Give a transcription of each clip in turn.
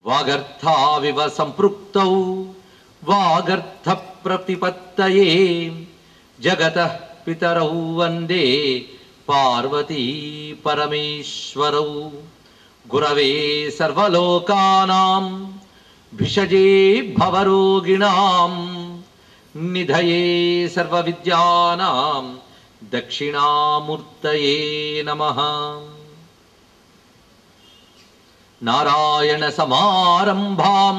వాగర్థావివ సంపృక్తౌ వాగర్థ ప్రతిపత్తయే జగత పితరౌ వందే పార్వతీ పరమేశ్వరౌ గురవే సర్వలోకానాం భిషజే భవరోగిణాం నిధయే సర్వవిద్యానాం దక్షిణామూర్తయే నమః నారాయణ సమారంభాం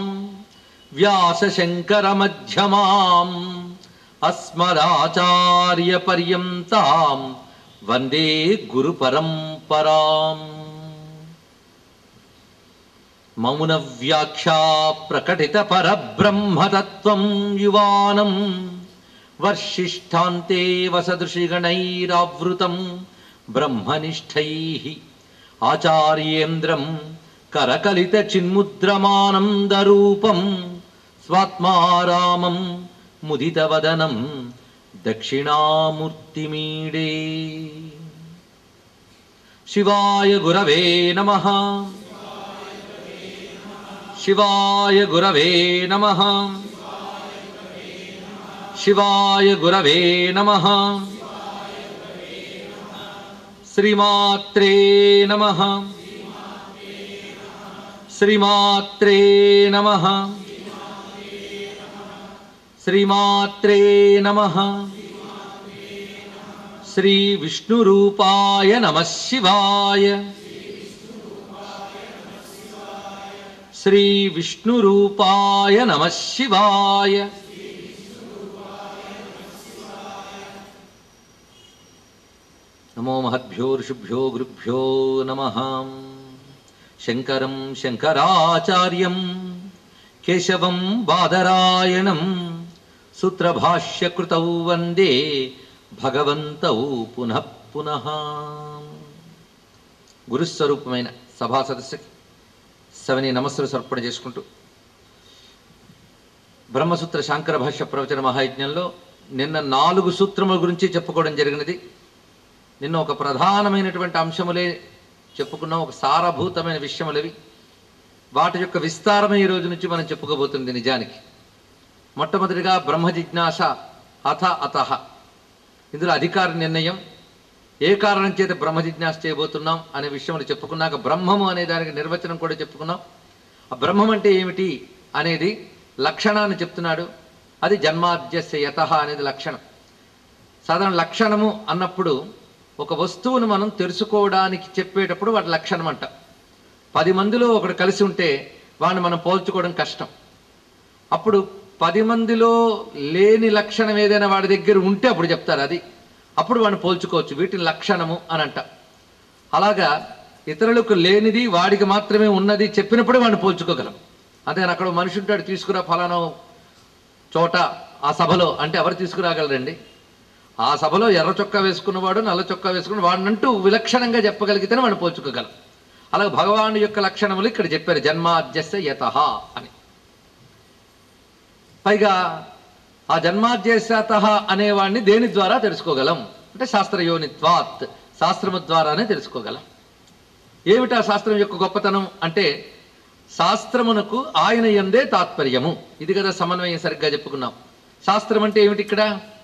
వ్యాసశంకరమధ్యమాం అస్మదాచార్య పర్యంతాం వందే గురు పరంపరాం మౌన వ్యాఖ్యా ప్రకటిత పరబ్రహ్మతత్వం యువానం వర్షిష్ఠాంతే వసదృషిగణైరావృతం బ్రహ్మనిష్టైః ఆచార్యేంద్రం కరకలిత చిన్ముద్రమానందరూపం స్వాత్మారామం ముదితవదనం దక్షిణామూర్తిమీడే శివాయ గురవే నమః శివాయ గురవే నమః శివాయ గురవే నమః శ్రీమాత్రే నమః శ్రీమాత్రే నమః శ్రీమాత్రే నమః శ్రీ విష్ణురూపాయ నమః శివాయ శ్రీ విష్ణురూపాయ నమః శివాయ నమో మహద్భ్యో ఋషిభ్యో గురుభ్యో నమ శంకరం శంకరాచార్యం కేశవం బాదరాయణం సూత్రభాష్యకృతౌ వందే భగవంతౌ పునః పునః గురుస్వరూపమైన సభా సదస్సుకి సవని నమస్సులు సమర్పణ చేసుకుంటూ బ్రహ్మసూత్ర శాంకర భాష్య ప్రవచన మహాయజ్ఞంలో నిన్న నాలుగు సూత్రముల గురించి చెప్పుకోవడం జరిగినది నిన్న ఒక ప్రధానమైనటువంటి అంశములే చెప్పుకున్నాం ఒక సారభూతమైన విషయములవి వాటి యొక్క విస్తారమే ఈ రోజు నుంచి మనం చెప్పుకోబోతుంది నిజానికి మొట్టమొదటిగా బ్రహ్మ జిజ్ఞాస అథ అతహ ఇందులో అధికార నిర్ణయం ఏ కారణం చేత బ్రహ్మ జిజ్ఞాస చేయబోతున్నాం అనే విషయంలో చెప్పుకున్నాక బ్రహ్మము అనే దానికి నిర్వచనం కూడా చెప్పుకున్నాం ఆ బ్రహ్మం అంటే ఏమిటి అనేది లక్షణాన్ని చెప్తున్నాడు అది జన్మాద్యస్య యత అనేది లక్షణం సాధారణ లక్షణము అన్నప్పుడు ఒక వస్తువును మనం తెలుసుకోవడానికి చెప్పేటప్పుడు వాటి లక్షణం అంట పది మందిలో ఒకడు కలిసి ఉంటే వాడిని మనం పోల్చుకోవడం కష్టం అప్పుడు పది మందిలో లేని లక్షణం ఏదైనా వాడి దగ్గర ఉంటే అప్పుడు చెప్తారు అది అప్పుడు వాడిని పోల్చుకోవచ్చు వీటిని లక్షణము అని అంట అలాగా ఇతరులకు లేనిది వాడికి మాత్రమే ఉన్నది చెప్పినప్పుడే వాడిని పోల్చుకోగలం అంతేగాని అక్కడ ఓ మనిషి ఉంటాడు తీసుకురా ఫలానా చోట ఆ సభలో అంటే ఎవరు తీసుకురాగలరండి ఆ సభలో ఎర్ర చొక్కా వేసుకున్నవాడు నల్ల చొక్కా వేసుకున్న వాడినంటూ విలక్షణంగా చెప్పగలిగితేనే వాడిని పోల్చుకోగలం అలాగే భగవాను యొక్క లక్షణములు ఇక్కడ చెప్పారు జన్మాద్యస్య యత అని పైగా ఆ జన్మాద్యశత అనేవాడిని దేని ద్వారా తెలుసుకోగలం అంటే శాస్త్రయోనిత్వాత్ శాస్త్రము ద్వారానే తెలుసుకోగలం ఏమిటా శాస్త్రం యొక్క గొప్పతనం అంటే శాస్త్రమునకు ఆయన ఎందే తాత్పర్యము ఇది కదా సమన్వయం సరిగ్గా చెప్పుకున్నాం శాస్త్రం అంటే ఏమిటి ఇక్కడ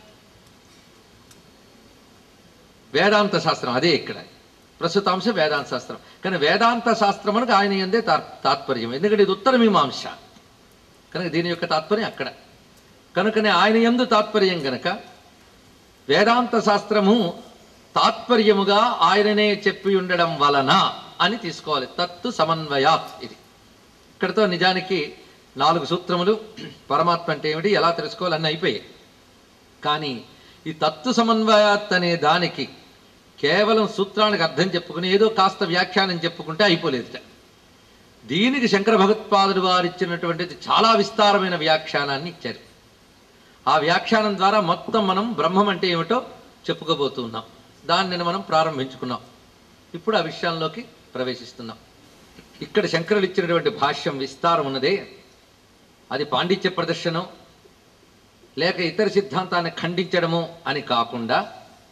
వేదాంత శాస్త్రం అదే ఇక్కడ ప్రస్తుత అంశం వేదాంత శాస్త్రం కానీ వేదాంత శాస్త్రమునకు ఆయన ఎందే తాత్- తాత్పర్యం ఎందుకంటే ఇది ఉత్తర మీమాంస కనుక దీని యొక్క తాత్పర్యం అక్కడ కనుకనే ఆయన ఎందు తాత్పర్యం గనక వేదాంత శాస్త్రము తాత్పర్యముగా ఆయననే చెప్పి ఉండడం వలన అని తీసుకోవాలి తత్తు సమన్వయాత్ ఇది ఇక్కడతో నిజానికి నాలుగు సూత్రములు పరమాత్మ అంటే ఏమిటి ఎలా తెలుసుకోవాలని అయిపోయాయి కానీ ఈ తత్తు సమన్వయాత్ అనే దానికి కేవలం సూత్రానికి అర్థం చెప్పుకుని ఏదో కాస్త వ్యాఖ్యానం చెప్పుకుంటే అయిపోలేదు దీనికి శంకర భగవత్పాదుడు వారు ఇచ్చినటువంటిది చాలా విస్తారమైన వ్యాఖ్యానాన్ని ఇచ్చారు ఆ వ్యాఖ్యానం ద్వారా మొత్తం మనం బ్రహ్మం అంటే ఏమిటో చెప్పుకోబోతున్నాం దాన్ని మనం ప్రారంభించుకున్నాం ఇప్పుడు ఆ విషయంలోకి ప్రవేశిస్తున్నాం ఇక్కడ శంకరులు ఇచ్చినటువంటి భాష్యం విస్తారం ఉన్నదే అది పాండిత్య ప్రదర్శనం లేక ఇతర సిద్ధాంతాన్ని ఖండించడము అని కాకుండా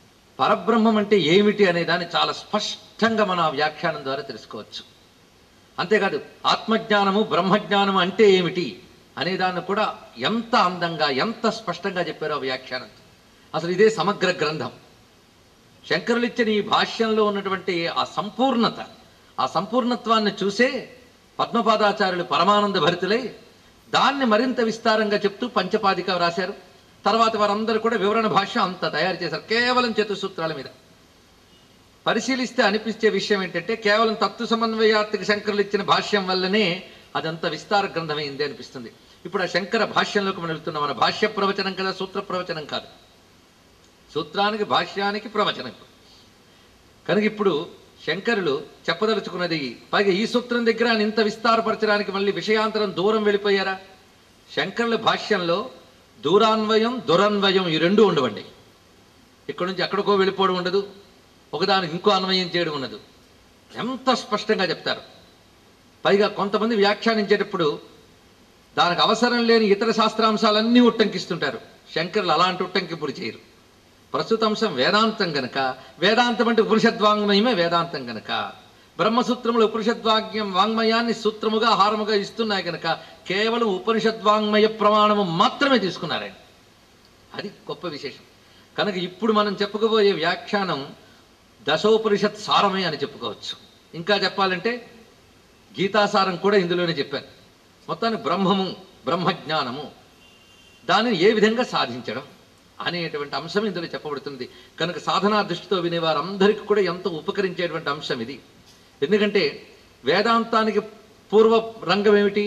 పరబ్రహ్మం అంటే ఏమిటి అనే దాన్ని చాలా స్పష్టంగా మనం ఆ వ్యాఖ్యానం ద్వారా తెలుసుకోవచ్చు అంతేకాదు ఆత్మజ్ఞానము బ్రహ్మజ్ఞానము అంటే ఏమిటి అనే దాన్ని కూడా ఎంత అందంగా ఎంత స్పష్టంగా చెప్పారో ఆ వ్యాఖ్యానం అసలు ఇదే సమగ్ర గ్రంథం శంకరులు ఇచ్చిన ఈ భాష్యంలో ఉన్నటువంటి ఆ సంపూర్ణత ఆ సంపూర్ణత్వాన్ని చూసే పద్మపాదాచార్యులు పరమానంద భరితులై దాన్ని మరింత విస్తారంగా చెప్తూ పంచపాదిక రాశారు తర్వాత వారందరూ కూడా వివరణ భాష్యం అంత తయారు చేశారు కేవలం చతుసూత్రాల మీద పరిశీలిస్తే అనిపించే విషయం ఏంటంటే కేవలం తత్వ సమన్వయాత్మక శంకరులు ఇచ్చిన భాష్యం వల్లనే అదంత విస్తార గ్రంథమైంది అనిపిస్తుంది ఇప్పుడు ఆ శంకర భాష్యంలోకి మనం వెళ్తున్నాం మన భాష్య ప్రవచనం కదా సూత్ర ప్రవచనం కాదు సూత్రానికి భాష్యానికి ప్రవచనం ఇప్పుడు కనుక ఇప్పుడు శంకరులు చెప్పదలుచుకున్నది పైగా ఈ సూత్రం దగ్గర ఆయన ఇంత విస్తారపరచడానికి మళ్ళీ విషయాంతరం దూరం వెళ్ళిపోయారా శంకరుల భాష్యంలో దూరాన్వయం దురన్వయం ఈ రెండు ఉండవండి ఇక్కడ నుంచి ఎక్కడికో వెళ్ళిపోవడం ఉండదు ఒకదానికి ఇంకో అన్వయం చేయడం ఉండదు ఎంత స్పష్టంగా చెప్తారు పైగా కొంతమంది వ్యాఖ్యానించేటప్పుడు దానికి అవసరం లేని ఇతర శాస్త్రాంశాలన్నీ ఉట్టంకిస్తుంటారు శంకరులు అలాంటి ఉట్టంకింపుడు చేయరు ప్రస్తుత అంశం వేదాంతం గనక వేదాంతం అంటే ఉపనిషద్వాంగ్మయమే వేదాంతం గనక బ్రహ్మసూత్రములు ఉపనిషద్వాగ్యం వాంగ్మయాన్ని సూత్రముగా హారముగా ఇస్తున్నాయి గనక కేవలం ఉపనిషద్వాంగ్మయ ప్రమాణము మాత్రమే తీసుకున్నారండి అది గొప్ప విశేషం కనుక ఇప్పుడు మనం చెప్పుకోబోయే వ్యాఖ్యానం దశోపనిషత్ సారమే అని చెప్పుకోవచ్చు ఇంకా చెప్పాలంటే గీతాసారం కూడా ఇందులోనే చెప్పారు మొత్తాన్ని బ్రహ్మము బ్రహ్మజ్ఞానము దానిని ఏ విధంగా సాధించడం అనేటువంటి అంశం ఇందులో చెప్పబడుతుంది కనుక సాధనా దృష్టితో వినే వారందరికీ కూడా ఎంతో ఉపకరించేటువంటి అంశం ఇది ఎందుకంటే వేదాంతానికి పూర్వ రంగం ఏమిటి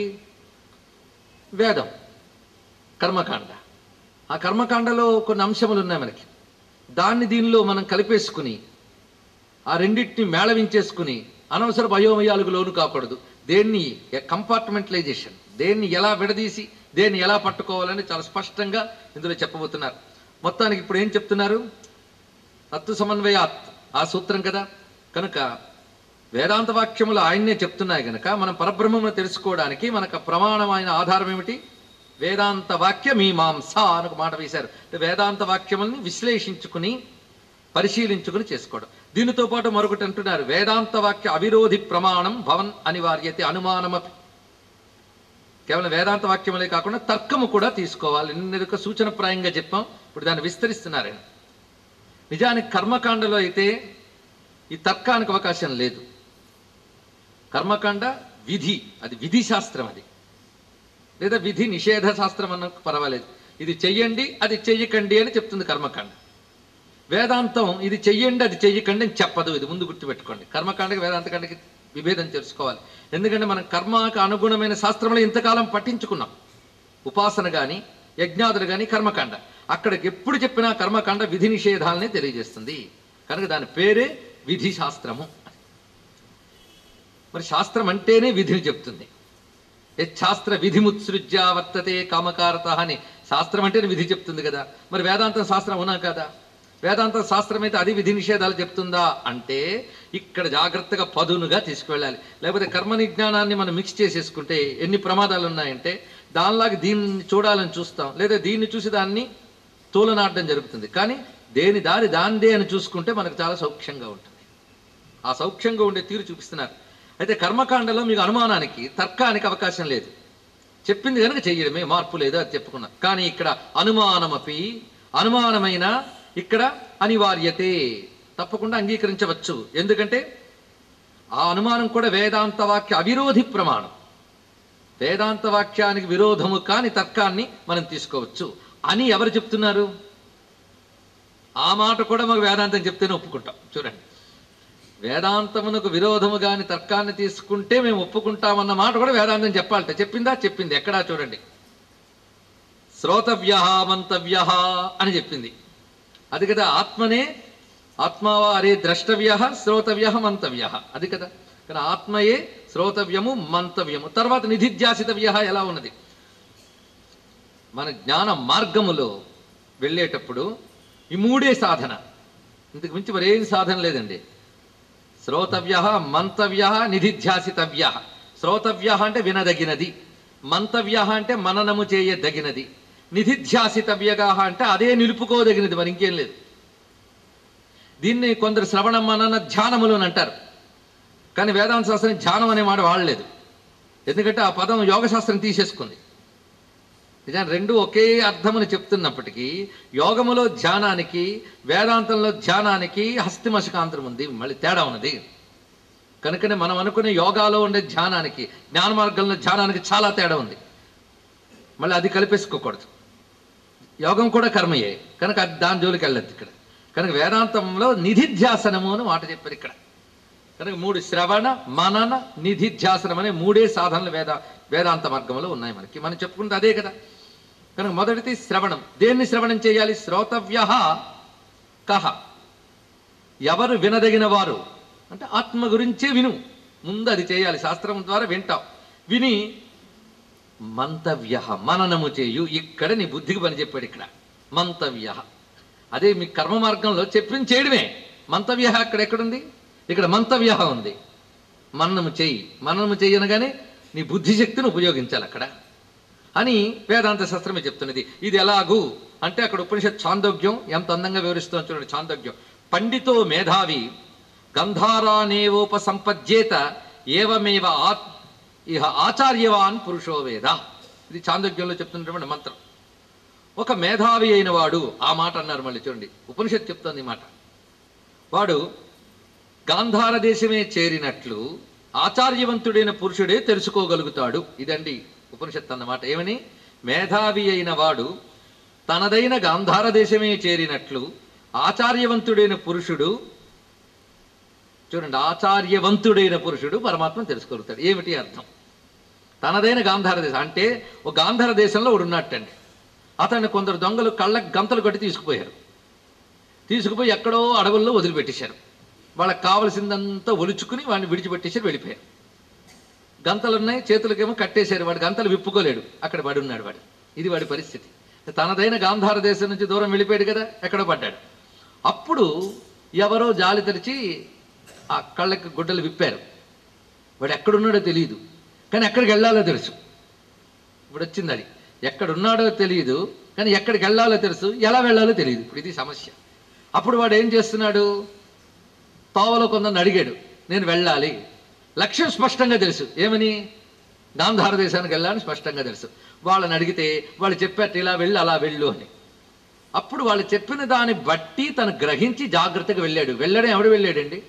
వేదం కర్మకాండ ఆ కర్మకాండలో కొన్ని అంశములు ఉన్నాయి మనకి దాన్ని దీనిలో మనం కలిపేసుకుని ఆ రెండింటిని మేళవించేసుకుని అనవసర భయోమయాలకు లోను కాకూడదు దేన్ని కంపార్ట్మెంటలైజేషన్ దేన్ని ఎలా విడదీసి దేన్ని ఎలా పట్టుకోవాలని చాలా స్పష్టంగా ఇందులో చెప్పబోతున్నారు మొత్తానికి ఇప్పుడు ఏం చెప్తున్నారు తత్వ సమన్వయాత్ ఆ సూత్రం కదా కనుక వేదాంత వాక్యములు ఆయన్నే చెప్తున్నాయి గనక మనం పరబ్రహ్మమును తెలుసుకోవడానికి మనకు ప్రమాణమైన ఆధారం ఏమిటి వేదాంత వాక్య మీమాంస అని ఒక మాట వేశారు అంటే వేదాంత వాక్యముల్ని విశ్లేషించుకుని పరిశీలించుకుని చేసుకోవడం దీనితో పాటు మరొకటి అంటున్నారు వేదాంత వాక్య అవిరోధి ప్రమాణం భవన్ అనివార్యతే అనుమానమపి కేవలం వేదాంత వాక్యములే కాకుండా తర్కము కూడా తీసుకోవాలి నిన్న సూచనప్రాయంగా చెప్పాం ఇప్పుడు దాన్ని విస్తరిస్తున్నారు ఆయన. నిజానికి కర్మకాండలో అయితే ఈ తర్కానికి అవకాశం లేదు కర్మకాండ విధి అది విధి శాస్త్రం అది లేదా విధి నిషేధ శాస్త్రం అన్న పర్వాలేదు ఇది చెయ్యండి అది చెయ్యకండి అని చెప్తుంది కర్మకాండ వేదాంతం ఇది చెయ్యండి అది చెయ్యకండి అని చెప్పదు ఇది ముందు గుర్తుపెట్టుకోండి కర్మకాండకి వేదాంతకాండకి విభేదం తెలుసుకోవాలి ఎందుకంటే మనం కర్మకు అనుగుణమైన శాస్త్రంలో ఇంతకాలం పఠించుకున్నాం ఉపాసన కానీ యజ్ఞాదులు కానీ కర్మకాండ అక్కడికి ఎప్పుడు చెప్పినా కర్మకాండ విధి నిషేధాలనే తెలియజేస్తుంది కనుక దాని పేరే విధి శాస్త్రము మరి శాస్త్రం అంటేనే విధిని చెప్తుంది శాస్త్ర విధిముత్సృజ్య వర్తతే కామకారత అని శాస్త్రం అంటేనే విధి చెప్తుంది కదా మరి వేదాంతం శాస్త్రం అవునా కదా వేదాంత శాస్త్రం అయితే అది విధి నిషేధాలు చెప్తుందా అంటే ఇక్కడ జాగ్రత్తగా పదునుగా తీసుకువెళ్ళాలి లేకపోతే కర్మ విజ్ఞానాన్ని మనం మిక్స్ చేసేసుకుంటే ఎన్ని ప్రమాదాలు ఉన్నాయంటే దానిలాగా దీన్ని చూడాలని చూస్తాం లేదా దీన్ని చూసి దాన్ని తూలనాడడం జరుగుతుంది కానీ దేని దారి దాందే అని చూసుకుంటే మనకు చాలా సౌఖ్యంగా ఉంటుంది ఆ సౌఖ్యంగా ఉండే తీరు చూపిస్తున్నారు అయితే కర్మకాండలో మీకు అనుమానానికి తర్కానికి అవకాశం లేదు చెప్పింది కనుక చెయ్యడమే మార్పు లేదు అది చెప్పుకున్నా కానీ ఇక్కడ అనుమానమపి అనుమానమైన ఇక్కడ అనివార్యతే తప్పకుండా అంగీకరించవచ్చు ఎందుకంటే ఆ అనుమానం కూడా వేదాంత వాక్య అవిరోధి ప్రమాణం వేదాంత వాక్యానికి విరోధము కాని తర్కాన్ని మనం తీసుకోవచ్చు అని ఎవరు చెప్తున్నారు ఆ మాట కూడా మాకు వేదాంతం చెప్తేనే ఒప్పుకుంటాం చూడండి వేదాంతమునకు విరోధము కాని తర్కాన్ని తీసుకుంటే మేము ఒప్పుకుంటామన్న మాట కూడా వేదాంతం చెప్పాలట చెప్పిందా చెప్పింది ఎక్కడా చూడండి శ్రోతవ్య మంతవ్య అని చెప్పింది అది కదా ఆత్మనే ఆత్మావా అరే ద్రష్టవ్య శ్రోతవ్య మంతవ్య అది కదా కానీ ఆత్మయే శ్రోతవ్యము మంతవ్యము తర్వాత నిధిధ్యాసితవ్య ఎలా ఉన్నది మన జ్ఞాన మార్గములో వెళ్ళేటప్పుడు ఈ మూడే సాధన ఇంతకు మించి మరేం సాధన లేదండి శ్రోతవ్య మంతవ్య నిధిధ్యాసితవ్య శ్రోతవ్య అంటే వినదగినది మంతవ్య అంటే మననము చేయదగినది నిధిధ్యాసితవ్యగా అంటే అదే నిలుపుకోదగినది మరి ఇంకేం లేదు దీన్ని కొందరు శ్రవణ మనన ధ్యానములు అని అంటారు కానీ వేదాంత శాస్త్రం ధ్యానం అనే మాట వాడలేదు ఎందుకంటే ఆ పదం యోగశాస్త్రం తీసేసుకుంది నిజానికి రెండు ఒకే అర్థమని చెప్తున్నప్పటికీ యోగములో ధ్యానానికి వేదాంతంలో ధ్యానానికి హస్తిమశకాంతరం ఉంది మళ్ళీ తేడా ఉన్నది కనుకనే మనం అనుకునే యోగాలో ఉండే ధ్యానానికి జ్ఞాన మార్గంలో ధ్యానానికి చాలా తేడా ఉంది మళ్ళీ అది కలిపేసుకోకూడదు యోగం కూడా కర్మయే కనుక అది దాని జోలికి వెళ్ళద్దు ఇక్కడ కనుక వేదాంతంలో నిధిధ్యాసనము అని మాట చెప్పారు ఇక్కడ కనుక మూడు శ్రవణ మనన నిధిధ్యాసనం అనే మూడే సాధనలు వేద వేదాంత మార్గంలో ఉన్నాయి మనకి మనం చెప్పుకుంటే అదే కదా కనుక మొదటిది శ్రవణం దేన్ని శ్రవణం చేయాలి శ్రోతవ్య కహ ఎవరు వినదగిన వారు అంటే ఆత్మ గురించే విను ముందు అది చేయాలి శాస్త్రం ద్వారా వింటావు విని మంతవ్య మననము చేయు ఇక్కడ నీ బుద్ధికి పని చెప్పాడు ఇక్కడ మంతవ్య అదే మీ కర్మ మార్గంలో చెప్పింది చేయడమే మంతవ్య అక్కడ ఎక్కడుంది ఇక్కడ మంతవ్య ఉంది మననము చెయ్యి మననము చెయ్యనగానే నీ బుద్ధి శక్తిని ఉపయోగించాలి అక్కడ అని వేదాంత శాస్త్రమే చెప్తున్నది ఇది ఎలాగూ అంటే అక్కడ ఉపనిషత్ చాందోగ్యం ఎంత అందంగా వివరిస్తూ చూడండి చాందోగ్యం పండితో మేధావి గంధారానేవోపసంపద్యేత ఏవమేవ ఆత్ ఇహ ఆచార్యవాన్ పురుషో వేద ఇది చాందోగ్యంలో చెప్తున్నటువంటి మంత్రం ఒక మేధావి అయిన వాడు ఆ మాట అన్నారు మళ్ళీ చూడండి ఉపనిషత్ చెప్తోంది ఈ మాట వాడు గాంధార దేశమే చేరినట్లు ఆచార్యవంతుడైన పురుషుడే తెలుసుకోగలుగుతాడు ఇదండి ఉపనిషత్తు అన్నమాట ఏమని మేధావి అయిన వాడు తనదైన గాంధార దేశమే చేరినట్లు ఆచార్యవంతుడైన పురుషుడు చూడండి ఆచార్యవంతుడైన పురుషుడు పరమాత్మ తెలుసుకోగలుగుతాడు ఏమిటి అర్థం తనదైన గాంధార దేశం అంటే ఒక గాంధార దేశంలో ఒకడు ఉన్నట్టండి అతన్ని కొందరు దొంగలు కళ్ళకి గంతలు కట్టి తీసుకుపోయారు తీసుకుపోయి ఎక్కడో అడవుల్లో వదిలిపెట్టేశారు వాళ్ళకి కావలసిందంతా ఒలుచుకుని వాడిని విడిచిపెట్టేశారు వెళ్ళిపోయారు గంతలు ఉన్నాయి చేతులకేమో కట్టేశారు వాడు గంతలు విప్పుకోలేడు అక్కడ పడి ఉన్నాడు వాడు ఇది వాడి పరిస్థితి తనదైన గాంధార దేశం నుంచి దూరం వెళ్ళిపోయాడు కదా ఎక్కడో పడ్డాడు అప్పుడు ఎవరో జాలి తెరిచి ఆ కళ్ళకి గుడ్డలు విప్పారు వాడు ఎక్కడున్నాడో తెలియదు కానీ ఎక్కడికి వెళ్ళాలో తెలుసు ఇప్పుడు వచ్చింది అది ఎక్కడున్నాడో తెలియదు కానీ ఎక్కడికి వెళ్ళాలో తెలుసు ఎలా వెళ్ళాలో తెలియదు ఇప్పుడు ఇది సమస్య అప్పుడు వాడు ఏం చేస్తున్నాడు తోవలో కొందరిని అడిగాడు నేను వెళ్ళాలి లక్ష్యం స్పష్టంగా తెలుసు ఏమని గాంధార దేశానికి వెళ్ళాలని స్పష్టంగా తెలుసు వాళ్ళని అడిగితే వాళ్ళు చెప్పారు ఇలా వెళ్ళు అలా వెళ్ళు అని అప్పుడు వాళ్ళు చెప్పిన దాన్ని బట్టి తను గ్రహించి జాగ్రత్తగా వెళ్ళాడు వెళ్ళడం ఎవడు వెళ్ళాడండి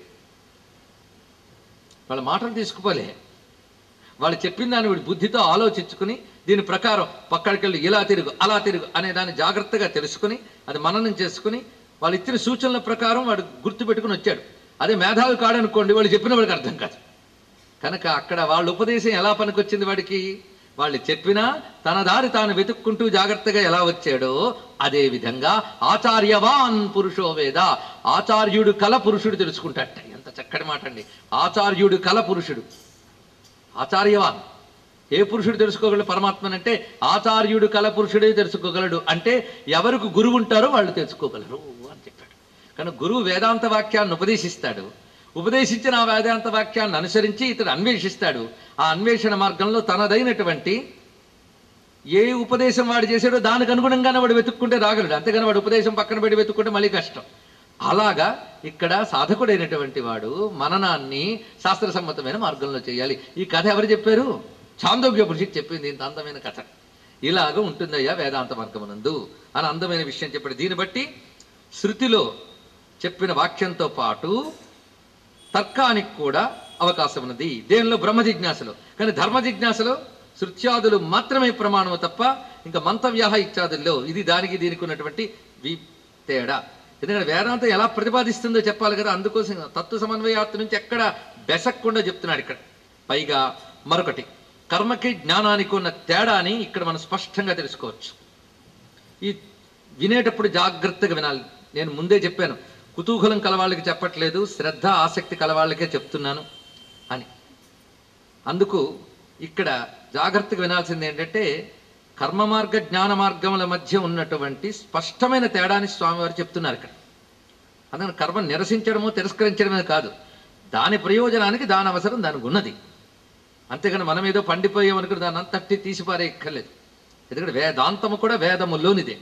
వాళ్ళ మాటలు తీసుకుపోలే వాళ్ళు చెప్పిన దాన్ని వీడి బుద్ధితో ఆలోచించుకుని దీని ప్రకారం పక్కడికి వెళ్ళి ఇలా తిరుగు అలా తిరుగు అనే దాన్ని జాగ్రత్తగా తెలుసుకుని అది మననం చేసుకుని వాళ్ళు ఇచ్చిన సూచనల ప్రకారం వాడు గుర్తుపెట్టుకుని వచ్చాడు అదే మేధావి కాడనుకోండి వాళ్ళు చెప్పిన వాడికి అర్థం కాదు కనుక అక్కడ వాళ్ళ ఉపదేశం ఎలా పనికొచ్చింది వాడికి వాళ్ళు చెప్పినా తన దారి తాను వెతుక్కుంటూ జాగ్రత్తగా ఎలా వచ్చాడో అదే విధంగా ఆచార్యవాన్ పురుషో వేద ఆచార్యుడు కల పురుషుడు తెలుసుకుంటాట ఎంత చక్కటి మాట అండి ఆచార్యుడు కల పురుషుడు ఆచార్యవాన్ ఏ పురుషుడు తెలుసుకోగలడు పరమాత్మనంటే ఆచార్యుడు కల పురుషుడే తెలుసుకోగలడు అంటే ఎవరికి గురువు ఉంటారో వాళ్ళు తెలుసుకోగలరు అని చెప్పాడు కనుక గురువు వేదాంత వాక్యాన్ని ఉపదేశిస్తాడు ఉపదేశించిన ఆ వేదాంత వాక్యాన్ని అనుసరించి ఇతడు అన్వేషిస్తాడు ఆ అన్వేషణ మార్గంలో తనదైనటువంటి ఏ ఉపదేశం వాడు చేశాడో దానికి అనుగుణంగానే వాడు వెతుక్కుంటే రాగలడు అంతేగాని వాడు ఉపదేశం పక్కన పెట్టి వెతుక్కుంటే మళ్ళీ కష్టం అలాగా ఇక్కడ సాధకుడైనటువంటి వాడు మననాన్ని శాస్త్రసమ్మతమైన మార్గంలో చేయాలి ఈ కథ ఎవరు చెప్పారు చాందోగ్య పురుషుడు చెప్పింది ఇంత అందమైన కథ ఇలాగ ఉంటుందయ్యా వేదాంత మార్గమునందు అని అందమైన విషయం చెప్పాడు దీన్ని బట్టి శృతిలో చెప్పిన వాక్యంతో పాటు తర్కానికి కూడా అవకాశం ఉన్నది దేనిలో బ్రహ్మ జిజ్ఞాసలో కానీ ధర్మ జిజ్ఞాసలో శృత్యాదులు మాత్రమే ప్రమాణము తప్ప ఇంకా మంతవ్యాహ ఇత్యాదుల్లో ఇది దానికి దీనికి ఉన్నటువంటి వి తేడా ఎందుకంటే వేదాంతం ఎలా ప్రతిపాదిస్తుందో చెప్పాలి కదా అందుకోసం తత్వ సమన్వయాత్ర నుంచి ఎక్కడ బెసక్కుండా చెప్తున్నాడు ఇక్కడ పైగా మరొకటి కర్మకి జ్ఞానానికి ఉన్న తేడాని ఇక్కడ మనం స్పష్టంగా తెలుసుకోవచ్చు ఈ వినేటప్పుడు జాగ్రత్తగా వినాలి నేను ముందే చెప్పాను కుతూహలం కలవాళ్ళకి చెప్పట్లేదు శ్రద్ధ ఆసక్తి కలవాళ్ళకే చెప్తున్నాను అని అందుకు ఇక్కడ జాగ్రత్తగా వినాల్సింది ఏంటంటే కర్మ మార్గ జ్ఞాన మార్గముల మధ్య ఉన్నటువంటి స్పష్టమైన తేడాని స్వామివారు చెప్తున్నారు ఇక్కడ అందుకని కర్మ నిరసించడమో తిరస్కరించడమే కాదు దాని ప్రయోజనానికి దాని అవసరం దానికి ఉన్నది అంతేగాని మనం ఏదో పండిపోయామనుకుని దాన్ని అంతట్టి తీసిపారే ఎక్కర్లేదు ఎందుకంటే వేదాంతము కూడా వేదములోనిదే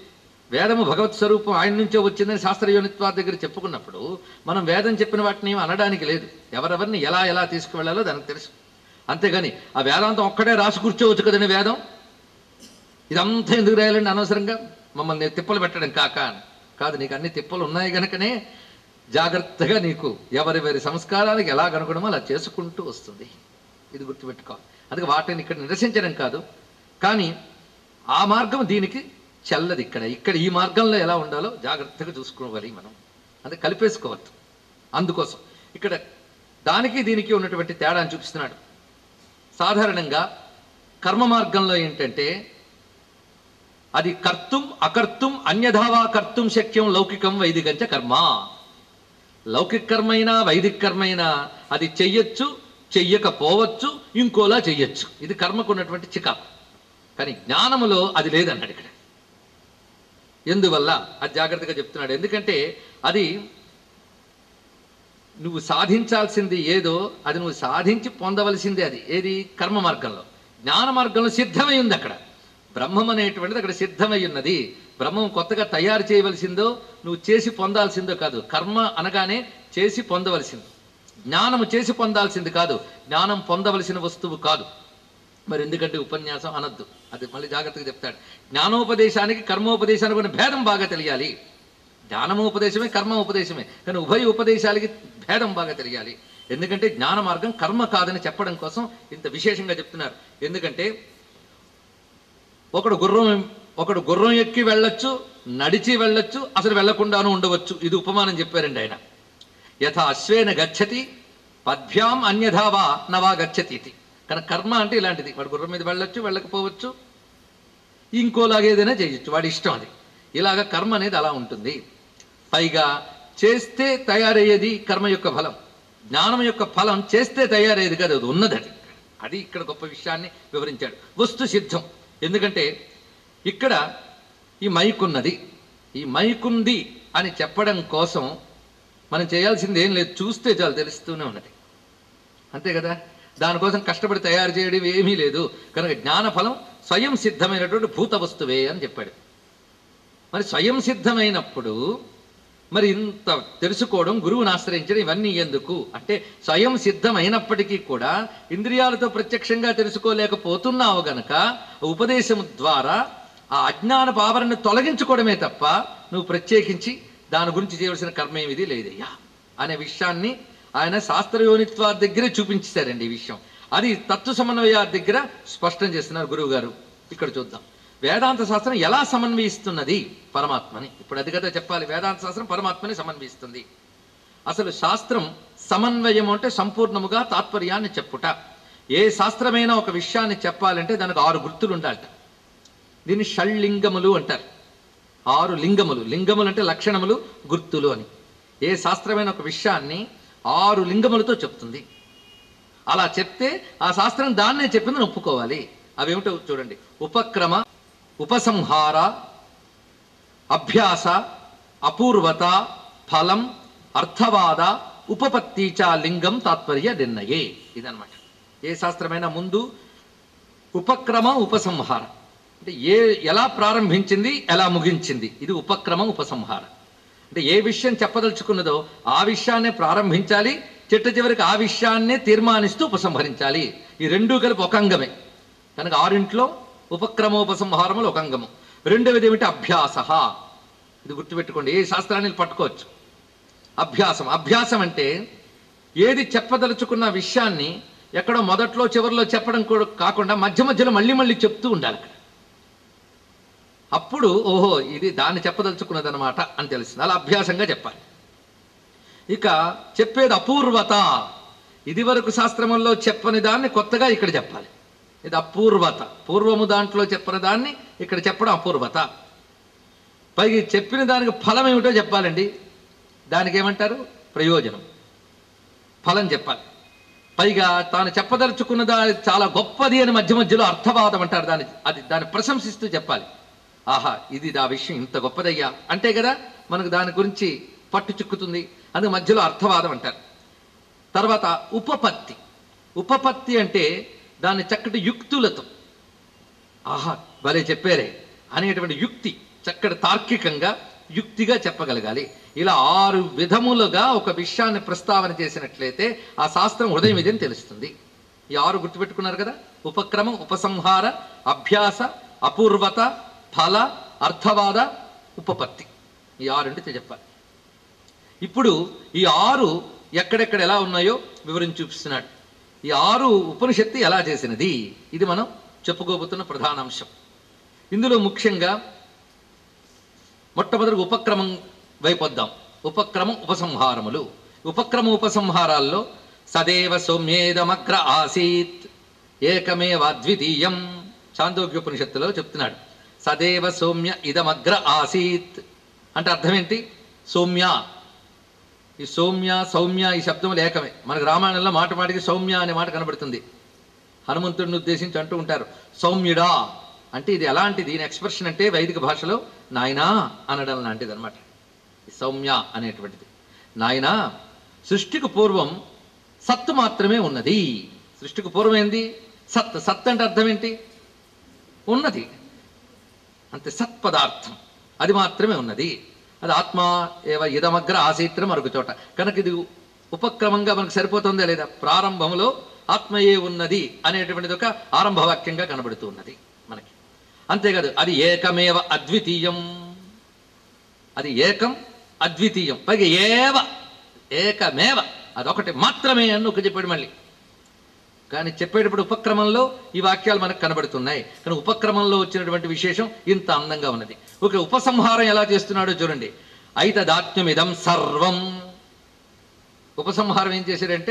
వేదము భగవత్ స్వరూపం ఆయన నుంచే వచ్చిందని శాస్త్రయోనిత్వా దగ్గర చెప్పుకున్నప్పుడు మనం వేదం చెప్పిన వాటిని ఏమి అనడానికి లేదు ఎవరెవరిని ఎలా ఎలా తీసుకువెళ్ళాలో దానికి తెలుసు అంతేగాని ఆ వేదాంతం ఒక్కడే రాసి కూర్చోవచ్చు కదండి వేదం ఇదంతా ఎందుకు రాయాలండి అనవసరంగా మమ్మల్ని తిప్పలు పెట్టడం కాక అని కాదు నీకు అన్ని తిప్పలు ఉన్నాయి గనుకనే జాగ్రత్తగా నీకు ఎవరి వారి సంస్కారానికి ఎలా కనుగొనమో అలా చేసుకుంటూ వస్తుంది ఇది గుర్తుపెట్టుకోవాలి అందుకే వాటిని ఇక్కడ నిరసించడం కాదు కానీ ఆ మార్గం దీనికి చెల్లది ఇక్కడ ఇక్కడ ఈ మార్గంలో ఎలా ఉండాలో జాగ్రత్తగా చూసుకోవాలి మనం అది కలిపేసుకోవద్దు అందుకోసం ఇక్కడ దానికి దీనికి ఉన్నటువంటి తేడాను చూపిస్తున్నాడు సాధారణంగా కర్మ మార్గంలో ఏంటంటే అది కర్తుం అకర్తుం అన్యథావా కర్తుం శక్యం లౌకికం వైదికంచ కర్మ లౌకిక కర్మైనా వైదిక కర్మైనా అది చెయ్యొచ్చు చెయ్యకపోవచ్చు ఇంకోలా చెయ్యొచ్చు ఇది కర్మకు ఉన్నటువంటి చికాకు కానీ జ్ఞానములో అది లేదన్నాడు ఇక్కడ ఎందువల్ల అది జాగ్రత్తగా చెప్తున్నాడు ఎందుకంటే అది నువ్వు సాధించాల్సింది ఏదో అది నువ్వు సాధించి పొందవలసిందే అది ఏది కర్మ మార్గంలో జ్ఞాన మార్గంలో సిద్ధమై ఉంది అక్కడ బ్రహ్మం అనేటువంటిది అక్కడ సిద్ధమై ఉన్నది బ్రహ్మం కొత్తగా తయారు చేయవలసిందో నువ్వు చేసి పొందాల్సిందో కాదు కర్మ అనగానే చేసి పొందవలసింది జ్ఞానము చేసి పొందాల్సింది కాదు జ్ఞానం పొందవలసిన వస్తువు కాదు మరి ఎందుకంటే ఉపన్యాసం అనద్దు అది మళ్ళీ జాగ్రత్తగా చెప్తాడు జ్ఞానోపదేశానికి కర్మోపదేశానికి ఉన్న భేదం బాగా తెలియాలి జ్ఞానమోపదేశమే కర్మ ఉపదేశమే కానీ ఉభయ ఉపదేశాలకి భేదం బాగా తెలియాలి ఎందుకంటే జ్ఞాన మార్గం కర్మ కాదని చెప్పడం కోసం ఇంత విశేషంగా చెప్తున్నారు ఎందుకంటే ఒకడు గుర్రం ఒకడు గుర్రం ఎక్కి వెళ్ళొచ్చు నడిచి వెళ్ళొచ్చు అసలు వెళ్లకుండాను ఉండవచ్చు ఇది ఉపమానం చెప్పారండి ఆయన యథా అశ్వేన గచ్చతి పద్భ్యాం అన్యథావా నవా గచ్చతి ఇది కానీ కర్మ అంటే ఇలాంటిది వాడు గుర్రం మీద వెళ్ళొచ్చు వెళ్ళకపోవచ్చు ఇంకోలాగా ఏదైనా చేయొచ్చు వాడి ఇష్టం అది ఇలాగ కర్మ అనేది అలా ఉంటుంది పైగా చేస్తే తయారయ్యేది కర్మ యొక్క ఫలం జ్ఞానం యొక్క ఫలం చేస్తే తయారయ్యేది కాదు అది ఉన్నది అది అది ఇక్కడ గొప్ప విషయాన్ని వివరించాడు వస్తు సిద్ధం ఎందుకంటే ఇక్కడ ఈ మైక్ ఉన్నది ఈ మైక్ ఉంది అని చెప్పడం కోసం మనం చేయాల్సింది ఏం లేదు చూస్తే చాలు తెలుస్తూనే ఉన్నది అంతే కదా దానికోసం కష్టపడి తయారు చేయడం ఏమీ లేదు కనుక జ్ఞానఫలం స్వయం సిద్ధమైనటువంటి భూత వస్తువే అని చెప్పాడు మరి స్వయం సిద్ధమైనప్పుడు మరి ఇంత తెలుసుకోవడం గురువుని ఆశ్రయించడం ఇవన్నీ ఎందుకు అంటే స్వయం సిద్ధమైనప్పటికీ కూడా ఇంద్రియాలతో ప్రత్యక్షంగా తెలుసుకోలేకపోతున్నావు గనక ఉపదేశం ద్వారా ఆ అజ్ఞాన ఆవరణను తొలగించుకోవడమే తప్ప నువ్వు ప్రత్యేకించి దాని గురించి చేయవలసిన కర్మ ఏమిది లేదయ్యా అనే విషయాన్ని ఆయన శాస్త్రయోనిత్వ దగ్గరే చూపించారండి ఈ విషయం అది తత్వ సమన్వయ దగ్గర స్పష్టం చేస్తున్నారు గురువు గారు ఇక్కడ చూద్దాం వేదాంత శాస్త్రం ఎలా సమన్వయిస్తున్నది పరమాత్మని ఇప్పుడు అది కదా చెప్పాలి వేదాంత శాస్త్రం పరమాత్మని సమన్వయిస్తుంది అసలు శాస్త్రం సమన్వయం అంటే సంపూర్ణముగా తాత్పర్యాన్ని చెప్పుట ఏ శాస్త్రమైనా ఒక విషయాన్ని చెప్పాలంటే దానికి ఆరు గుర్తులు ఉండాలట దీన్ని షళ్ళింగములు అంటారు ఆరు లింగములు లింగములు అంటే లక్షణములు గుర్తులు అని ఏ శాస్త్రమైన ఒక విషయాన్ని ఆరు లింగములతో చెప్తుంది అలా చెప్తే ఆ శాస్త్రం దాన్నే చెప్పిందని ఒప్పుకోవాలి అవేమిటో చూడండి ఉపక్రమ ఉపసంహార అభ్యాస అపూర్వత ఫలం అర్థవాద ఉపపత్తి చ లింగం తాత్పర్య నిర్ణయే ఇదన్నమాట ఏ శాస్త్రమైనా ముందు ఉపక్రమ ఉపసంహార అంటే ఏ ఎలా ప్రారంభించింది ఎలా ముగించింది ఇది ఉపక్రమ ఉపసంహార అంటే ఏ విషయం చెప్పదలుచుకున్నదో ఆ విషయాన్నే ప్రారంభించాలి చిట్ట చివరికి ఆ విషయాన్నే తీర్మానిస్తూ ఉపసంహరించాలి ఈ రెండూ కలిపి ఒక అంగమే కనుక ఆరింట్లో ఉపక్రమోపసంహారములు ఒక అంగము రెండవది ఏమిటి అభ్యాస ఇది గుర్తుపెట్టుకోండి ఏ శాస్త్రాన్ని పట్టుకోవచ్చు అభ్యాసం అభ్యాసం అంటే ఏది చెప్పదలుచుకున్న విషయాన్ని ఎక్కడో మొదట్లో చివరిలో చెప్పడం కూడా కాకుండా మధ్య మధ్యలో మళ్ళీ మళ్ళీ చెప్తూ ఉండాలి అక్కడ అప్పుడు ఓహో ఇది దాన్ని చెప్పదలుచుకున్నది అనమాట అని తెలుస్తుంది అలా అభ్యాసంగా చెప్పాలి ఇక చెప్పేది అపూర్వత ఇది వరకు శాస్త్రముల్లో చెప్పని దాన్ని కొత్తగా ఇక్కడ చెప్పాలి ఇది అపూర్వత పూర్వము దాంట్లో చెప్పని దాన్ని ఇక్కడ చెప్పడం అపూర్వత పైగా ఈ చెప్పిన దానికి ఫలం ఏమిటో చెప్పాలండి దానికి ఏమంటారు ప్రయోజనం ఫలం చెప్పాలి పైగా తాను చెప్పదలుచుకున్న దాని చాలా గొప్పది అని మధ్య మధ్యలో అర్థవాదం అంటారు దాన్ని అది దాన్ని ప్రశంసిస్తూ చెప్పాలి ఆహా ఇది ఆ విషయం ఇంత గొప్పదయ్యా అంటే కదా మనకు దాని గురించి పట్టు చిక్కుతుంది అందుకు మధ్యలో అర్థవాదం అంటారు తర్వాత ఉపపత్తి ఉపపత్తి అంటే దాని చక్కటి యుక్తులతో ఆహా భలే చెప్పారే అనేటువంటి యుక్తి చక్కటి తార్కికంగా యుక్తిగా చెప్పగలగాలి ఇలా ఆరు విధములుగా ఒక విషయాన్ని ప్రస్తావన చేసినట్లయితే ఆ శాస్త్రం ఉదయం ఇదని తెలుస్తుంది ఈ ఆరు గుర్తుపెట్టుకున్నారు కదా ఉపక్రమం ఉపసంహార అభ్యాస అపూర్వత ఫల అర్థవాద ఉపపత్తి ఈ ఆరుంటితో చెప్పాలి ఇప్పుడు ఈ ఆరు ఎక్కడెక్కడ ఎలా ఉన్నాయో వివరించి చూపిస్తున్నాడు ఈ ఆరు ఉపనిషత్తు ఎలా చేసినది ఇది మనం చెప్పుకోబోతున్న ప్రధాన అంశం ఇందులో ముఖ్యంగా మొట్టమొదటి ఉపక్రమం వైపొద్దాం ఉపక్రమం ఉపసంహారములు ఉపక్రమ ఉపసంహారాల్లో సదేవ సౌమ్యేదమగ్ర ఆసీత్ ఏకమేవ అద్వితీయం చాందోగ్యోపనిషత్తులో చెప్తున్నాడు సదేవ సౌమ్య ఇదమగ్ర ఆసీత్ అంటే అర్థం ఏంటి సౌమ్య ఈ సౌమ్య సౌమ్య ఈ శబ్దములు ఏకమే మనకు రామాయణంలో మాట మాటికి సౌమ్య అనే మాట కనబడుతుంది హనుమంతుడిని ఉద్దేశించి అంటూ ఉంటారు సౌమ్యుడా అంటే ఇది ఎలాంటిది దీని ఎక్స్ప్రెషన్ అంటే వైదిక భాషలో నాయనా అనడం లాంటిది అనమాట సౌమ్య అనేటువంటిది నాయనా సృష్టికి పూర్వం సత్తు మాత్రమే ఉన్నది సృష్టికి పూర్వం ఏంది సత్ సత్ అంటే అర్థం ఏంటి ఉన్నది అంతే సత్ పదార్థం అది మాత్రమే ఉన్నది అది ఆత్మ ఏవ ఇదమగ్ర ఆసీత్రం మరొక చోట కనుక ఇది ఉపక్రమంగా మనకు సరిపోతుందా లేదా ప్రారంభంలో ఆత్మయే ఉన్నది అనేటువంటిది ఒక ఆరంభ వాక్యంగా కనబడుతూ ఉన్నది మనకి అంతేకాదు అది ఏకమేవ అద్వితీయం అది ఏకం అద్వితీయం పైగా ఏవ ఏకమేవ అదొకటి మాత్రమే అని ఒక చెప్పాడు మళ్ళీ కానీ చెప్పేటప్పుడు ఉపక్రమంలో ఈ వాక్యాలు మనకు కనబడుతున్నాయి కానీ ఉపక్రమంలో వచ్చినటువంటి విశేషం ఇంత అందంగా ఉన్నది ఒక ఉపసంహారం ఎలా చేస్తున్నాడో చూడండి ఐతదాత్మ్యమిదం సర్వం ఉపసంహారం ఏం చేశాడంటే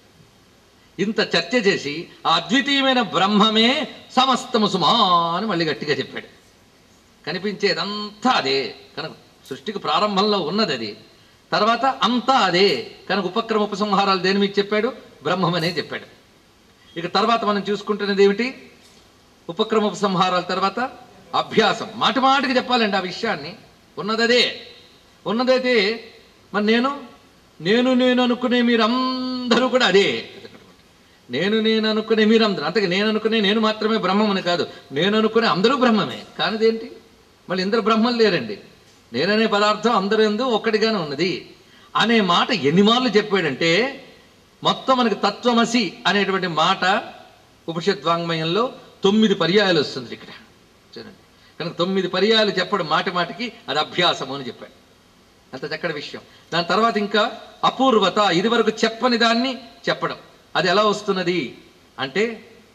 ఇంత చర్చ చేసి ఆ అద్వితీయమైన బ్రహ్మమే సమస్తము సుమా అని మళ్ళీ గట్టిగా చెప్పాడు కనిపించేదంతా అదే కనుక సృష్టికి ప్రారంభంలో ఉన్నది అది తర్వాత అంతా అదే కనుక ఉపక్రమ ఉపసంహారాలు దేని మీద చెప్పాడు బ్రహ్మమనే చెప్పాడు ఇక తర్వాత మనం చూసుకుంటున్నది ఏమిటి ఉపక్రమ ఉపసంహారాల తర్వాత అభ్యాసం మాటి మాటికి చెప్పాలండి ఆ విషయాన్ని ఉన్నదదే ఉన్నదైతే మరి నేను నేను నేను అనుకునే మీరందరూ కూడా అదే నేను నేను అనుకునే మీరందరూ అంతగా నేను అనుకునే నేను మాత్రమే బ్రహ్మమని కాదు నేను అనుకునే అందరూ బ్రహ్మమే కానిదేంటి మళ్ళీ ఇందరు బ్రహ్మలు లేరండి నేననే పదార్థం అందరూ ఎందు ఒక్కటిగానే ఉన్నది అనే మాట ఎన్ని మార్లు చెప్పాడంటే మొత్తం మనకి తత్వమసి అనేటువంటి మాట ఉపనిషత్ వాంగ్మయంలో తొమ్మిది పర్యాయాలు వస్తుంది ఇక్కడ చూడండి కనుక తొమ్మిది పర్యాయాలు చెప్పడం మాటి మాటికి అది అభ్యాసము అని చెప్పాడు అంత చక్కటి విషయం దాని తర్వాత ఇంకా అపూర్వత ఇది వరకు చెప్పని దాన్ని చెప్పడం అది ఎలా వస్తున్నది అంటే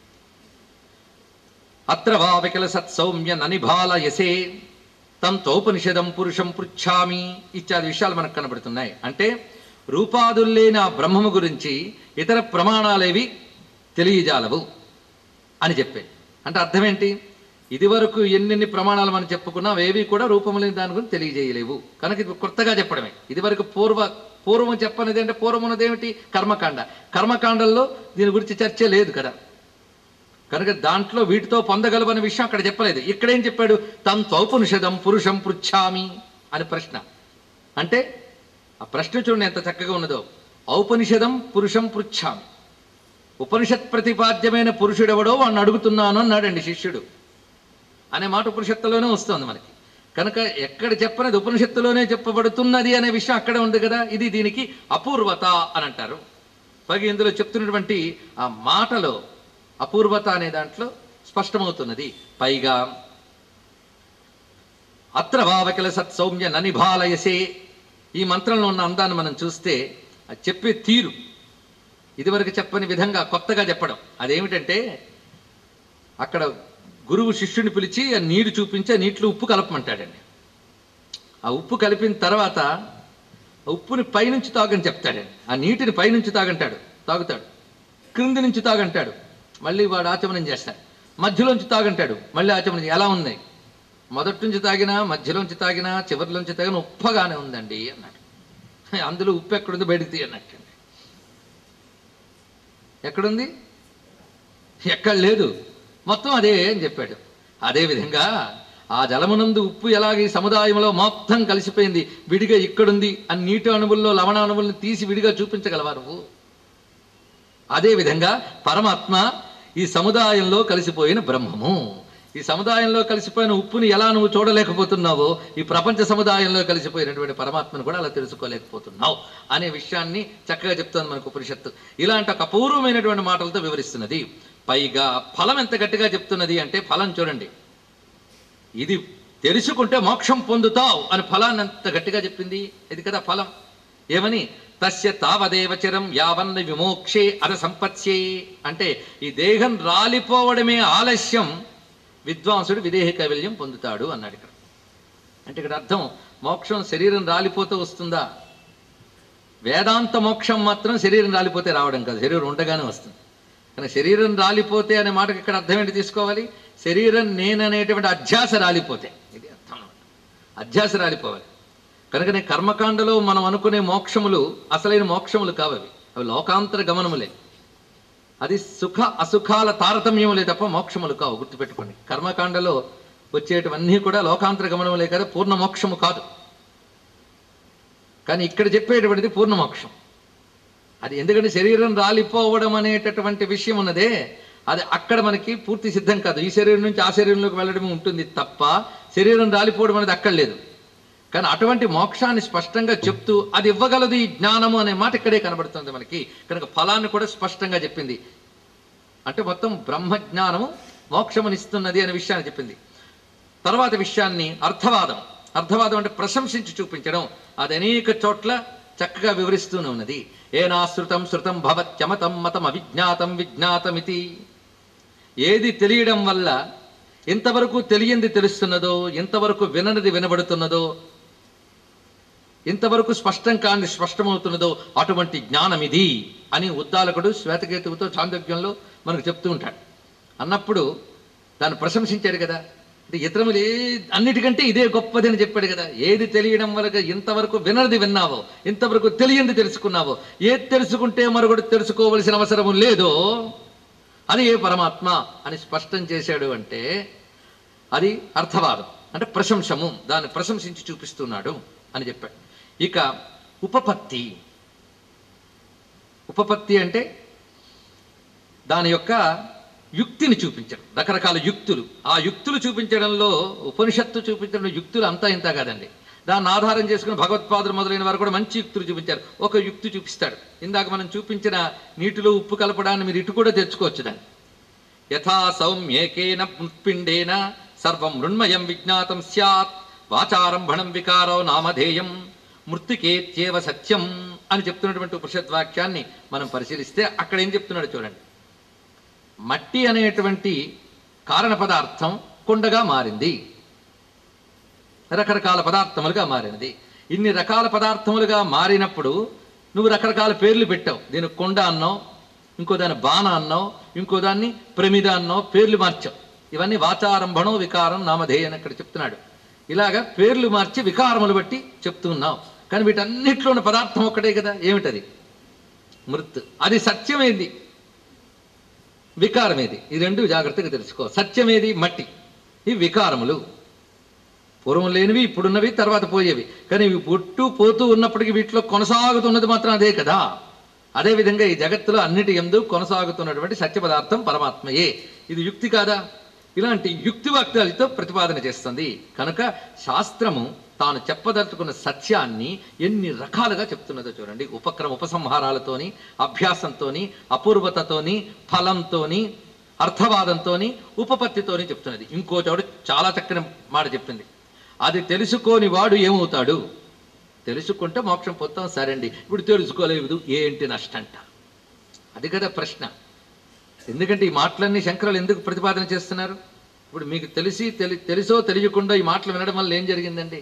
అత్ర వా వికల సత్ సౌమ్య ననిభాల యసే తం తౌపనిషదం పురుషం పృచ్ఛామి ఇత్యాది విషయాలు మనకు కనబడుతున్నాయి అంటే రూపాదుల్లేని ఆ బ్రహ్మము గురించి ఇతర ప్రమాణాలేవి తెలియజాలవు అని చెప్పాడు అంటే అర్థం ఏంటి ఇదివరకు ఎన్నెన్ని ప్రమాణాలు మనం చెప్పుకున్నా అవేవి కూడా రూపము లేని దాని గురించి తెలియజేయలేవు కనుక ఇది కొత్తగా చెప్పడమే ఇదివరకు పూర్వ పూర్వం చెప్పనిది అంటే పూర్వం ఉన్నది ఏమిటి కర్మకాండ కర్మకాండల్లో దీని గురించి చర్చ లేదు కదా కనుక దాంట్లో వీటితో పొందగలవనే విషయం అక్కడ చెప్పలేదు ఇక్కడేం చెప్పాడు తం త్వౌపనిషదం పురుషం పృచ్ఛామి అని ప్రశ్న అంటే ఆ ప్రశ్న చూడండి ఎంత చక్కగా ఉన్నదో ఔపనిషదం పురుషం పృచ్ఛామి ఉపనిషత్ ప్రతిపాద్యమైన పురుషుడెవడో వాడిని అడుగుతున్నాను అన్నాడండి శిష్యుడు అనే మాట ఉపనిషత్తులోనే వస్తుంది మనకి కనుక ఎక్కడ చెప్పనది ఉపనిషత్తులోనే చెప్పబడుతున్నది అనే విషయం అక్కడే ఉంది కదా ఇది దీనికి అపూర్వత అని అంటారు పైగా ఇందులో చెప్తున్నటువంటి ఆ మాటలో అపూర్వత అనే దాంట్లో స్పష్టమవుతున్నది పైగా అత్ర భావకల సత్ సౌమ్య ననిభాలయసే ఈ మంత్రంలో ఉన్న అందాన్ని మనం చూస్తే అది చెప్పే తీరు ఇదివరకు చెప్పని విధంగా కొత్తగా చెప్పడం అదేమిటంటే అక్కడ గురువు శిష్యుని పిలిచి ఆ నీరు చూపించి ఆ నీటిలో ఉప్పు కలపమంటాడండి ఆ ఉప్పు కలిపిన తర్వాత ఆ ఉప్పుని పైనుంచి తాగని చెప్తాడండి ఆ నీటిని పైనుంచి తాగంటాడు తాగుతాడు క్రింది నుంచి తాగంటాడు మళ్ళీ వాడు ఆచమనం చేస్తాడు మధ్యలోంచి తాగంటాడు మళ్ళీ ఆచమనం చే- ఎలా ఉంది మొదటి నుంచి తాగినా మధ్యలోంచి తాగినా చివరిలోంచి తాగిన ఉప్పగానే ఉందండి అన్నాడు అందులో ఉప్పు ఎక్కడుంది బయటికి తీ అన్నట్టండి ఎక్కడుంది ఎక్కడ లేదు మొత్తం అదే అని చెప్పాడు అదే విధంగా ఆ జలమునందు ఉప్పు ఎలాగ ఈ సముదాయంలో మొత్తం కలిసిపోయింది విడిగా ఇక్కడుంది అని నీటి అణువుల్లో లవణ అణువులను తీసి విడిగా చూపించగలవా నువ్వు అదే విధంగా పరమాత్మ ఈ సముదాయంలో కలిసిపోయిన బ్రహ్మము ఈ సముదాయంలో కలిసిపోయిన ఉప్పుని ఎలా నువ్వు చూడలేకపోతున్నావో ఈ ప్రపంచ సముదాయంలో కలిసిపోయినటువంటి పరమాత్మను కూడా అలా తెలుసుకోలేకపోతున్నావు అనే విషయాన్ని చక్కగా చెప్తోంది మనకు ఉపనిషత్తు ఇలాంటి ఒక అపూర్వమైనటువంటి మాటలతో వివరిస్తున్నది పైగా ఫలం ఎంత గట్టిగా చెప్తున్నది అంటే ఫలం చూడండి ఇది తెలుసుకుంటే మోక్షం పొందుతావు అని ఫలాన్ని అంత గట్టిగా చెప్పింది ఇది కదా ఫలం ఏమని తస్య తావదేవచరం యావన్న విమోక్షే అద సంపత్స్యే అంటే ఈ దేహం రాలిపోవడమే ఆలస్యం విద్వాంసుడు విదేహ కైవల్యం పొందుతాడు అన్నాడు ఇక్కడ అంటే ఇక్కడ అర్థం మోక్షం శరీరం రాలిపోతూ వస్తుందా వేదాంత మోక్షం మాత్రం శరీరం రాలిపోతే రావడం కాదు శరీరం ఉండగానే వస్తుంది కానీ శరీరం రాలిపోతే అనే మాటకి ఇక్కడ అర్థం ఏంటి తీసుకోవాలి శరీరం నేననేటువంటి అధ్యాస రాలిపోతే ఇది అర్థం అన్నమాట అధ్యాస రాలిపోవాలి కనుకనే కర్మకాండలో మనం అనుకునే మోక్షములు అసలైన మోక్షములు కావవి అవి లోకాంతర గమనములే అది సుఖ అసుఖాల తారతమ్యములే తప్ప మోక్షములు కావు గుర్తుపెట్టుకోండి కర్మకాండలో వచ్చేటివన్నీ కూడా లోకాంతర గమనములే కదా పూర్ణ మోక్షము కాదు కానీ ఇక్కడ చెప్పేటువంటిది పూర్ణ మోక్షం అది ఎందుకంటే శరీరం రాలిపోవడం అనేటటువంటి విషయం ఉన్నదే అది అక్కడ మనకి పూర్తి సిద్ధం కాదు ఈ శరీరం నుంచి ఆ శరీరంలోకి వెళ్ళడం ఉంటుంది తప్ప శరీరం రాలిపోవడం అనేది అక్కడ లేదు కానీ అటువంటి మోక్షాన్ని స్పష్టంగా చెప్తూ అది ఇవ్వగలదు ఈ జ్ఞానము అనే మాట ఇక్కడే కనబడుతుంది మనకి కనుక ఫలాన్ని కూడా స్పష్టంగా చెప్పింది అంటే మొత్తం బ్రహ్మజ్ఞానము మోక్షమునిస్తున్నది అనే విషయాన్ని చెప్పింది తర్వాత విషయాన్ని అర్థవాదం అర్థవాదం అంటే ప్రశంసించి చూపించడం అది అనేక చోట్ల చక్కగా వివరిస్తూనే ఉన్నది ఏనాశ్రుతం శృతం భవత్యమతం మతం అవిజ్ఞాతం విజ్ఞాతమితి ఏది తెలియడం వల్ల ఎంతవరకు తెలియంది తెలుస్తున్నదో ఎంతవరకు విననిది వినబడుతున్నదో ఎంతవరకు స్పష్టం కాని స్పష్టమవుతున్నదో అటువంటి జ్ఞానం ఇది అని ఉద్దాలకుడు శ్వేతకేతువుతో చాందోగ్యంలో మనకు చెప్తూ ఉంటాడు అన్నప్పుడు దాన్ని ప్రశంసించాడు కదా అంటే ఇతరములు ఏ అన్నిటికంటే ఇదే గొప్పది అని చెప్పాడు కదా ఏది తెలియడం వల్ల ఇంతవరకు వినది విన్నావో ఇంతవరకు తెలియంది తెలుసుకున్నావో ఏది తెలుసుకుంటే మరొకటి తెలుసుకోవలసిన అవసరము లేదో అది ఏ పరమాత్మ అని స్పష్టం చేశాడు అంటే అది అర్థవాదం అంటే ప్రశంసము దాన్ని ప్రశంసించి చూపిస్తున్నాడు అని చెప్పాడు ఇక ఉపపత్తి ఉపపత్తి అంటే దాని యొక్క యుక్తిని చూపించడం రకరకాల యుక్తులు ఆ యుక్తులు చూపించడంలో ఉపనిషత్తు చూపించడం యుక్తులు అంతా ఇంత కాదండి దాన్ని ఆధారం చేసుకుని భగవత్పాదులు మొదలైన వారు కూడా మంచి యుక్తులు చూపించారు ఒక యుక్తి చూపిస్తాడు ఇందాక మనం చూపించిన నీటిలో ఉప్పు కలపడాన్ని మీరు ఇటు కూడా తెచ్చుకోవచ్చు దాన్ని యథా సౌమ్యేకేన పిండేన సర్వం మృణ్మయం విజ్ఞాతం స్యాత్ వాచారంభణం వికారో నామధేయం మృతికేత్యేవ సత్యం అని చెప్తున్నటువంటి ఉపనిషత్ వాక్యాన్ని మనం పరిశీలిస్తే అక్కడ ఏం చెప్తున్నాడు చూడండి మట్టి అనేటువంటి కారణ పదార్థం కొండగా మారింది రకరకాల పదార్థములుగా మారినది ఇన్ని రకాల పదార్థములుగా మారినప్పుడు నువ్వు రకరకాల పేర్లు పెట్టావు దీనికి కొండ అన్నావు ఇంకో దాన్ని బాణ అన్నావు ఇంకో దాన్ని ప్రమిద అన్నావు పేర్లు మార్చావు ఇవన్నీ వాచారంభణం వికారం నామధేయం అని ఇక్కడ చెప్తున్నాడు ఇలాగా పేర్లు మార్చి వికారములు బట్టి చెప్తున్నావు కానీ వీటన్నిటిలో ఉన్న పదార్థం ఒక్కటే కదా ఏమిటది మృత్ అది సత్యమేది వికారమేది ఈ రెండు జాగ్రత్తగా తెలుసుకో సత్యమేది మట్టి ఇవి వికారములు పూర్వం లేనివి ఇప్పుడున్నవి తర్వాత పోయేవి కానీ ఇవి పుట్టు పోతూ ఉన్నప్పటికీ వీటిలో కొనసాగుతున్నది మాత్రం అదే కదా అదే విధంగా ఈ జగత్తులో అన్నిటి ఎందు కొనసాగుతున్నటువంటి సత్య పదార్థం పరమాత్మయే ఇది యుక్తి కాదా ఇలాంటి యుక్తి వాక్యాలతో ప్రతిపాదన చేస్తుంది కనుక శాస్త్రము తాను చెప్పదలుచుకున్న సత్యాన్ని ఎన్ని రకాలుగా చెప్తున్నదో చూడండి ఉపక్రమ ఉపసంహారాలతోని అభ్యాసంతోని అపూర్వతతోని ఫలంతోని అర్థవాదంతోని ఉపపత్తితోని చెప్తున్నది ఇంకో చోటు చాలా చక్కని మాట చెప్పింది అది తెలుసుకోని వాడు ఏమవుతాడు తెలుసుకుంటే మోక్షం పొందుతాం సరండి ఇప్పుడు తెలుసుకోలేదు ఏంటి నష్టంట అది కదా ప్రశ్న ఎందుకంటే ఈ మాటలన్నీ శంకరులు ఎందుకు ప్రతిపాదన చేస్తున్నారు ఇప్పుడు మీకు తెలిసి తెలి తెలుసో తెలియకుండా ఈ మాటలు వినడం వల్ల ఏం జరిగిందండి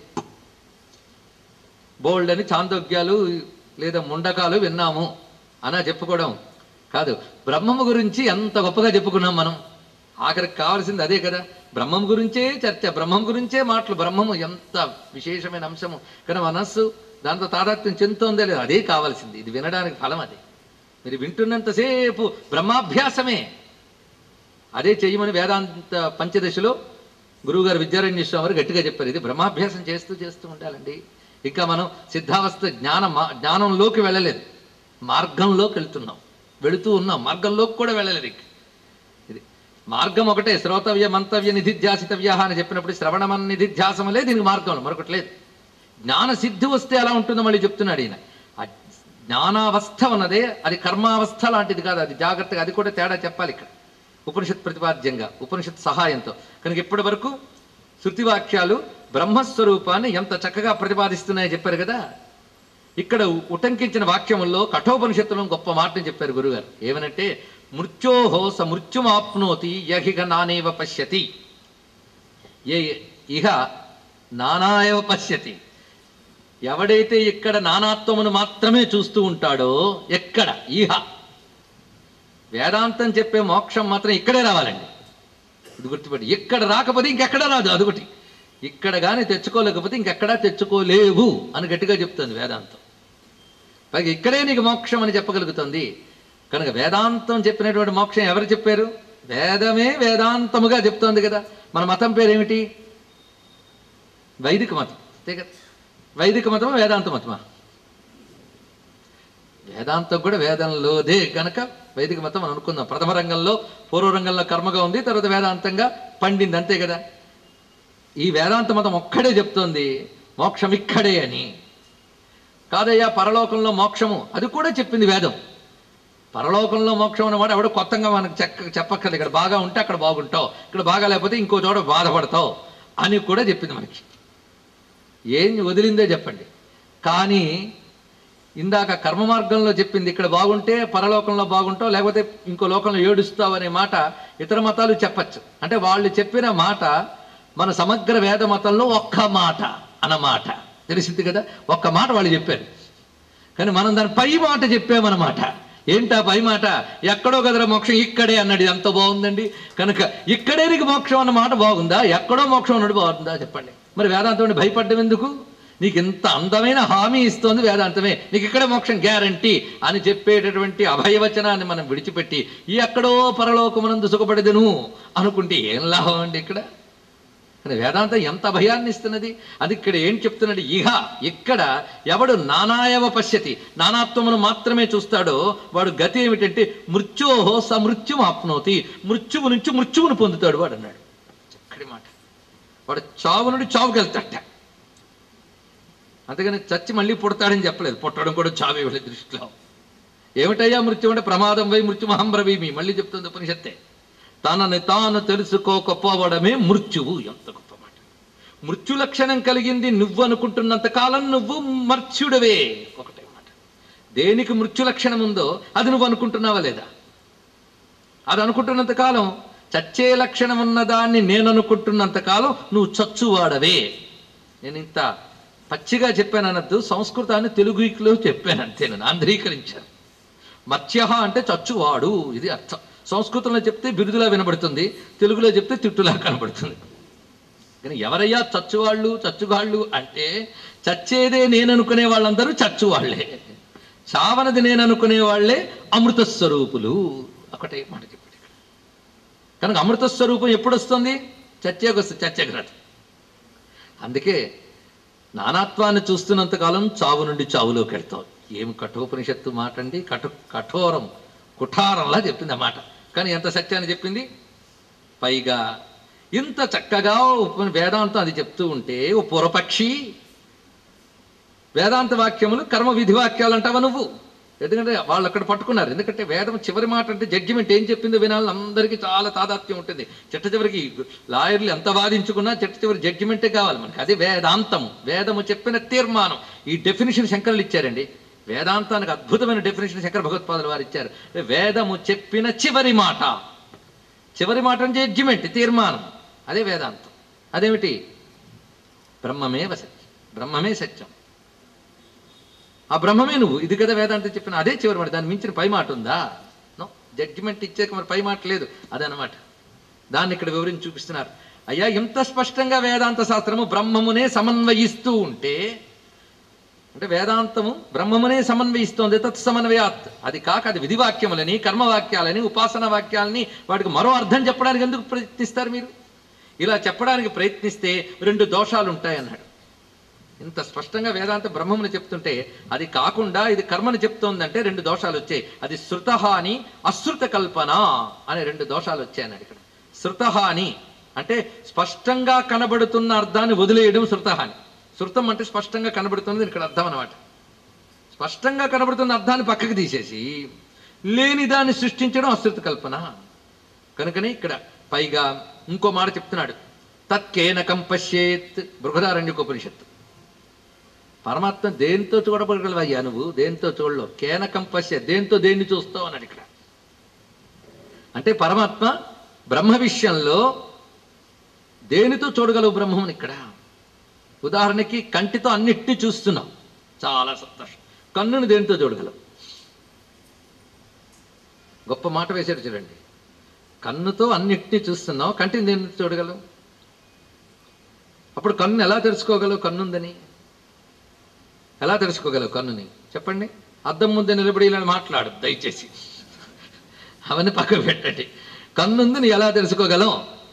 బోల్డ్ అని చాందోగ్యాలు లేదా ముండకాలు విన్నాము అనా చెప్పుకోవడం కాదు బ్రహ్మము గురించి ఎంత గొప్పగా చెప్పుకున్నాం మనం ఆఖరికి కావాల్సింది అదే కదా బ్రహ్మం గురించే చర్చ బ్రహ్మం గురించే మాటలు బ్రహ్మము ఎంత విశేషమైన అంశము కానీ మనస్సు దాంతో తాదాత్మ్యం చెందుతోందే లేదు అదే కావాల్సింది ఇది వినడానికి ఫలం అది మీరు వింటున్నంతసేపు బ్రహ్మాభ్యాసమే అదే చెయ్యమని వేదాంత పంచదశలో గురువుగారు విద్యారణ్య స్వామి వారు గట్టిగా చెప్పారు ఇది బ్రహ్మాభ్యాసం చేస్తూ చేస్తూ ఉండాలండి ఇంకా మనం సిద్ధావస్థ జ్ఞానం జ్ఞానంలోకి వెళ్ళలేదు మార్గంలోకి వెళ్తున్నాం వెళుతూ ఉన్నాం మార్గంలోకి కూడా వెళ్ళలేదు ఇంక. ఇది మార్గం ఒకటే శ్రోతవ్య మంతవ్య నిధిధ్యాసితవ్య అని చెప్పినప్పుడు శ్రవణమన్ నిధిధ్యాసములే దీనికి మార్గం మరొకటి లేదు జ్ఞాన సిద్ధి వస్తే ఎలా ఉంటుందో మళ్ళీ చెప్తున్నాడు ఈయన ఆ జ్ఞానావస్థ ఉన్నదే అది కర్మావస్థ లాంటిది కాదు అది జాగ్రత్తగా అది కూడా తేడా చెప్పాలి ఇక్కడ ఉపనిషత్ ప్రతిపాద్యంగా ఉపనిషత్ సహాయంతో కనుక ఇప్పటి వరకు శృతివాక్యాలు బ్రహ్మస్వరూపాన్ని ఎంత చక్కగా ప్రతిపాదిస్తున్నాయో చెప్పారు కదా ఇక్కడ ఉటంకించిన వాక్యముల్లో కఠోపనిషత్తులో గొప్ప మాటని చెప్పారు గురుగారు ఏమనంటే మృత్యోహో స మృత్యుమాప్నోతి యహిగ నానేవ పశ్యతి ఏ ఇహ నానాయవ పశ్యతి ఎవడైతే ఇక్కడ నానాత్వమును మాత్రమే చూస్తూ ఉంటాడో ఎక్కడ ఈహ వేదాంతం చెప్పే మోక్షం మాత్రం ఇక్కడే రావాలండి ఇది గుర్తుపెట్టి ఇక్కడ రాకపోతే ఇంకెక్కడ రాదు అదొకటి ఇక్కడ కానీ తెచ్చుకోలేకపోతే ఇంకెక్కడా తెచ్చుకోలేవు అని గట్టిగా చెప్తుంది వేదాంతం పైగా ఇక్కడే నీకు మోక్షం అని చెప్పగలుగుతుంది కనుక వేదాంతం చెప్పినటువంటి మోక్షం ఎవరు చెప్పారు వేదమే వేదాంతముగా చెప్తోంది కదా మన మతం పేరేమిటి వైదిక మతం అంతే కదా వైదిక మతమా వేదాంత మతమా వేదాంతం కూడా వేదంలోదే కనుక వైదిక మతం అని అనుకుందాం ప్రథమ రంగంలో పూర్వ రంగంలో కర్మగా ఉంది తర్వాత వేదాంతంగా పండింది అంతే కదా ఈ వేదాంత మతం ఒక్కడే చెప్తోంది మోక్షం ఇక్కడే అని కాదయ్యా పరలోకంలో మోక్షము అది కూడా చెప్పింది వేదం పరలోకంలో మోక్షం అన్నమాట ఎవడో కొత్తగా మనకు చెక్క చెప్పక్కర్లేదు ఇక్కడ బాగా ఉంటే అక్కడ బాగుంటావు ఇక్కడ బాగా లేకపోతే ఇంకో చోట బాధపడతావు అని కూడా చెప్పింది మనకి ఏం వదిలిందే చెప్పండి కానీ ఇందాక కర్మ మార్గంలో చెప్పింది ఇక్కడ బాగుంటే పరలోకంలో బాగుంటావు లేకపోతే ఇంకో లోకంలో ఏడుస్తావు అనే మాట ఇతర మతాలు చెప్పచ్చు అంటే వాళ్ళు చెప్పిన మాట మన సమగ్ర వేద మతంలో ఒక్క మాట అన్నమాట తెలిసింది కదా ఒక్క మాట వాళ్ళు చెప్పారు కానీ మనం దాని పై మాట చెప్పామన్నమాట ఏంటా పై మాట ఎక్కడో కదరా మోక్షం ఇక్కడే అన్నాడు ఇది ఎంత బాగుందండి కనుక ఇక్కడే నీకు మోక్షం అన్న మాట బాగుందా ఎక్కడో మోక్షం అన్నాడు బాగుందా చెప్పండి మరి వేదాంతం భయపడ్డం ఎందుకు నీకు ఇంత అందమైన హామీ ఇస్తోంది వేదాంతమే నీకు ఇక్కడే మోక్షం గ్యారంటీ అని చెప్పేటటువంటి అభయవచనాన్ని మనం విడిచిపెట్టి ఈ ఎక్కడో పరలోకమునందు సుఖపడదును అనుకుంటే ఏం లాభం అండి ఇక్కడ కానీ వేదాంతం ఎంత భయాన్ని ఇస్తున్నది అది ఇక్కడ ఏం చెప్తున్నది ఇహ ఇక్కడ ఎవడు నానాయవ పశ్యతి నానాత్వమును మాత్రమే చూస్తాడో వాడు గతి ఏమిటంటే మృత్యోహో స మృత్యుము ఆప్నోతి మృత్యువు నుంచి మృత్యువును పొందుతాడు వాడు అన్నాడు చక్కటి మాట వాడు చావు నుండి చావుకి వెళ్తాట అంతేగాని చచ్చి మళ్ళీ పుడతాడని చెప్పలేదు పుట్టడం కూడా చావే వీళ్ళ దృష్టిలో ఏమిటయ్యా మృత్యు అంటే ప్రమాదం వై మృత్యుమహం బ్రవీమి మళ్ళీ చెప్తుంది ఉపనిషత్తే తనని తాను తెలుసుకోకపోవడమే మృత్యువు ఎంత గొప్ప మాట మృత్యు లక్షణం కలిగింది నువ్వు అనుకుంటున్నంత కాలం నువ్వు మర్త్యుడవే ఒకటే మాట దేనికి మృత్యు లక్షణం ఉందో అది నువ్వు అనుకుంటున్నావా లేదా అది అనుకుంటున్నంత కాలం చచ్చే లక్షణం ఉన్న దాన్ని నేను అనుకుంటున్నంత కాలం నువ్వు చచ్చువాడవే నేను ఇంత పచ్చిగా చెప్పాను అనద్దు సంస్కృతాన్ని తెలుగులో చెప్పాను అంతే నేను ఆంధ్రీకరించాను మత్స్య అంటే చచ్చువాడు ఇది అర్థం సంస్కృతంలో చెప్తే బిరుదులా వినబడుతుంది తెలుగులో చెప్తే తిట్టులా కనబడుతుంది కానీ ఎవరయ్యా చచ్చువాళ్ళు చచ్చుగాళ్ళు అంటే చచ్చేదే నేను అనుకునే వాళ్ళందరూ చచ్చువాళ్లే చావనది నేను అనుకునే వాళ్ళే అమృత స్వరూపులు ఒకటే మాట చెప్పాడు ఇక్కడ కనుక అమృత స్వరూపం ఎప్పుడు వస్తుంది చచ్చేకి వస్తుంది చచ్చేగ్రత అందుకే నానాత్వాన్ని చూస్తున్నంత కాలం చావు నుండి చావులోకి వెళ్తావు ఏం కఠోపనిషత్తు మాట అండి కఠో కఠోరం కుఠారంలా చెప్పింది ఆ మాట కానీ ఎంత సత్యాన్ని చెప్పింది పైగా ఇంత చక్కగా ఉప- వేదాంతం అది చెప్తూ ఉంటే ఓ పూర్వపక్షి వేదాంత వాక్యములు కర్మ విధి వాక్యాలు అంటావా నువ్వు ఎందుకంటే వాళ్ళు అక్కడ పట్టుకున్నారు ఎందుకంటే వేదం చివరి మాట అంటే జడ్జిమెంట్ ఏం చెప్పిందో వినాలని అందరికీ చాలా తాదాత్మ్యం ఉంటుంది చిట్ట చివరికి లాయర్లు ఎంత వాదించుకున్నా చిట్ట చివరి జడ్జిమెంటే కావాలి మనకి అది వేదాంతము వేదము చెప్పిన తీర్మానం ఈ డెఫినేషన్ శంకరులు ఇచ్చారండి వేదాంతానికి అద్భుతమైన డెఫినేషన్ శంకర భగవత్పాదులు వారు ఇచ్చారు వేదము చెప్పిన చివరి మాట చివరి మాట అంటే జడ్జిమెంట్ తీర్మానం అదే వేదాంతం అదేమిటి బ్రహ్మమేవ సత్యం బ్రహ్మమే సత్యం ఆ బ్రహ్మమే నువ్వు ఇది కదా వేదాంతం చెప్పిన అదే చివరి మాట దాన్ని మించిన పై మాట ఉందా నో జడ్జిమెంట్ ఇచ్చాక మరి పై మాట లేదు అదనమాట దాన్ని ఇక్కడ వివరించి చూపిస్తున్నారు అయ్యా ఇంత స్పష్టంగా వేదాంత శాస్త్రము బ్రహ్మమునే సమన్వయిస్తూ ఉంటే అంటే వేదాంతము బ్రహ్మమునే సమన్వయిస్తోంది తత్ సమన్వయాత్ అది కాక అది విధివాక్యములని కర్మవాక్యాలని ఉపాసన వాక్యాలని వాటికి మరో అర్థం చెప్పడానికి ఎందుకు ప్రయత్నిస్తారు మీరు ఇలా చెప్పడానికి ప్రయత్నిస్తే రెండు దోషాలు ఉంటాయి అన్నాడు ఇంత స్పష్టంగా వేదాంత బ్రహ్మముని చెప్తుంటే అది కాకుండా ఇది కర్మని చెప్తోందంటే రెండు దోషాలు వచ్చాయి అది శృత అని అశ్రుత కల్పన అనే రెండు దోషాలు వచ్చాయి అన్నాడు ఇక్కడ శృతహాని అంటే స్పష్టంగా కనబడుతున్న అర్థాన్ని వదిలేయడం శృతహాని శృతం అంటే స్పష్టంగా కనబడుతున్నది ఇక్కడ అర్థం అనమాట స్పష్టంగా కనబడుతున్న అర్థాన్ని పక్కకి తీసేసి లేని దాన్ని సృష్టించడం అశ్రుత కల్పన కనుకనే ఇక్కడ పైగా ఇంకో మాట చెప్తున్నాడు తత్కేనకం పశ్యేత్ బృహదారణ్యకోపనిషత్తు పరమాత్మ దేంతో చూడబడగలవయ్యా నువ్వు దేంతో చూడలేవు కేనకం పశ్య దేంతో దేన్ని చూస్తావు అన్నాడు ఇక్కడ అంటే పరమాత్మ బ్రహ్మ విషయంలో దేనితో చూడగలవు బ్రహ్మం ఇక్కడ ఉదాహరణకి కంటితో అన్నిటినీ చూస్తున్నావు చాలా సంతోషం కన్నుని దేనితో చూడగలవు గొప్ప మాట వేశాడు చూడండి కన్నుతో అన్నిటినీ చూస్తున్నావు కంటిని దేనితో చూడగలవు అప్పుడు కన్ను ఎలా తెలుసుకోగలవు కన్నుందని ఎలా తెలుసుకోగలవు కన్నుని చెప్పండి అద్దం ముందే నిలబడి ఇలా మాట్లాడు దయచేసి అవన్నీ పక్కకు పెట్టండి కన్నుందని ఎలా తెలుసుకోగలం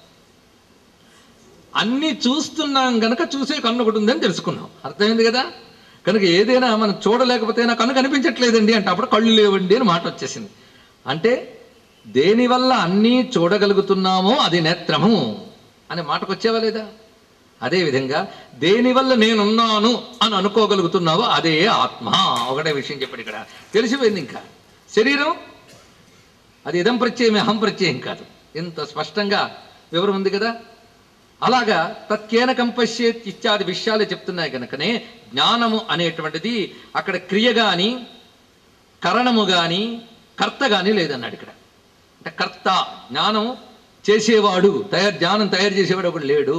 అన్ని చూస్తున్నాం గనక చూసే కన్ను ఒకటి ఉందని తెలుసుకున్నాం అర్థమైంది కదా కనుక ఏదైనా మనం చూడలేకపోతే నా కన్ను కనిపించట్లేదండి అంటే అప్పుడు కళ్ళు లేవండి అని మాట వచ్చేసింది అంటే దేనివల్ల అన్నీ చూడగలుగుతున్నామో అది నేత్రము అనే మాటకు వచ్చేవా లేదా అదేవిధంగా దేనివల్ల నేనున్నాను అని అనుకోగలుగుతున్నావో అదే ఆత్మ ఒకటే విషయం చెప్పండి ఇక్కడ తెలిసిపోయింది ఇంకా శరీరం అది ఇదం ప్రత్యయమే అహం ప్రత్యయం కాదు ఇంత స్పష్టంగా వివరం ఉంది కదా అలాగా తత్కేన కంపశ్యేత్ ఇత్యాది విషయాలు చెప్తున్నాయి కనుకనే జ్ఞానము అనేటువంటిది అక్కడ క్రియ గాని కరణము గాని కర్త గాని లేదన్నాడు ఇక్కడ అంటే కర్త జ్ఞానం చేసేవాడు తయారు జ్ఞానం తయారు చేసేవాడు ఒకడు లేడు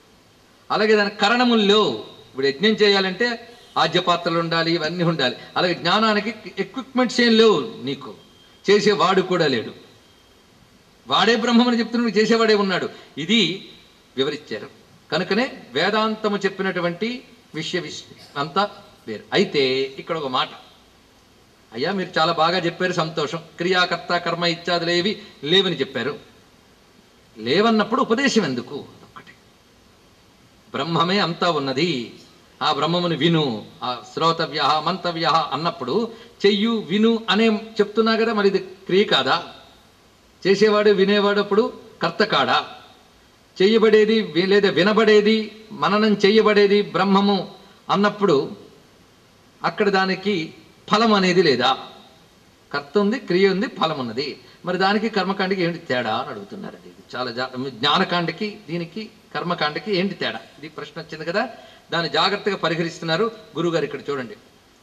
అలాగే దాని కరణముల్లో ఇప్పుడు యజ్ఞం చేయాలంటే ఆజ్యపాత్రలు ఉండాలి ఇవన్నీ ఉండాలి అలాగే జ్ఞానానికి ఎక్విప్మెంట్స్ ఏం లేవు నీకు చేసేవాడు కూడా లేడు వాడే బ్రహ్మమని చెప్తున్నాడు చేసేవాడే ఉన్నాడు ఇది వివరించారు కనుకనే వేదాంతము చెప్పినటువంటి విషయ విష అంతా వేరు అయితే ఇక్కడ ఒక మాట అయ్యా మీరు చాలా బాగా చెప్పారు సంతోషం క్రియాకర్త కర్మ ఇత్యాదులేవి లేవని చెప్పారు లేవన్నప్పుడు ఉపదేశం ఎందుకు అదొక్కటి బ్రహ్మమే అంతా ఉన్నది ఆ బ్రహ్మమును విను ఆ శ్రోతవ్య మంతవ్య అన్నప్పుడు చెయ్యు విను అనే చెప్తున్నా కదా మరి ఇది క్రియ కాదా చేసేవాడు వినేవాడు అప్పుడు కర్త కాడా చెయ్యబడేది వి- లేదా వినబడేది మననం చెయ్యబడేది బ్రహ్మము అన్నప్పుడు అక్కడ దానికి ఫలం అనేది లేదా కర్త ఉంది క్రియ ఉంది ఫలం ఉన్నది మరి దానికి కర్మకాండకి ఏంటి తేడా అని అడుగుతున్నారు అది ఇది చాలా జా జ్ఞానకాండకి దీనికి కర్మకాండకి ఏంటి తేడా ఇది ప్రశ్న వచ్చింది కదా దాన్ని జాగ్రత్తగా పరిహరిస్తున్నారు గురుగారు ఇక్కడ చూడండి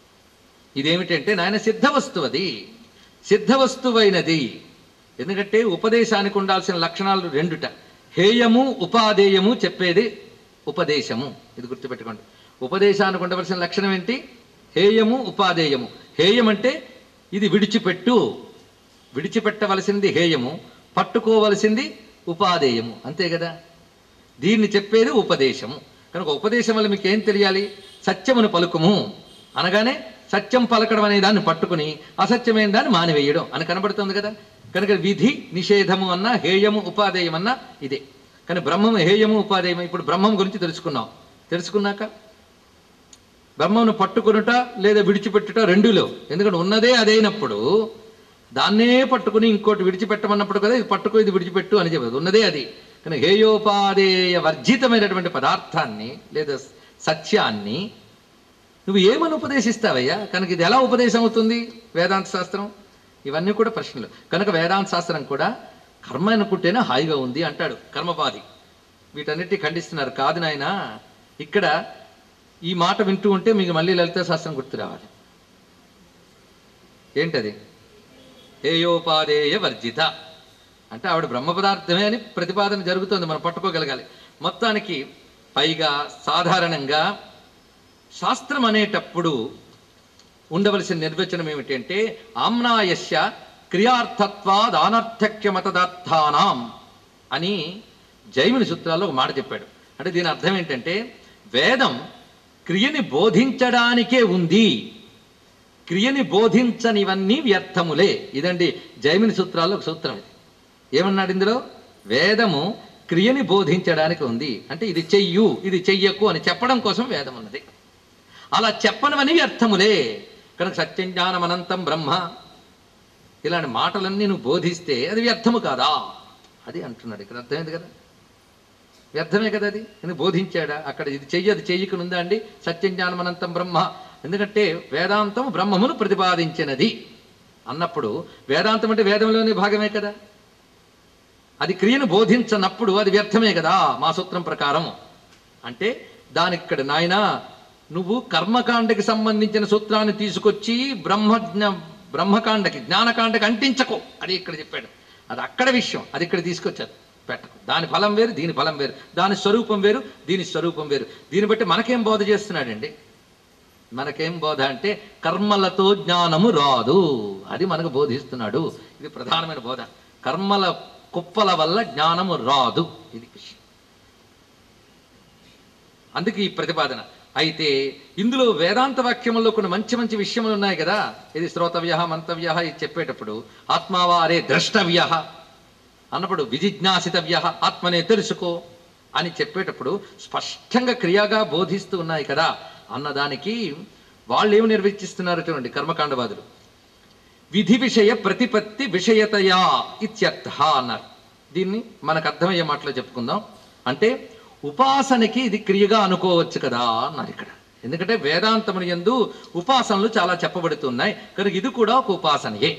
ఇదేమిటంటే నాయన సిద్ధ వస్తువు అది సిద్ధ వస్తువైనది ఎందుకంటే ఉపదేశానికి ఉండాల్సిన లక్షణాలు రెండుట హేయము ఉపాదేయము చెప్పేది ఉపదేశము ఇది గుర్తుపెట్టుకోండి ఉపదేశానికి ఉండవలసిన లక్షణం ఏంటి హేయము ఉపాదేయము హేయం అంటే ఇది విడిచిపెట్టు విడిచిపెట్టవలసింది హేయము పట్టుకోవలసింది ఉపాదేయము అంతే కదా దీన్ని చెప్పేది ఉపదేశము కనుక ఉపదేశం వల్ల మీకు ఏం తెలియాలి సత్యమును పలుకుము అనగానే సత్యం పలకడం అనే దాన్ని పట్టుకుని అసత్యమైన దాన్ని మానివేయడం అని కనబడుతుంది కదా కనుక విధి నిషేధము అన్న హేయము ఉపాదేయం అన్న ఇదే కానీ బ్రహ్మము హేయము ఉపాదేయం ఇప్పుడు బ్రహ్మం గురించి తెలుసుకున్నాం తెలుసుకున్నాక బ్రహ్మను పట్టుకునుట లేదా విడిచిపెట్టుట రెండులో ఎందుకంటే ఉన్నదే అదైనప్పుడు దాన్నే పట్టుకుని ఇంకోటి విడిచిపెట్టమన్నప్పుడు కదా ఇది పట్టుకో ఇది విడిచిపెట్టు అని చెప్పదు ఉన్నదే అది కానీ హేయోపాదేయ వర్జితమైనటువంటి పదార్థాన్ని లేదా సత్యాన్ని నువ్వు ఏమని ఉపదేశిస్తావయ్యా కనుక ఇది ఎలా ఉపదేశం అవుతుంది వేదాంత శాస్త్రం ఇవన్నీ కూడా ప్రశ్నలు కనుక వేదాంత శాస్త్రం కూడా కర్మ అనుకుంటేనే హాయిగా ఉంది అంటాడు కర్మపాది వీటన్నిటి ఖండిస్తున్నారు కాదు నాయన ఇక్కడ ఈ మాట వింటూ ఉంటే మీకు మళ్ళీ లలిత శాస్త్రం గుర్తు రావాలి ఏంటది హేయోపాదేయ వర్జిత అంటే ఆవిడ బ్రహ్మ పదార్థమే అని ప్రతిపాదన జరుగుతుంది మనం పట్టుకోగలగాలి మొత్తానికి పైగా సాధారణంగా శాస్త్రం అనేటప్పుడు ఉండవలసిన నిర్వచనం ఏమిటంటే ఆమ్నాయస్య క్రియార్థత్వాద్ అనర్థక్య మతదార్థానాం అని జైమిని సూత్రాల్లో ఒక మాట చెప్పాడు అంటే దీని అర్థం ఏంటంటే వేదం క్రియని బోధించడానికే ఉంది క్రియని బోధించనివన్నీ వ్యర్థములే ఇదండి జైమిని సూత్రాల్లో ఒక సూత్రం ఇది ఏమన్నాడు ఇందులో వేదము క్రియని బోధించడానికి ఉంది అంటే ఇది చెయ్యు ఇది చెయ్యకు అని చెప్పడం కోసం వేదం ఉన్నది అలా చెప్పనవని వ్యర్థములే కనుక సత్యం జ్ఞానం అనంతం బ్రహ్మ ఇలాంటి మాటలన్నీ నువ్వు బోధిస్తే అది వ్యర్థము కాదా అది అంటున్నాడు ఇక్కడ అర్థమైంది కదా వ్యర్థమే కదా అది ఎందుకు బోధించాడా అక్కడ ఇది చెయ్యి అది చెయ్యకునుందా అండి సత్యం జ్ఞానమనంతం బ్రహ్మ ఎందుకంటే వేదాంతం బ్రహ్మమును ప్రతిపాదించినది అన్నప్పుడు వేదాంతం అంటే వేదంలోని భాగమే కదా అది క్రియను బోధించనప్పుడు అది వ్యర్థమే కదా మా సూత్రం ప్రకారం అంటే దానికి ఇక్కడ నాయన నువ్వు కర్మకాండకి సంబంధించిన సూత్రాన్ని తీసుకొచ్చి బ్రహ్మజ్ఞ బ్రహ్మకాండకి జ్ఞానకాండకి అంటించకు అది ఇక్కడ చెప్పాడు అది అక్కడ విషయం అది ఇక్కడ తీసుకొచ్చారు పెట్టకు దాని ఫలం వేరు దీని ఫలం వేరు దాని స్వరూపం వేరు దీని స్వరూపం వేరు దీన్ని బట్టి మనకేం బోధ చేస్తున్నాడండి మనకేం బోధ అంటే కర్మలతో జ్ఞానము రాదు అది మనకు బోధిస్తున్నాడు ఇది ప్రధానమైన బోధ కర్మల కుప్పల వల్ల జ్ఞానము రాదు ఇది విషయం అందుకే ఈ ప్రతిపాదన అయితే ఇందులో వేదాంత వాక్యముల్లో కొన్ని మంచి మంచి విషయములు ఉన్నాయి కదా ఇది శ్రోతవ్య మంతవ్య ఇది చెప్పేటప్పుడు ఆత్మావా అరే ద్రష్టవ్య అన్నప్పుడు విజిజ్ఞాసితవ్య ఆత్మనే తెలుసుకో అని చెప్పేటప్పుడు స్పష్టంగా క్రియాగా బోధిస్తూ ఉన్నాయి కదా అన్నదానికి వాళ్ళు ఏమి నిర్వచిస్తున్నారు చూడండి కర్మకాండవాదులు విధి విషయ ప్రతిపత్తి విషయతయా ఇత్యర్థ అన్నారు దీన్ని మనకు అర్థమయ్యే మాటలో చెప్పుకుందాం అంటే ఉపాసనకి ఇది క్రియగా అనుకోవచ్చు కదా అన్నారు ఇక్కడ ఎందుకంటే వేదాంతముని యందు ఉపాసనలు చాలా చెప్పబడుతున్నాయి కనుక ఇది కూడా ఒక ఉపాసనయే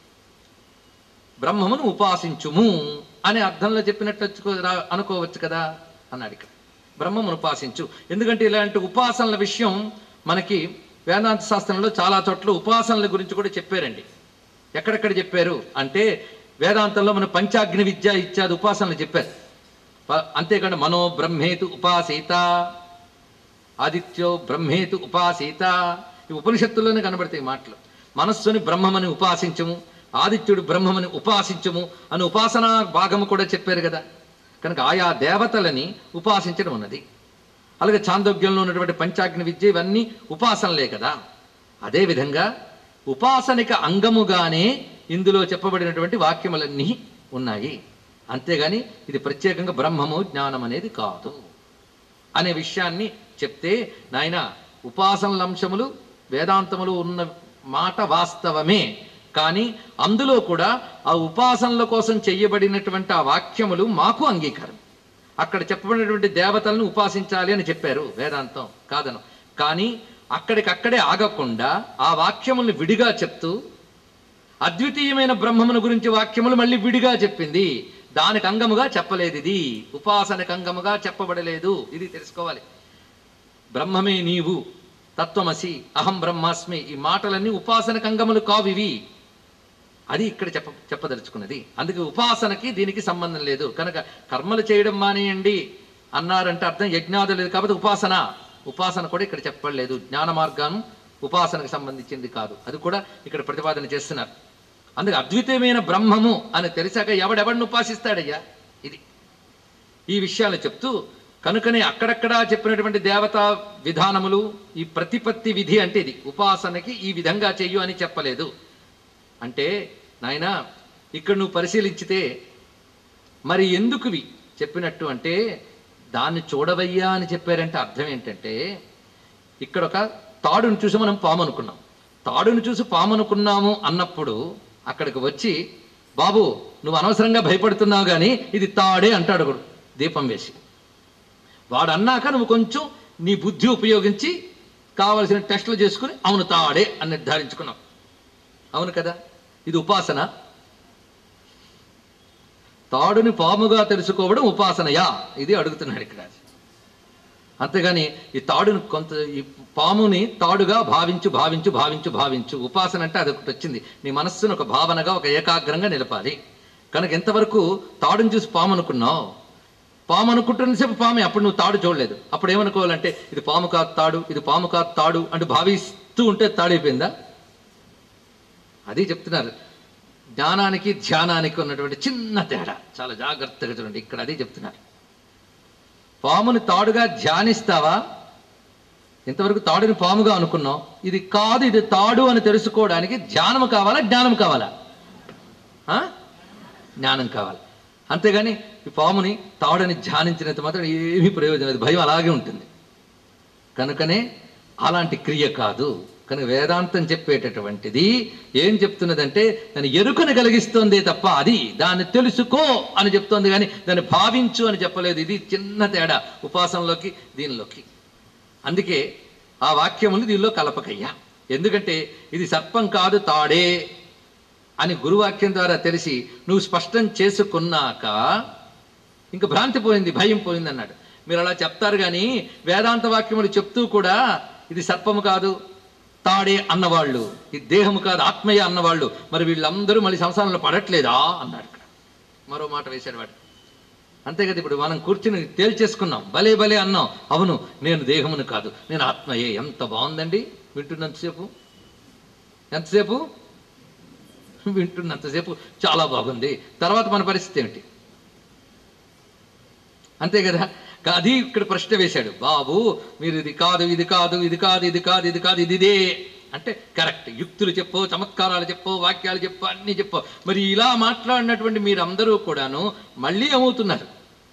బ్రహ్మమును ఉపాసించుము అనే అర్థంలో చెప్పినట్టు వచ్చుకో- రా- అనుకోవచ్చు కదా అన్నాడు ఇక్కడ బ్రహ్మమును ఉపాసించు ఎందుకంటే ఇలాంటి ఉపాసనల విషయం మనకి వేదాంత శాస్త్రంలో చాలా చోట్ల ఉపాసనల గురించి కూడా చెప్పారండి ఎక్కడెక్కడ చెప్పారు అంటే వేదాంతంలో మన పంచాగ్ని విద్య ఇత్యాది ఉపాసనలు చెప్పారు ప- అంతేకాకుండా మనో బ్రహ్మేతు ఉపాసీత ఆదిత్యో బ్రహ్మేతు ఉపాసీత ఈ ఉపనిషత్తుల్లోనే కనబడతాయి ఈ మాటలు మనస్సుని బ్రహ్మమని ఉపాసించము ఆదిత్యుడు బ్రహ్మమని ఉపాసించము అని ఉపాసనా భాగము కూడా చెప్పారు కదా కనుక ఆయా దేవతలని ఉపాసించడం ఉన్నది అలాగే చాందోగ్యంలో ఉన్నటువంటి పంచాగ్ని విద్య ఇవన్నీ ఉపాసనలే కదా అదేవిధంగా ఉపాసనిక అంగముగానే ఇందులో చెప్పబడినటువంటి వాక్యములన్నీ ఉన్నాయి అంతేగాని ఇది ప్రత్యేకంగా బ్రహ్మము జ్ఞానం అనేది కాదు అనే విషయాన్ని చెప్తే నాయన ఉపాసనల అంశములు వేదాంతములు ఉన్న మాట వాస్తవమే కానీ అందులో కూడా ఆ ఉపాసనల కోసం చెయ్యబడినటువంటి ఆ వాక్యములు మాకు అంగీకారం అక్కడ చెప్పబడినటువంటి దేవతలను ఉపాసించాలి అని చెప్పారు వేదాంతం కాదను కానీ అక్కడికక్కడే ఆగకుండా ఆ వాక్యములను విడిగా చెప్తూ అద్వితీయమైన బ్రహ్మమును గురించి వాక్యములు మళ్ళీ విడిగా చెప్పింది దానికి అంగముగా చెప్పలేదు ఇది ఉపాసనకు అంగముగా చెప్పబడలేదు ఇది తెలుసుకోవాలి బ్రహ్మమే నీవు తత్వమసి అహం బ్రహ్మాస్మి ఈ మాటలన్నీ ఉపాసనకు అంగములు కావివి అది ఇక్కడ చెప్ప చెప్పదలుచుకున్నది అందుకే ఉపాసనకి దీనికి సంబంధం లేదు కనుక కర్మలు చేయడం మానేయండి అన్నారంటే అర్థం యజ్ఞాదు లేదు కాబట్టి ఉపాసన ఉపాసన కూడా ఇక్కడ చెప్పలేదు జ్ఞాన మార్గాన్ని ఉపాసనకు సంబంధించింది కాదు అది కూడా ఇక్కడ ప్రతిపాదన చేస్తున్నారు అందుకే అద్వితీయమైన బ్రహ్మము అని తెలిసాక ఎవడెవడిని ఉపాసిస్తాడయ్యా ఇది ఈ విషయాలు చెప్తూ కనుకనే అక్కడక్కడా చెప్పినటువంటి దేవతా విధానములు ఈ ప్రతిపత్తి విధి అంటే ఇది ఉపాసనకి ఈ విధంగా చెయ్యు అని చెప్పలేదు అంటే నాయన ఇక్కడ నువ్వు పరిశీలించితే మరి ఎందుకువి చెప్పినట్టు అంటే దాన్ని చూడవయ్యా అని చెప్పారంటే అర్థం ఏంటంటే ఇక్కడ ఒక తాడును చూసి మనం పాము అనుకున్నాం తాడును చూసి పాము అనుకున్నాము అన్నప్పుడు అక్కడికి వచ్చి బాబు నువ్వు అనవసరంగా భయపడుతున్నావు కానీ ఇది తాడే అంటాడు ఒకడు దీపం వేసి వాడు అన్నాక నువ్వు కొంచెం నీ బుద్ధి ఉపయోగించి కావలసిన టెస్టులు చేసుకుని అవును తాడే అని నిర్ధారించుకున్నావు అవును కదా ఇది ఉపాసన తాడుని పాముగా తెలుసుకోవడం ఉపాసనయా ఇది అడుగుతున్నాడు ఇక్కడ అంతేగాని ఈ తాడుని కొంత ఈ పాముని తాడుగా భావించు భావించు భావించు భావించు ఉపాసన అంటే అది ఒకటి వచ్చింది నీ మనస్సును ఒక భావనగా ఒక ఏకాగ్రంగా నిలపాలి కనుక ఎంతవరకు తాడుని చూసి పాము అనుకున్నావు పాము అనుకుంటున్నసేపు పామే అప్పుడు నువ్వు తాడు చూడలేదు అప్పుడు ఏమనుకోవాలంటే ఇది పాము కాదు తాడు ఇది పాము కాదు తాడు అంటూ భావిస్తూ ఉంటే తాడైపోయిందా అది చెప్తున్నారు జ్ఞానానికి ధ్యానానికి ఉన్నటువంటి చిన్న తేడా చాలా జాగ్రత్తగా చూడండి ఇక్కడ అది చెప్తున్నారు పాముని తాడుగా ధ్యానిస్తావా ఇంతవరకు తాడుని పాముగా అనుకున్నాం ఇది కాదు ఇది తాడు అని తెలుసుకోవడానికి ధ్యానం కావాలా జ్ఞానం కావాలా ఆ? జ్ఞానం కావాలి అంతేగాని ఈ పాముని తాడని ధ్యానించినంత మాత్రం ఏమీ ప్రయోజనం లేదు భయం అలాగే ఉంటుంది కనుకనే అలాంటి క్రియ కాదు కనుక వేదాంతం చెప్పేటటువంటిది ఏం చెప్తున్నదంటే దాని ఎరుకను కలిగిస్తోంది తప్ప అది దాన్ని తెలుసుకో అని చెప్తోంది కానీ దాన్ని భావించు అని చెప్పలేదు ఇది చిన్న తేడా ఉపాసనలోకి దీనిలోకి అందుకే ఆ వాక్యములు దీనిలో కలపకయ్యా ఎందుకంటే ఇది సర్పం కాదు తాడే అని గురువాక్యం ద్వారా తెలిసి నువ్వు స్పష్టం చేసుకున్నాక ఇంక భ్రాంతి పోయింది భయం పోయింది అన్నాడు మీరు అలా చెప్తారు కానీ వేదాంత వాక్యములు చెప్తూ కూడా ఇది సర్పము కాదు తాడే అన్నవాళ్ళు ఇది దేహము కాదు ఆత్మయ్య అన్నవాళ్ళు మరి వీళ్ళందరూ మళ్ళీ సంసారంలో పడట్లేదా అన్నాడు ఇక్కడ మరో మాట వేశాడు వాడు అంతే కదా ఇప్పుడు మనం కూర్చుని తేల్చేసుకున్నాం భలే భలే అన్నాం అవును నేను దేహమును కాదు నేను ఆత్మయే ఎంత బాగుందండి వింటున్నంతసేపు ఎంతసేపు వింటున్నంతసేపు చాలా బాగుంది తర్వాత మన పరిస్థితి ఏమిటి అంతే కదా కా- అది ఇక్కడ ప్రశ్న వేశాడు బాబు మీరు ఇది కాదు ఇది కాదు ఇది కాదు ఇది కాదు ఇది కాదు ఇది ఇదే అంటే కరెక్ట్ యుక్తులు చెప్పు చమత్కారాలు చెప్పు వాక్యాలు చెప్పు అన్ని చెప్పు మరి ఇలా మాట్లాడినటువంటి మీరందరూ కూడాను మళ్ళీ ఏమవుతున్నారు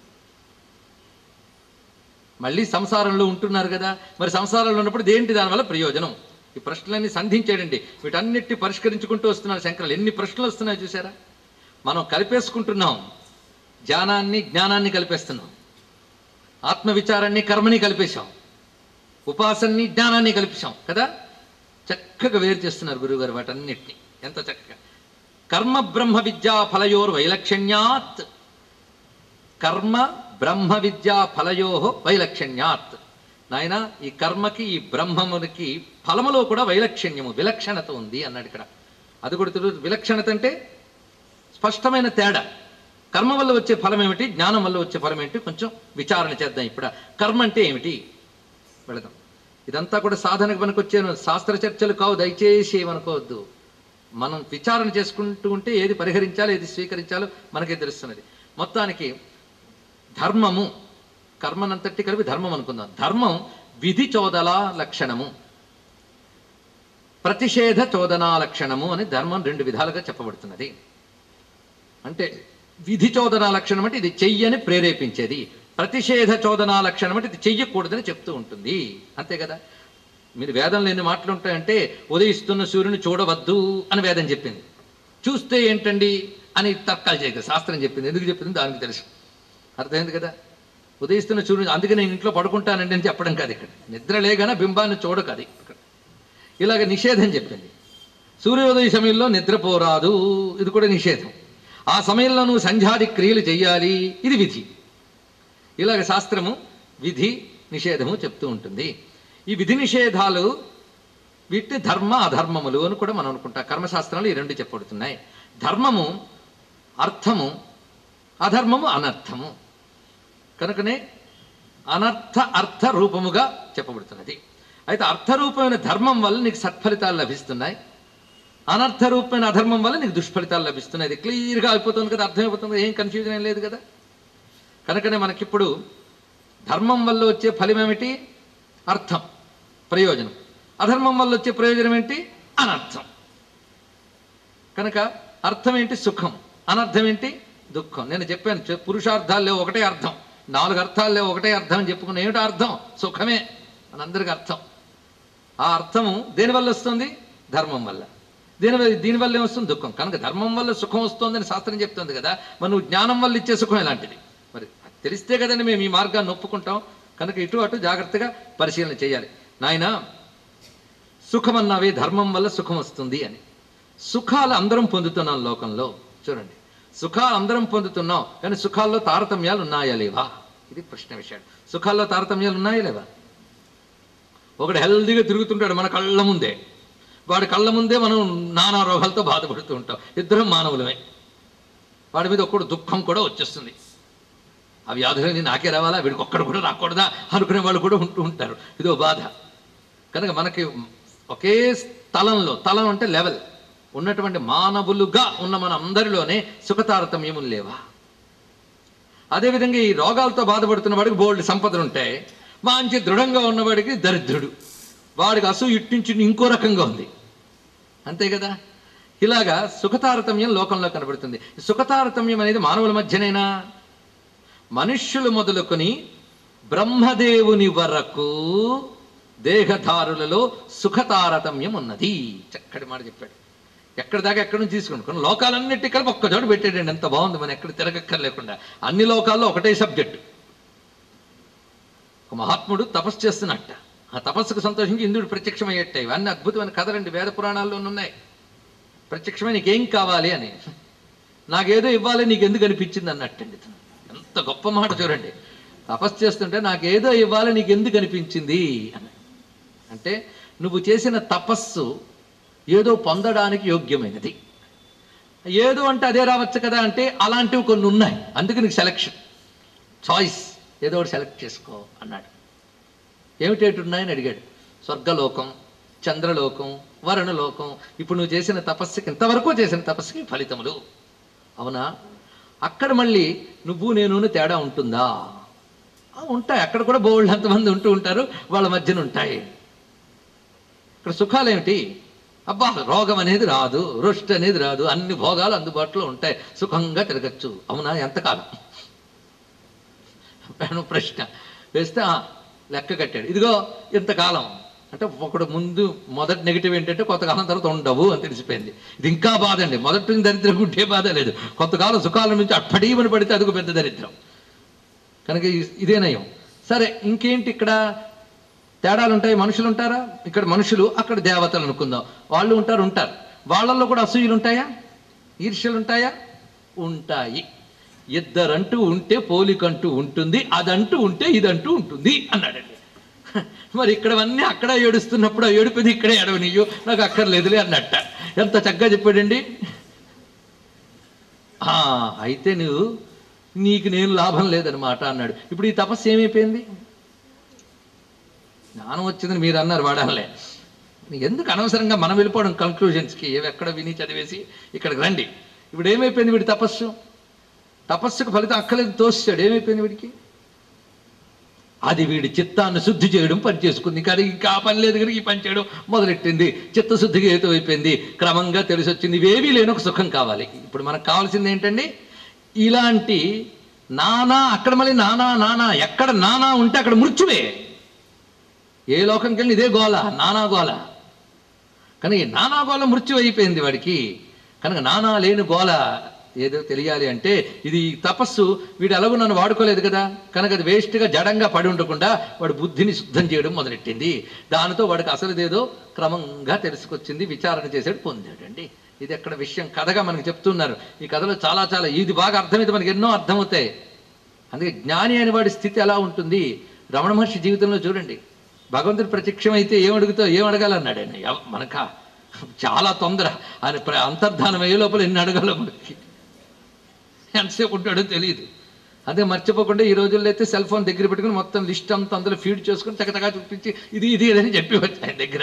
మళ్ళీ సంసారంలో ఉంటున్నారు కదా మరి సంసారంలో ఉన్నప్పుడు దేంటి దానివల్ల ప్రయోజనం ఈ ప్రశ్నలన్నీ సంధించాడండి వీటన్నిటి పరిష్కరించుకుంటూ వస్తున్నారు శంకరులు ఎన్ని ప్రశ్నలు వస్తున్నాయో చూసారా మనం కలిపేసుకుంటున్నాం ధ్యానాన్ని జ్ఞానాన్ని కలిపేస్తున్నాం ఆత్మవిచారాన్ని కర్మని కలిపేశాం ఉపాసన్ని జ్ఞానాన్ని కలిపేశాం కదా చక్కగా వేరు చేస్తున్నారు గురువుగారు వాటన్నిటిని ఎంత చక్కగా కర్మ బ్రహ్మ విద్యా ఫలయోర్ వైలక్షణ్యాత్ కర్మ బ్రహ్మ విద్యా ఫలయో వైలక్షణ్యాత్ నాయన ఈ కర్మకి ఈ బ్రహ్మమునికి ఫలములో కూడా వైలక్షణ్యము విలక్షణత ఉంది అన్నాడు ఇక్కడ అది కూడా తెలుగు విలక్షణత అంటే స్పష్టమైన తేడా కర్మ వల్ల వచ్చే ఫలం ఏమిటి జ్ఞానం వల్ల వచ్చే ఫలం ఏమిటి కొంచెం విచారణ చేద్దాం ఇప్పుడు కర్మ అంటే ఏమిటి వెళదాం ఇదంతా కూడా సాధనకు మనకు వచ్చాను శాస్త్ర చర్చలు కావు దయచేసి ఏమనుకోవద్దు మనం విచారణ చేసుకుంటూ ఉంటే ఏది పరిహరించాలో ఏది స్వీకరించాలో మనకే తెలుస్తున్నది మొత్తానికి ధర్మము కర్మనంతటి కలిపి ధర్మం అనుకుందాం ధర్మం విధి చోదల లక్షణము ప్రతిషేధ చోదనా లక్షణము అని ధర్మం రెండు విధాలుగా చెప్పబడుతున్నది అంటే విధి చోదనా లక్షణం అంటే ఇది చెయ్యని ప్రేరేపించేది ప్రతిషేధ చోదనా లక్షణం అంటే ఇది చెయ్యకూడదని చెప్తూ ఉంటుంది అంతే కదా మీరు వేదంలో ఎన్ని మాటలు ఉంటాయంటే ఉదయిస్తున్న సూర్యుని చూడవద్దు అని వేదం చెప్పింది చూస్తే ఏంటండి అని తర్కాలు చేయదు శాస్త్రం చెప్పింది ఎందుకు చెప్పింది దానికి తెలుసు అర్థమైంది కదా ఉదయిస్తున్న సూర్యుని అందుకే నేను ఇంట్లో పడుకుంటానండి అని చెప్పడం కాదు ఇక్కడ నిద్ర లేగానే బింబాన్ని చూడకు అది ఇక్కడ ఇలాగ నిషేధం చెప్పింది సూర్యోదయ సమయంలో నిద్రపోరాదు ఇది కూడా నిషేధం ఆ సమయంలో నువ్వు సంధ్యాది క్రియలు చెయ్యాలి ఇది విధి ఇలాగ శాస్త్రము విధి నిషేధము చెప్తూ ఉంటుంది ఈ విధి నిషేధాలు వీటిని ధర్మ అధర్మములు అని కూడా మనం అనుకుంటాం కర్మశాస్త్రాలు ఈ రెండు చెప్పబడుతున్నాయి ధర్మము అర్థము అధర్మము అనర్థము కనుకనే అనర్థ అర్థ రూపముగా చెప్పబడుతున్నది అయితే అర్థరూపమైన ధర్మం వల్ల నీకు సత్ఫలితాలు లభిస్తున్నాయి అనర్థ రూపమైన అధర్మం వల్ల నీకు దుష్ఫలితాలు లభిస్తున్నాయి ఇది క్లియర్గా అయిపోతుంది కదా అర్థమైపోతుంది కదా, ఏం కన్ఫ్యూజన్ ఏం లేదు కదా కనుకనే మనకిప్పుడు ధర్మం వల్ల వచ్చే ఫలం ఏమిటి అర్థం ప్రయోజనం అధర్మం వల్ల వచ్చే ప్రయోజనం ఏంటి అనర్థం కనుక అర్థం ఏంటి సుఖం అనర్థం ఏంటి దుఃఖం నేను చెప్పాను చె- పురుషార్థాలు లేవు ఒకటే అర్థం నాలుగు అర్థాలు లేవు ఒకటే అర్థం అని చెప్పుకున్న ఏమిటి అర్థం సుఖమే మనందరికీ అర్థం ఆ అర్థము దేనివల్ల వస్తుంది ధర్మం వల్ల దీని దీనివల్ల ఏమొస్తుంది దుఃఖం కనుక ధర్మం వల్ల సుఖం వస్తుందని శాస్త్రం చెప్తుంది కదా మరి నువ్వు జ్ఞానం వల్ల ఇచ్చే సుఖం ఎలాంటిది మరి అది తెలిస్తే కదండి మేము ఈ మార్గాన్ని ఒప్పుకుంటాం కనుక ఇటు అటు జాగ్రత్తగా పరిశీలన చేయాలి నాయన సుఖం అన్నావే ధర్మం వల్ల సుఖం వస్తుంది అని సుఖాలు అందరం పొందుతున్నాం లోకంలో చూడండి సుఖాలు అందరం పొందుతున్నాం కానీ సుఖాల్లో తారతమ్యాలు ఉన్నాయా లేవా ఇది ప్రశ్న విషయం సుఖాల్లో తారతమ్యాలు ఉన్నాయా లేవా ఒకడు హెల్దీగా తిరుగుతుంటాడు మన కళ్ళ ముందే వాడి కళ్ళ ముందే మనం నానా రోగాలతో బాధపడుతూ ఉంటాం ఇద్దరం మానవులమే వాడి మీద ఒక్కడు దుఃఖం కూడా వచ్చేస్తుంది ఆ వ్యాధులన్నీ నాకే రావాలా వీడికి ఒక్కడు కూడా రాకూడదా అనుకునే వాళ్ళు కూడా ఉంటూ ఉంటారు ఇదో బాధ కనుక మనకి ఒకే స్థలంలో తలం అంటే లెవెల్ ఉన్నటువంటి మానవులుగా ఉన్న మన అందరిలోనే సుఖతారతమ్యములు లేవా అదేవిధంగా ఈ రోగాలతో బాధపడుతున్న వాడికి బోల్డ్ సంపదలు ఉంటాయి మంచి దృఢంగా ఉన్నవాడికి దరిద్రుడు వాడికి అసూ ఇట్టించి ఇంకో రకంగా ఉంది అంతే కదా ఇలాగా సుఖతారతమ్యం లోకంలో కనబడుతుంది ఈ సుఖతారతమ్యం అనేది మానవుల మధ్యనేనా మనుష్యులు మొదలుకొని బ్రహ్మదేవుని వరకు దేహధారులలో సుఖతారతమ్యం ఉన్నది చక్కటి మాట చెప్పాడు ఎక్కడి దాకా ఎక్కడి నుంచి తీసుకుని కొన్ని లోకాలన్నిటి కలిపి ఒక్క చోట పెట్టాడండి ఎంత బాగుంది మనం ఎక్కడ తిరగక్కర్లేకుండా అన్ని లోకాల్లో ఒకటే సబ్జెక్టు ఒక మహాత్ముడు తపస్సు చేస్తున్నట్ట ఆ తపస్సుకు సంతోషించి ఇంద్రుడు ప్రత్యక్షమయ్యేట ఇవన్నీ అద్భుతమైన కథలండి వేద పురాణాల్లో ఉన్నాయి ప్రత్యక్షమై నీకేం కావాలి అని నాకేదో ఇవ్వాలి నీకు ఎందుకు అనిపించింది అన్నట్టండి ఇతను. ఎంత గొప్ప మాట చూడండి తపస్సు చేస్తుంటే నాకేదో ఇవ్వాలి నీకు ఎందుకు అనిపించింది అని అంటే నువ్వు చేసిన తపస్సు ఏదో పొందడానికి యోగ్యమైనది ఏదో అంటే అదే రావచ్చు కదా అంటే అలాంటివి కొన్ని ఉన్నాయి అందుకే నీకు సెలక్షన్ చాయిస్ ఏదో ఒకటి సెలెక్ట్ చేసుకో అన్నాడు ఏమిటేటి ఉన్నాయని అడిగాడు స్వర్గలోకం చంద్రలోకం వరుణలోకం ఇప్పుడు నువ్వు చేసిన తపస్సుకి ఇంతవరకు చేసిన తపస్సుకి ఫలితములు అవునా అక్కడ మళ్ళీ నువ్వు నేను తేడా ఉంటుందా ఆ, ఉంటాయి అక్కడ కూడా బోల్డ్ అంతమంది ఉంటూ ఉంటారు వాళ్ళ మధ్యన ఉంటాయి ఇక్కడ సుఖాలు ఏమిటి అబ్బా రోగం అనేది రాదు రుష్టి అనేది రాదు అన్ని భోగాలు అందుబాటులో ఉంటాయి సుఖంగా తిరగచ్చు అవునా ఎంతకాలం వేణు ప్రశ్న వేస్తే "ఆ, లెక్క కట్టాడు ఇదిగో ఇంతకాలం అంటే ఒకడు ముందు మొదటి నెగిటివ్ ఏంటంటే కొంతకాలం తర్వాత ఉండవు అని తెలిసిపోయింది ఇది ఇంకా బాధ అండి మొదటి నుంచి దరిద్రం ఉంటే బాధ లేదు కొంతకాలం సుఖాల నుంచి అట్టడీమని పడితే అదిగో పెద్ద దరిద్రం కనుక ఇ- ఇదే నయం సరే ఇంకేంటి ఇక్కడ తేడాలు ఉంటాయి మనుషులు ఉంటారా ఇక్కడ మనుషులు అక్కడ దేవతలు అనుకుందాం వాళ్ళు ఉంటారు ఉంటారు వాళ్ళల్లో కూడా అసూయలు ఉంటాయా ఈర్ష్యలు ఉంటాయా ఉంటాయి ఇద్దరంటూ ఉంటే పోలికంటూ ఉంటుంది అదంటూ ఉంటే ఇదంటూ ఉంటుంది అన్నాడండి మరి ఇక్కడవన్నీ అక్కడ ఏడుస్తున్నప్పుడు ఆ ఏడుపుది ఇక్కడే ఏడవనియ్యు నాకు అక్కర్లేదులే అన్నట్ట ఎంత చక్కగా చెప్పాడండి ఆ, అయితే నువ్వు నీకు నేను లాభం లేదనమాట అన్నాడు ఇప్పుడు ఈ తపస్సు ఏమైపోయింది జ్ఞానం వచ్చిందని మీరు అన్నారు వాడాలే ఎందుకు అనవసరంగా మనం వెళ్ళిపోవడం కంక్లూజన్స్కి ఏవి ఎక్కడ విని చదివేసి ఇక్కడికి రండి ఇప్పుడు ఏమైపోయింది వీడి తపస్సు తపస్సుకు ఫలితం అక్కలేదు తోస్తాడు ఏమైపోయింది వీడికి అది వీడి చిత్తాన్ని శుద్ధి చేయడం పని చేసుకుంది కానీ ఇంకా ఆ పని లేదు కనుక ఈ పని చేయడం మొదలెట్టింది చిత్తశుద్ధిగా ఏతో అయిపోయింది క్రమంగా తెలిసి వచ్చింది ఇవేవీ లేని ఒక సుఖం కావాలి ఇప్పుడు మనకు కావాల్సింది ఏంటండి ఇలాంటి నానా అక్కడ మళ్ళీ నానా నానా ఎక్కడ నానా ఉంటే అక్కడ మృత్యువే ఏ లోకంకి వెళ్ళి ఇదే గోల నానా గోల కనుక ఈ నానా గోల మృత్యు అయిపోయింది వాడికి కనుక నానా లేని గోల ఏదో తెలియాలి అంటే ఇది తపస్సు వీడు ఎలాగో నన్ను వాడుకోలేదు కదా కనుక అది వేస్ట్గా జడంగా పడి ఉండకుండా వాడు బుద్ధిని శుద్ధం చేయడం మొదలెట్టింది దానితో వాడికి అసలుదేదో క్రమంగా తెలుసుకొచ్చింది విచారణ చేసాడు పొందాడండి ఇది ఎక్కడ విషయం కథగా మనకి చెప్తున్నారు ఈ కథలో చాలా చాలా ఇది బాగా అర్థమైతే మనకి ఎన్నో అర్థమవుతాయి అందుకే జ్ఞాని అనే వాడి స్థితి ఎలా ఉంటుంది రమణ మహర్షి జీవితంలో చూడండి భగవంతుడి ప్రత్యక్షం అయితే ఏం అడుగుతావు ఏం అడగాలన్నాడు ఆయన ఎవ- మనక చాలా తొందర ఆయన ప్ర- అంతర్ధానం అయ్యే లోపల ఎన్ని అడగాలో మనకి ఎంతసేపు ఉంటాడో తెలియదు అదే మర్చిపోకుండా ఈ రోజుల్లో అయితే సెల్ ఫోన్ దగ్గర పెట్టుకుని మొత్తం లిస్ట్ అంతా అందులో ఫీడ్ చేసుకుని చకచకా చూపించి ఇది ఇది అని చెప్పి వచ్చి ఆయన దగ్గర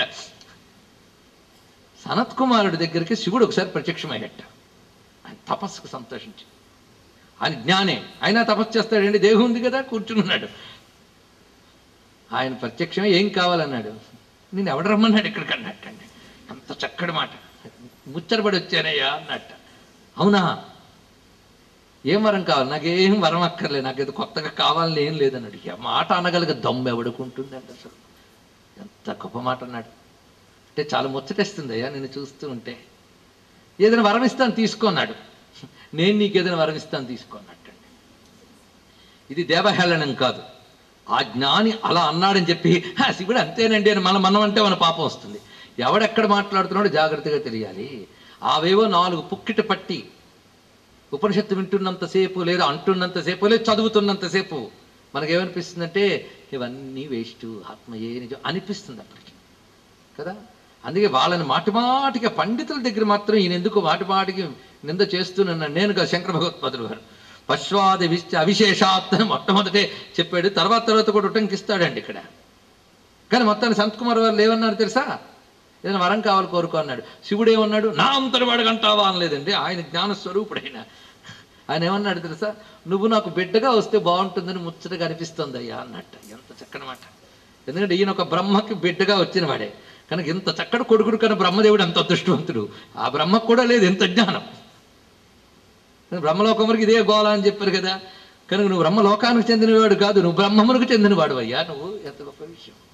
సనత్ కుమారుడి దగ్గరికి శివుడు ఒకసారి ప్రత్యక్షమైనట్ట ఆయన తపస్సుకు సంతోషించి ఆయన జ్ఞానే అయినా తపస్సు చేస్తాడండి దేహం ఉంది కదా కూర్చున్నాడు ఆయన ప్రత్యక్షమే ఏం కావాలన్నాడు నేను ఎవడు రమ్మన్నాడు ఇక్కడికి అన్నట్టండి అంత చక్కటి మాట ముచ్చటపడి వచ్చానయ్యా అన్నట్ట అవునా ఏం వరం కావాలి నాకేం వరం అక్కర్లేదు నాకు ఏదో కొత్తగా కావాలని ఏం లేదన్నాడు ఈ మాట అనగలిగే దమ్ము ఎవడుకుంటుంది అంటే అసలు ఎంత గొప్ప మాట అన్నాడు అంటే చాలా ముచ్చటేస్తుంది అయ్యా నేను చూస్తూ ఉంటే ఏదైనా వరం ఇస్తాను తీసుకున్నాడు నేను నీకు ఏదైనా వరం ఇస్తాను తీసుకున్నట్టండి ఇది దేవహేళనం కాదు ఆ జ్ఞాని అలా అన్నాడని చెప్పి "హా, శివుడు అంతేనండి అని మనం మనం అంటే మన పాపం వస్తుంది ఎవడెక్కడ మాట్లాడుతున్నాడో జాగ్రత్తగా తెలియాలి ఆవేవో నాలుగు పుక్కిట పట్టి ఉపనిషత్తు వింటున్నంతసేపు లేదా అంటున్నంతసేపు లేదా చదువుతున్నంతసేపు మనకేమనిపిస్తుందంటే ఇవన్నీ వేస్ట్ ఆత్మయే నిజం అనిపిస్తుంది అప్పటికి కదా అందుకే వాళ్ళని మాటి మాటికి పండితుల దగ్గర మాత్రం ఈయన ఎందుకు మాటి మాటికి నింద చేస్తున్నాను నేను కదా శంకర భగవత్పాదులు గారు పశ్వాది విశ్చ అవిశేషాత్ అని మొట్టమొదటే చెప్పాడు తర్వాత తర్వాత కూడా ఉటంకిస్తాడండి ఇక్కడ కానీ మొత్తాన్ని సంత్ కుమార్ వారు ఏమన్నారు తెలుసా ఏదైనా వరం కావాలి కోరుకో అన్నాడు శివుడు ఏమన్నాడు నా అంతటి వాడికి అంటావా అనలేదండి ఆయన జ్ఞానస్వరూపుడైన ఆయన ఏమన్నాడు తెలుసా నువ్వు నాకు బిడ్డగా వస్తే బాగుంటుందని ముచ్చటగా అనిపిస్తుంది అయ్యా అన్నట్టు ఎంత చక్కని మాట ఎందుకంటే ఈయన ఒక బ్రహ్మకి బిడ్డగా వచ్చిన వాడే కనుక ఇంత చక్కటి కొడుకుడు కన్నా బ్రహ్మదేవుడు అంత అదృష్టవంతుడు ఆ బ్రహ్మకు కూడా లేదు ఎంత జ్ఞానం బ్రహ్మలోకం వరకు ఇదే గోళ అని చెప్పారు కదా కనుక నువ్వు బ్రహ్మలోకానికి చెందినవాడు కాదు నువ్వు బ్రహ్మమునకు చెందినవాడు అయ్యా నువ్వు ఎంత గొప్ప విషయం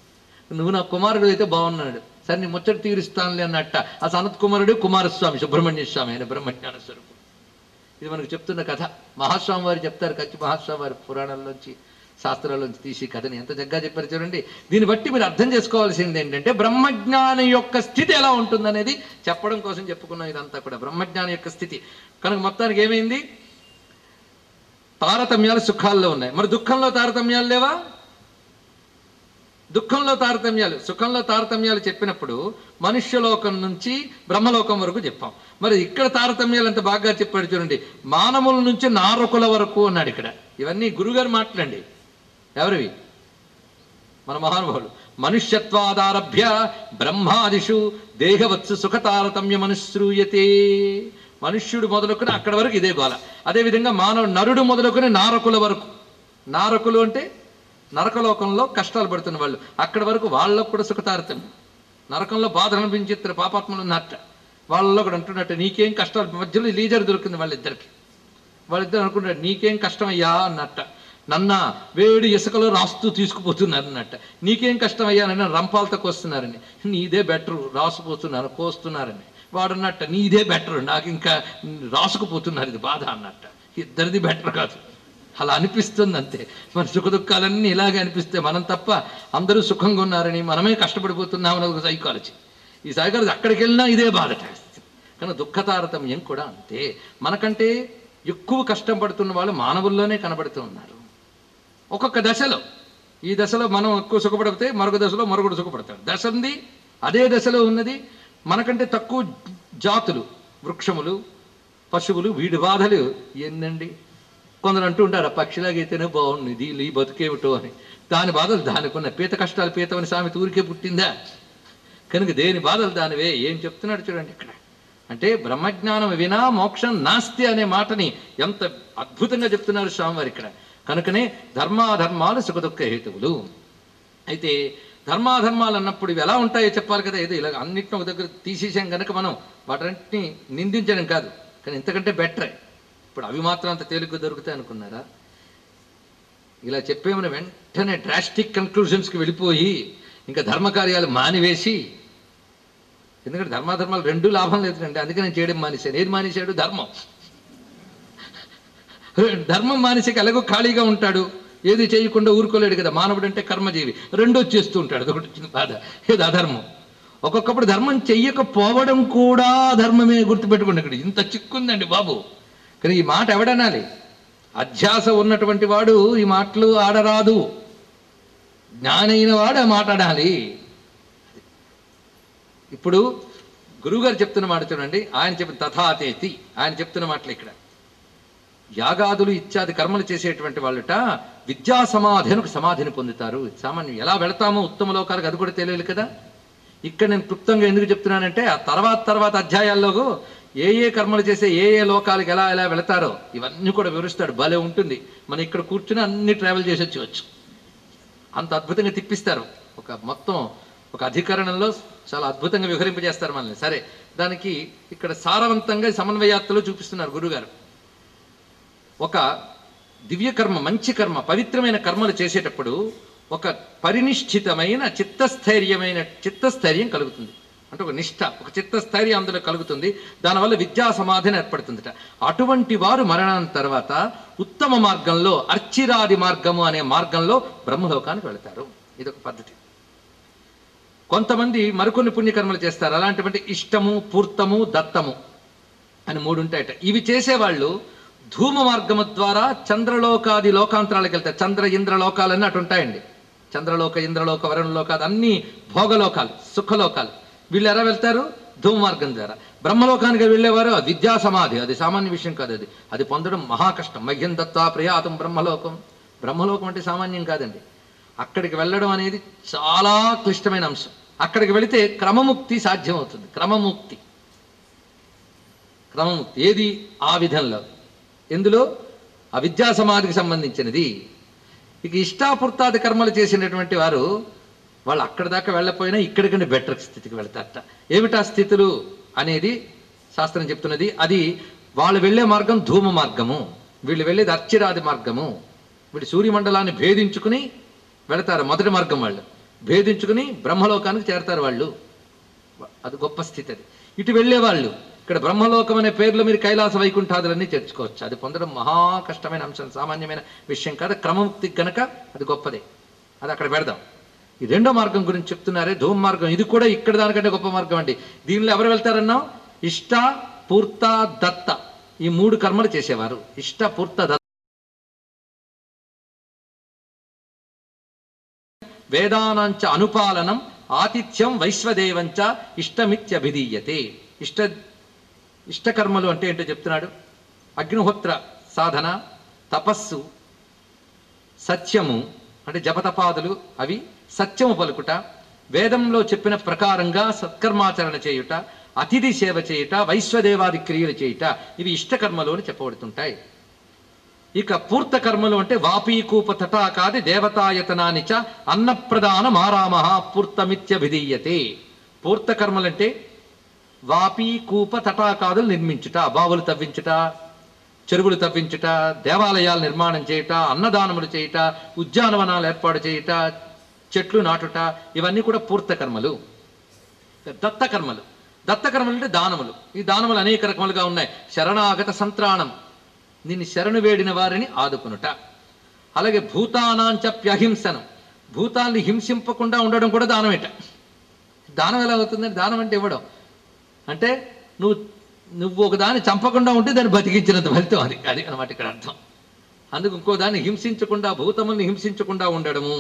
నువ్వు నా కుమారుడు అయితే బాగున్నాడు సరే నీ ముచ్చట తీరుస్తానులే అన్నట్ట ఆ సనత్ కుమారుడు కుమారస్వామి సుబ్రహ్మణ్య స్వామి ఆయన బ్రహ్మజ్ఞాన స్వరూపం ఇది మనకు చెప్తున్న కథ మహాస్వామి వారు చెప్తారు కచ్చి మహాస్వామి వారి పురాణాల్లోంచి శాస్త్రాల్లోంచి తీసి కథని ఎంత చక్కగా చెప్పారు చూడండి దీన్ని బట్టి మీరు అర్థం చేసుకోవాల్సింది ఏంటంటే బ్రహ్మజ్ఞానం యొక్క స్థితి ఎలా ఉంటుందనేది చెప్పడం కోసం చెప్పుకున్నాం ఇదంతా కూడా బ్రహ్మజ్ఞానం యొక్క స్థితి కనుక మొత్తానికి ఏమైంది తారతమ్యాలు సుఖాల్లో ఉన్నాయి మరి దుఃఖంలో తారతమ్యాలు లేవా దుఃఖంలో తారతమ్యాలు సుఖంలో తారతమ్యాలు చెప్పినప్పుడు మనుష్యలోకం నుంచి బ్రహ్మలోకం వరకు చెప్పాం మరి ఇక్కడ తారతమ్యాలు ఎంత బాగా చెప్పాడు చూడండి మానవుల నుంచి నారకుల వరకు అన్నాడు ఇక్కడ ఇవన్నీ గురుగారు మాట్లాడండి ఎవరివి మన మహానుభావులు మనుష్యత్వాదారభ్య బ్రహ్మాదిషు దేహవత్సు సుఖ తారతమ్యం అనుశ్రూయతే మనుష్యుడు మొదలుకొని అక్కడ వరకు ఇదే గోల అదేవిధంగా మానవ నరుడు మొదలుకొని నారకుల వరకు నారకులు అంటే నరకలోకంలో కష్టాలు పడుతున్న వాళ్ళు అక్కడి వరకు వాళ్ళకు కూడా సుఖ తారతమ్యం నరకంలో బాధ అనిపించేస్తారు పాపాత్మలు ఉన్నట్ట వాళ్ళలో కూడా అంటున్నట్టు నీకేం కష్టాలు మధ్యలో లీజర్ దొరికింది వాళ్ళిద్దరికి వాళ్ళిద్దరు అనుకుంటారు నీకేం కష్టం అయ్యా అన్నట్ట నన్న వేడి ఇసుకలో రాస్తూ తీసుకుపోతున్నారు అన్నట్ట నీకేం కష్టం అయ్యా నన్ను రంపాలతో కోస్తున్నారని నీదే బెటరు రాసుకుపోతున్నారు కోస్తున్నారని వాడు అన్నట్ట నీదే బెటర్ నాకు ఇంకా రాసుకుపోతున్నారు ఇది బాధ అన్నట్ట ఇద్దరిది బెటర్ కాదు అలా అనిపిస్తుంది అంతే మన సుఖ దుఃఖాలన్నీ ఇలాగే అనిపిస్తే మనం తప్ప అందరూ సుఖంగా ఉన్నారని మనమే కష్టపడిపోతున్నామని ఒక సైకాలజీ ఈ సైకాలజీ అక్కడికి వెళ్ళినా ఇదే బాధ కానీ దుఃఖ తారతమ్యం కూడా అంతే మనకంటే ఎక్కువ కష్టం పడుతున్న వాళ్ళు మానవుల్లోనే కనబడుతూ ఉన్నారు ఒక్కొక్క దశలో ఈ దశలో మనం ఎక్కువ సుఖపడితే మరొక దశలో మరొకటి సుఖపడతాడు దశ ఉంది అదే దశలో ఉన్నది మనకంటే తక్కువ జాతులు వృక్షములు పశువులు వీడి బాధలు ఏందండి కొందరు అంటూ ఉంటారు "ఆ పక్షిలాగైతేనే బాగుంది ఇది ఈ బతుకేమిటో అని దాని బాధలు దానికి ఉన్న పీత కష్టాలు పీతమని సామెత ఊరికే పుట్టిందా కనుక దేని బాధలు దానివే ఏం చెప్తున్నాడు చూడండి ఇక్కడ అంటే బ్రహ్మజ్ఞానం వినా మోక్షం నాస్తి అనే మాటని ఎంత అద్భుతంగా చెప్తున్నారు స్వామివారు ఇక్కడ కనుకనే ధర్మాధర్మాలు సుఖదుఖ హేతువులు అయితే ధర్మాధర్మాలు అన్నప్పుడు ఇవి ఎలా ఉంటాయో చెప్పాలి కదా ఏదో ఇలా అన్నిటిని ఒక దగ్గర తీసేసాం కనుక మనం వాటన్నిటిని నిందించడం కాదు కానీ ఇంతకంటే బెటరే ఇప్పుడు అవి మాత్రం అంత తేలిగ్గా దొరుకుతాయి అనుకున్నారా ఇలా చెప్పేమని వెంటనే డ్రాస్టిక్ కన్క్లూజన్స్కి వెళ్ళిపోయి ఇంకా ధర్మకార్యాలు మానివేసి ఎందుకంటే ధర్మాధర్మాలు రెండు లాభం లేదండి అందుకే నేను చేయడం మానేశాను ఏది మానేశాడు ధర్మం ధర్మం మానేసాక ఎలాగో ఖాళీగా ఉంటాడు ఏది చేయకుండా ఊరుకోలేడు కదా మానవుడు అంటే కర్మజీవి రెండో చేస్తూ ఉంటాడు అదొకటి చిన్న బాధ ఏది అధర్మం ఒక్కొక్కప్పుడు ధర్మం చెయ్యకపోవడం కూడా ధర్మమే గుర్తుపెట్టుకోండి ఇక్కడ ఇంత చిక్కుందండి బాబు కానీ ఈ మాట ఎవడనాలి అధ్యాస ఉన్నటువంటి వాడు ఈ మాటలు ఆడరాదు జ్ఞానైన వాడు ఆ మాట్లాడాలి ఇప్పుడు గురువుగారు చెప్తున్న మాట చూడండి ఆయన చెప్పిన తథాతేతి ఆయన చెప్తున్న మాటలు ఇక్కడ యాగాదులు ఇత్యాది కర్మలు చేసేటువంటి వాళ్ళట విద్యా సమాధి అని ఒక సమాధిని పొందుతారు సామాన్యం ఎలా వెళతామో ఉత్తమ లోకాలకు అది కూడా తెలియదు కదా ఇక్కడ నేను క్లుప్తంగా ఎందుకు చెప్తున్నానంటే ఆ తర్వాత తర్వాత అధ్యాయాల్లో ఏ ఏ కర్మలు చేసే ఏ ఏ లోకాలకు ఎలా ఎలా వెళతారో ఇవన్నీ కూడా వివరిస్తాడు భలే ఉంటుంది మనం ఇక్కడ కూర్చుని అన్ని ట్రావెల్ చేసి వచ్చేవచ్చు అంత అద్భుతంగా తిప్పిస్తారు ఒక మొత్తం ఒక అధికరణంలో చాలా అద్భుతంగా వివరింపజేస్తారు మనల్ని సరే దానికి ఇక్కడ సారవంతంగా సమన్వయాత్రలో చూపిస్తున్నారు గురుగారు ఒక దివ్య కర్మ మంచి కర్మ పవిత్రమైన కర్మలు చేసేటప్పుడు ఒక పరినిష్ఠితమైన చిత్తస్థైర్యమైన చిత్తస్థైర్యం కలుగుతుంది అంటే ఒక నిష్ఠ ఒక చిత్తస్థైర్యం అందులో కలుగుతుంది దానివల్ల విద్యా సమాధిని ఏర్పడుతుందట అటువంటి వారు మరణం తర్వాత ఉత్తమ మార్గంలో అర్చిరాది మార్గము అనే మార్గంలో బ్రహ్మలోకానికి వెళతారు ఇదొక పద్ధతి కొంతమంది మరికొన్ని పుణ్యకర్మలు చేస్తారు అలాంటివంటి ఇష్టము పూర్తము దత్తము అని మూడు ఉంటాయట ఇవి చేసేవాళ్ళు ధూమ మార్గము ద్వారా చంద్రలోకాది లోకాంతరాలకు వెళ్తారు చంద్ర ఇంద్ర లోకాలన్నీ అటు ఉంటాయండి చంద్రలోక ఇంద్రలోక వరుణలోకాలు అన్ని భోగలోకాలు సుఖలోకాలు వీళ్ళు ఎలా వెళ్తారు ధూమ మార్గం ద్వారా బ్రహ్మలోకానికి వెళ్ళేవారు అది విద్యా సమాధి అది సామాన్య విషయం కాదు అది అది పొందడం మహా కష్టం మహ్యం దత్తా ప్రయాతం బ్రహ్మలోకం బ్రహ్మలోకం అంటే సామాన్యం కాదండి అక్కడికి వెళ్ళడం అనేది చాలా క్లిష్టమైన అంశం అక్కడికి వెళితే క్రమముక్తి సాధ్యమవుతుంది క్రమముక్తి క్రమముక్తి ఏది ఆ విధంలో ఎందులో ఆ విద్యా సమాధికి సంబంధించినది ఇక ఇష్టాపుర్తాది కర్మలు చేసినటువంటి వారు వాళ్ళు అక్కడి దాకా వెళ్ళపోయినా ఇక్కడికంటే బెటర్ స్థితికి వెళ్తారట ఏమిటా స్థితులు అనేది శాస్త్రం చెప్తున్నది అది వాళ్ళు వెళ్ళే మార్గం ధూమ మార్గము వీళ్ళు వెళ్ళేది అర్చిరాది మార్గము వీళ్ళు సూర్యమండలాన్ని భేదించుకుని వెళతారు మొదటి మార్గం వాళ్ళు భేదించుకుని బ్రహ్మలోకానికి చేరతారు వాళ్ళు అది గొప్ప స్థితి అది ఇటు వెళ్ళేవాళ్ళు ఇక్కడ బ్రహ్మలోకం అనే పేర్లో మీరు కైలాస వైకుంఠాదులన్నీ చేర్చుకోవచ్చు అది పొందడం మహా కష్టమైన అంశం సామాన్యమైన విషయం కాదు క్రమముక్తి గనక అది గొప్పదే అది అక్కడ పెడదాం ఈ రెండో మార్గం గురించి చెప్తున్నారే ధూమ మార్గం ఇది కూడా ఇక్కడ దానికంటే గొప్ప మార్గం అండి దీనిలో ఎవరు వెళ్తారన్నాం ఇష్ట పూర్త దత్త ఈ మూడు కర్మలు చేసేవారు ఇష్ట పూర్త దత్త వేదానాంచ అనుపాలనం ఆతిథ్యం వైశ్వదేవంచ ఇష్టమిత్యభిధీయతే ఇష్ట ఇష్టకర్మలు అంటే ఏంటో చెప్తున్నాడు అగ్నిహోత్ర సాధన తపస్సు సత్యము అంటే జపతపాదులు అవి సత్యము పలుకుట వేదంలో చెప్పిన ప్రకారంగా సత్కర్మాచరణ చేయుట అతిథి సేవ చేయుట వైశ్వదేవాది క్రియలు చేయుట ఇవి ఇష్టకర్మలు అని చెప్పబడుతుంటాయి ఇక పూర్త కర్మలు అంటే వాపీకూప తటాకాది దేవతాయతనాని చ అన్నప్రదాన మారామ పూర్తమిత్యభిధీయతే పూర్త కర్మలంటే వాపీ కూప తటాకాదులు నిర్మించుట బావులు తవ్వించుట చెరువులు తవ్వించుట దేవాలయాలు నిర్మాణం చేయుట అన్నదానములు చేయుట ఉద్యానవనాలు ఏర్పాటు చేయుట చెట్లు నాటుట ఇవన్నీ కూడా పూర్త కర్మలు దత్త కర్మలు దత్త కర్మలు అంటే దానములు ఈ దానములు అనేక రకములుగా ఉన్నాయి శరణాగత సంత్రాణం నిన్ను శరణు వేడిన వారిని ఆదుకునుట అలాగే భూతానాంచప్యహింసనం భూతాన్ని హింసింపకుండా ఉండడం కూడా దానమేట దానం ఎలా అవుతుందంటే దానం అంటే ఇవ్వడం అంటే నువ్వు నువ్వు ఒక దాన్ని చంపకుండా ఉంటే దాన్ని బతికించినంత ఫలితం అది అది అనమాట ఇక్కడ అర్థం అందుకు ఇంకో దాన్ని హింసించకుండా భూతముల్ని హింసించకుండా ఉండడము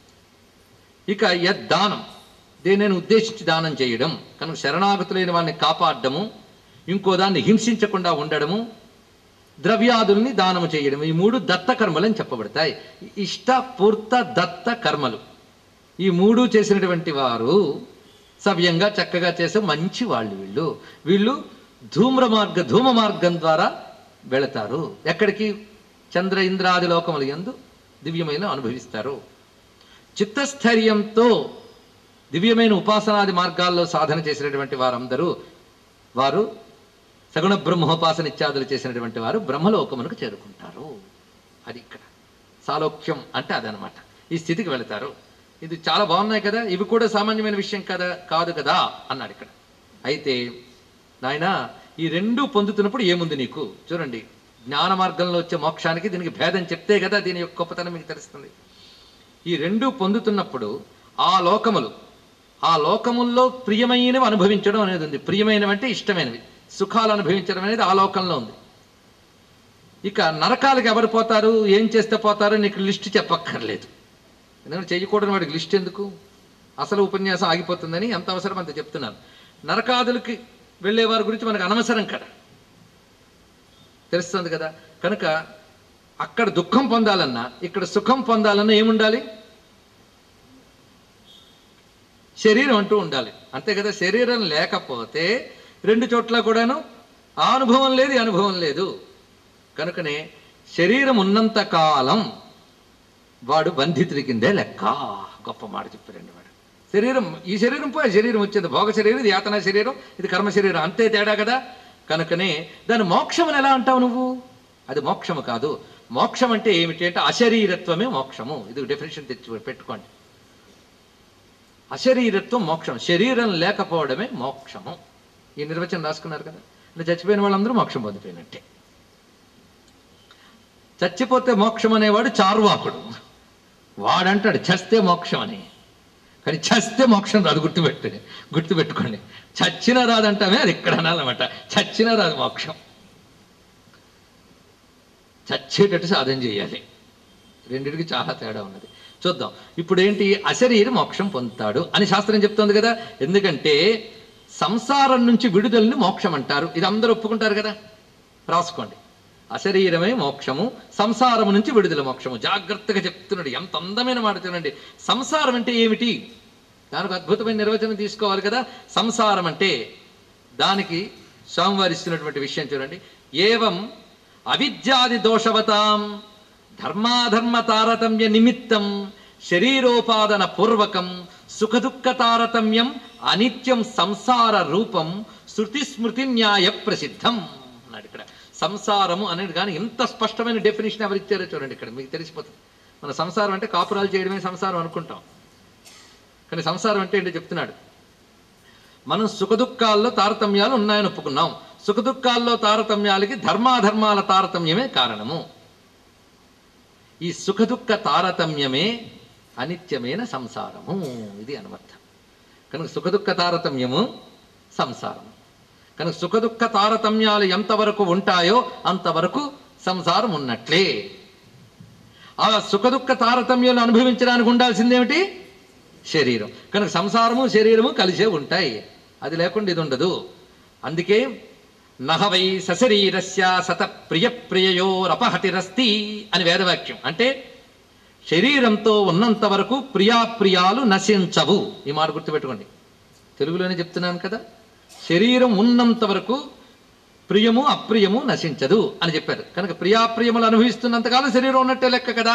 ఇక యద్దానం దేనిని ఉద్దేశించి దానం చేయడం కనుక శరణాగతులైన వారిని కాపాడడము ఇంకో దాన్ని హింసించకుండా ఉండడము ద్రవ్యాదుల్ని దానము చేయడం ఈ మూడు దత్త కర్మలని చెప్పబడతాయి ఇష్ట పూర్త దత్త కర్మలు ఈ మూడు చేసినటువంటి వారు సవ్యంగా చక్కగా చేసే మంచి వాళ్ళు వీళ్ళు వీళ్ళు ధూమ్ర మార్గ ధూమ మార్గం ద్వారా వెళతారు ఎక్కడికి చంద్ర ఇంద్రాది లోకములు ఎందు దివ్యమైన అనుభవిస్తారు చిత్తస్థైర్యంతో దివ్యమైన ఉపాసనాది మార్గాల్లో సాధన చేసినటువంటి వారందరూ వారు సగుణ బ్రహ్మోపాసన ఇత్యాదులు చేసినటువంటి వారు బ్రహ్మలోకమునకు చేరుకుంటారు అది ఇక్కడ సాలోక్యం అంటే అదనమాట ఈ స్థితికి వెళతారు ఇది చాలా బాగున్నాయి కదా ఇవి కూడా సామాన్యమైన విషయం కదా కాదు కదా అన్నాడు ఇక్కడ అయితే నాయన ఈ రెండు పొందుతున్నప్పుడు ఏముంది నీకు చూడండి జ్ఞాన మార్గంలో వచ్చే మోక్షానికి దీనికి భేదం చెప్తే కదా దీని యొక్క గొప్పతనం మీకు తెలుస్తుంది ఈ రెండు పొందుతున్నప్పుడు ఆ లోకములు ఆ లోకముల్లో ప్రియమైనవి అనుభవించడం అనేది ఉంది ప్రియమైనవి అంటే ఇష్టమైనవి సుఖాలు అనుభవించడం అనేది ఆ లోకంలో ఉంది ఇక నరకాలకు ఎవరు పోతారు ఏం చేస్తే పోతారో నీకు లిస్ట్ చెప్పక్కర్లేదు ఎందుకంటే చేయకూడని వాడికి లిస్ట్ ఎందుకు అసలు ఉపన్యాసం ఆగిపోతుందని ఎంత అవసరం అంత చెప్తున్నాను నరకాదులకి వెళ్ళే వారి గురించి మనకు అనవసరం కదా తెలుస్తుంది కదా కనుక అక్కడ దుఃఖం పొందాలన్నా ఇక్కడ సుఖం పొందాలన్నా ఏముండాలి శరీరం అంటూ ఉండాలి అంతే కదా శరీరం లేకపోతే రెండు చోట్ల కూడాను ఆ అనుభవం లేదు ఈ అనుభవం లేదు కనుకనే శరీరం ఉన్నంత కాలం వాడు బంధితుడి కిందే లెక్క గొప్ప మాట చెప్పారండి వాడు శరీరం ఈ శరీరం పోయి ఆ శరీరం వచ్చింది భోగ శరీరం ఇది యాతన శరీరం ఇది కర్మ శరీరం అంతే తేడా కదా కనుకనే దాని మోక్షం ఎలా అంటావు నువ్వు అది మోక్షము కాదు మోక్షం అంటే ఏమిటి అంటే అశరీరత్వమే మోక్షము ఇది డెఫినేషన్ తెచ్చి పెట్టుకోండి అశరీరత్వం మోక్షం శరీరం లేకపోవడమే మోక్షము ఈ నిర్వచనం రాసుకున్నారు కదా అంటే చచ్చిపోయిన వాళ్ళందరూ మోక్షం పొందిపోయినట్టే చచ్చిపోతే మోక్షం అనేవాడు చార్వాకుడు వాడంటాడు చస్తే మోక్షం అని కానీ చస్తే మోక్షం రాదు గుర్తుపెట్టు గుర్తుపెట్టుకోండి చచ్చినా రాదంటామే అది ఇక్కడ అనాలన్నమాట చచ్చినా రాదు మోక్షం చచ్చేటట్టు సాధన చేయాలి రెండిటికి చాలా తేడా ఉన్నది చూద్దాం ఇప్పుడు ఏంటి అశరీర మోక్షం పొందుతాడు అని శాస్త్రం చెప్తోంది కదా ఎందుకంటే సంసారం నుంచి విడుదలని మోక్షం అంటారు ఇది అందరూ ఒప్పుకుంటారు కదా రాసుకోండి అశరీరమే మోక్షము సంసారము నుంచి విడుదల మోక్షము జాగ్రత్తగా చెప్తున్నాడు ఎంత అందమైన మాట చూడండి సంసారం అంటే ఏమిటి దానికి అద్భుతమైన నిర్వచనం తీసుకోవాలి కదా సంసారం అంటే దానికి స్వామివారి ఇస్తున్నటువంటి విషయం చూడండి ఏవం అవిద్యాది దోషవతాం ధర్మాధర్మ తారతమ్య నిమిత్తం శరీరోపాదన పూర్వకం సుఖదుఃఖ తారతమ్యం అనిత్యం సంసార రూపం శృతి స్మృతి న్యాయ ప్రసిద్ధం అన్నాడు ఇక్కడ సంసారము అనేది కానీ ఇంత స్పష్టమైన డెఫినేషన్ ఎవరు ఇచ్చారో చూడండి ఇక్కడ మీకు తెలిసిపోతుంది మన సంసారం అంటే కాపురాలు చేయడమే సంసారం అనుకుంటాం కానీ సంసారం అంటే ఏంటో చెప్తున్నాడు మనం సుఖదుఖాల్లో తారతమ్యాలు ఉన్నాయని ఒప్పుకున్నాం సుఖదుఖాల్లో తారతమ్యాలకి ధర్మాధర్మాల తారతమ్యమే కారణము ఈ సుఖదుఖ తారతమ్యమే అనిత్యమైన సంసారము ఇది అనర్థం కనుక సుఖదుఖ తారతమ్యము సంసారము కనుక సుఖదుఖ తారతమ్యాలు ఎంతవరకు ఉంటాయో అంతవరకు సంసారం ఉన్నట్లే ఆ సుఖదుఖ తారతమ్యాలు అనుభవించడానికి ఉండాల్సిందేమిటి శరీరం కనుక సంసారము శరీరము కలిసే ఉంటాయి అది లేకుండా ఇది ఉండదు అందుకే నహవై సశరీరస్య సత ప్రియ ప్రియయోరపహతిరస్తి అని వేదవాక్యం అంటే శరీరంతో ఉన్నంత వరకు ప్రియాప్రియాలు నశించవు ఈ మాట గుర్తుపెట్టుకోండి తెలుగులోనే చెప్తున్నాను కదా శరీరం ఉన్నంత వరకు ప్రియము అప్రియము నశించదు అని చెప్పారు కనుక ప్రియాప్రియములు అనుభవిస్తున్నంతకాలం శరీరం ఉన్నట్టే లెక్క కదా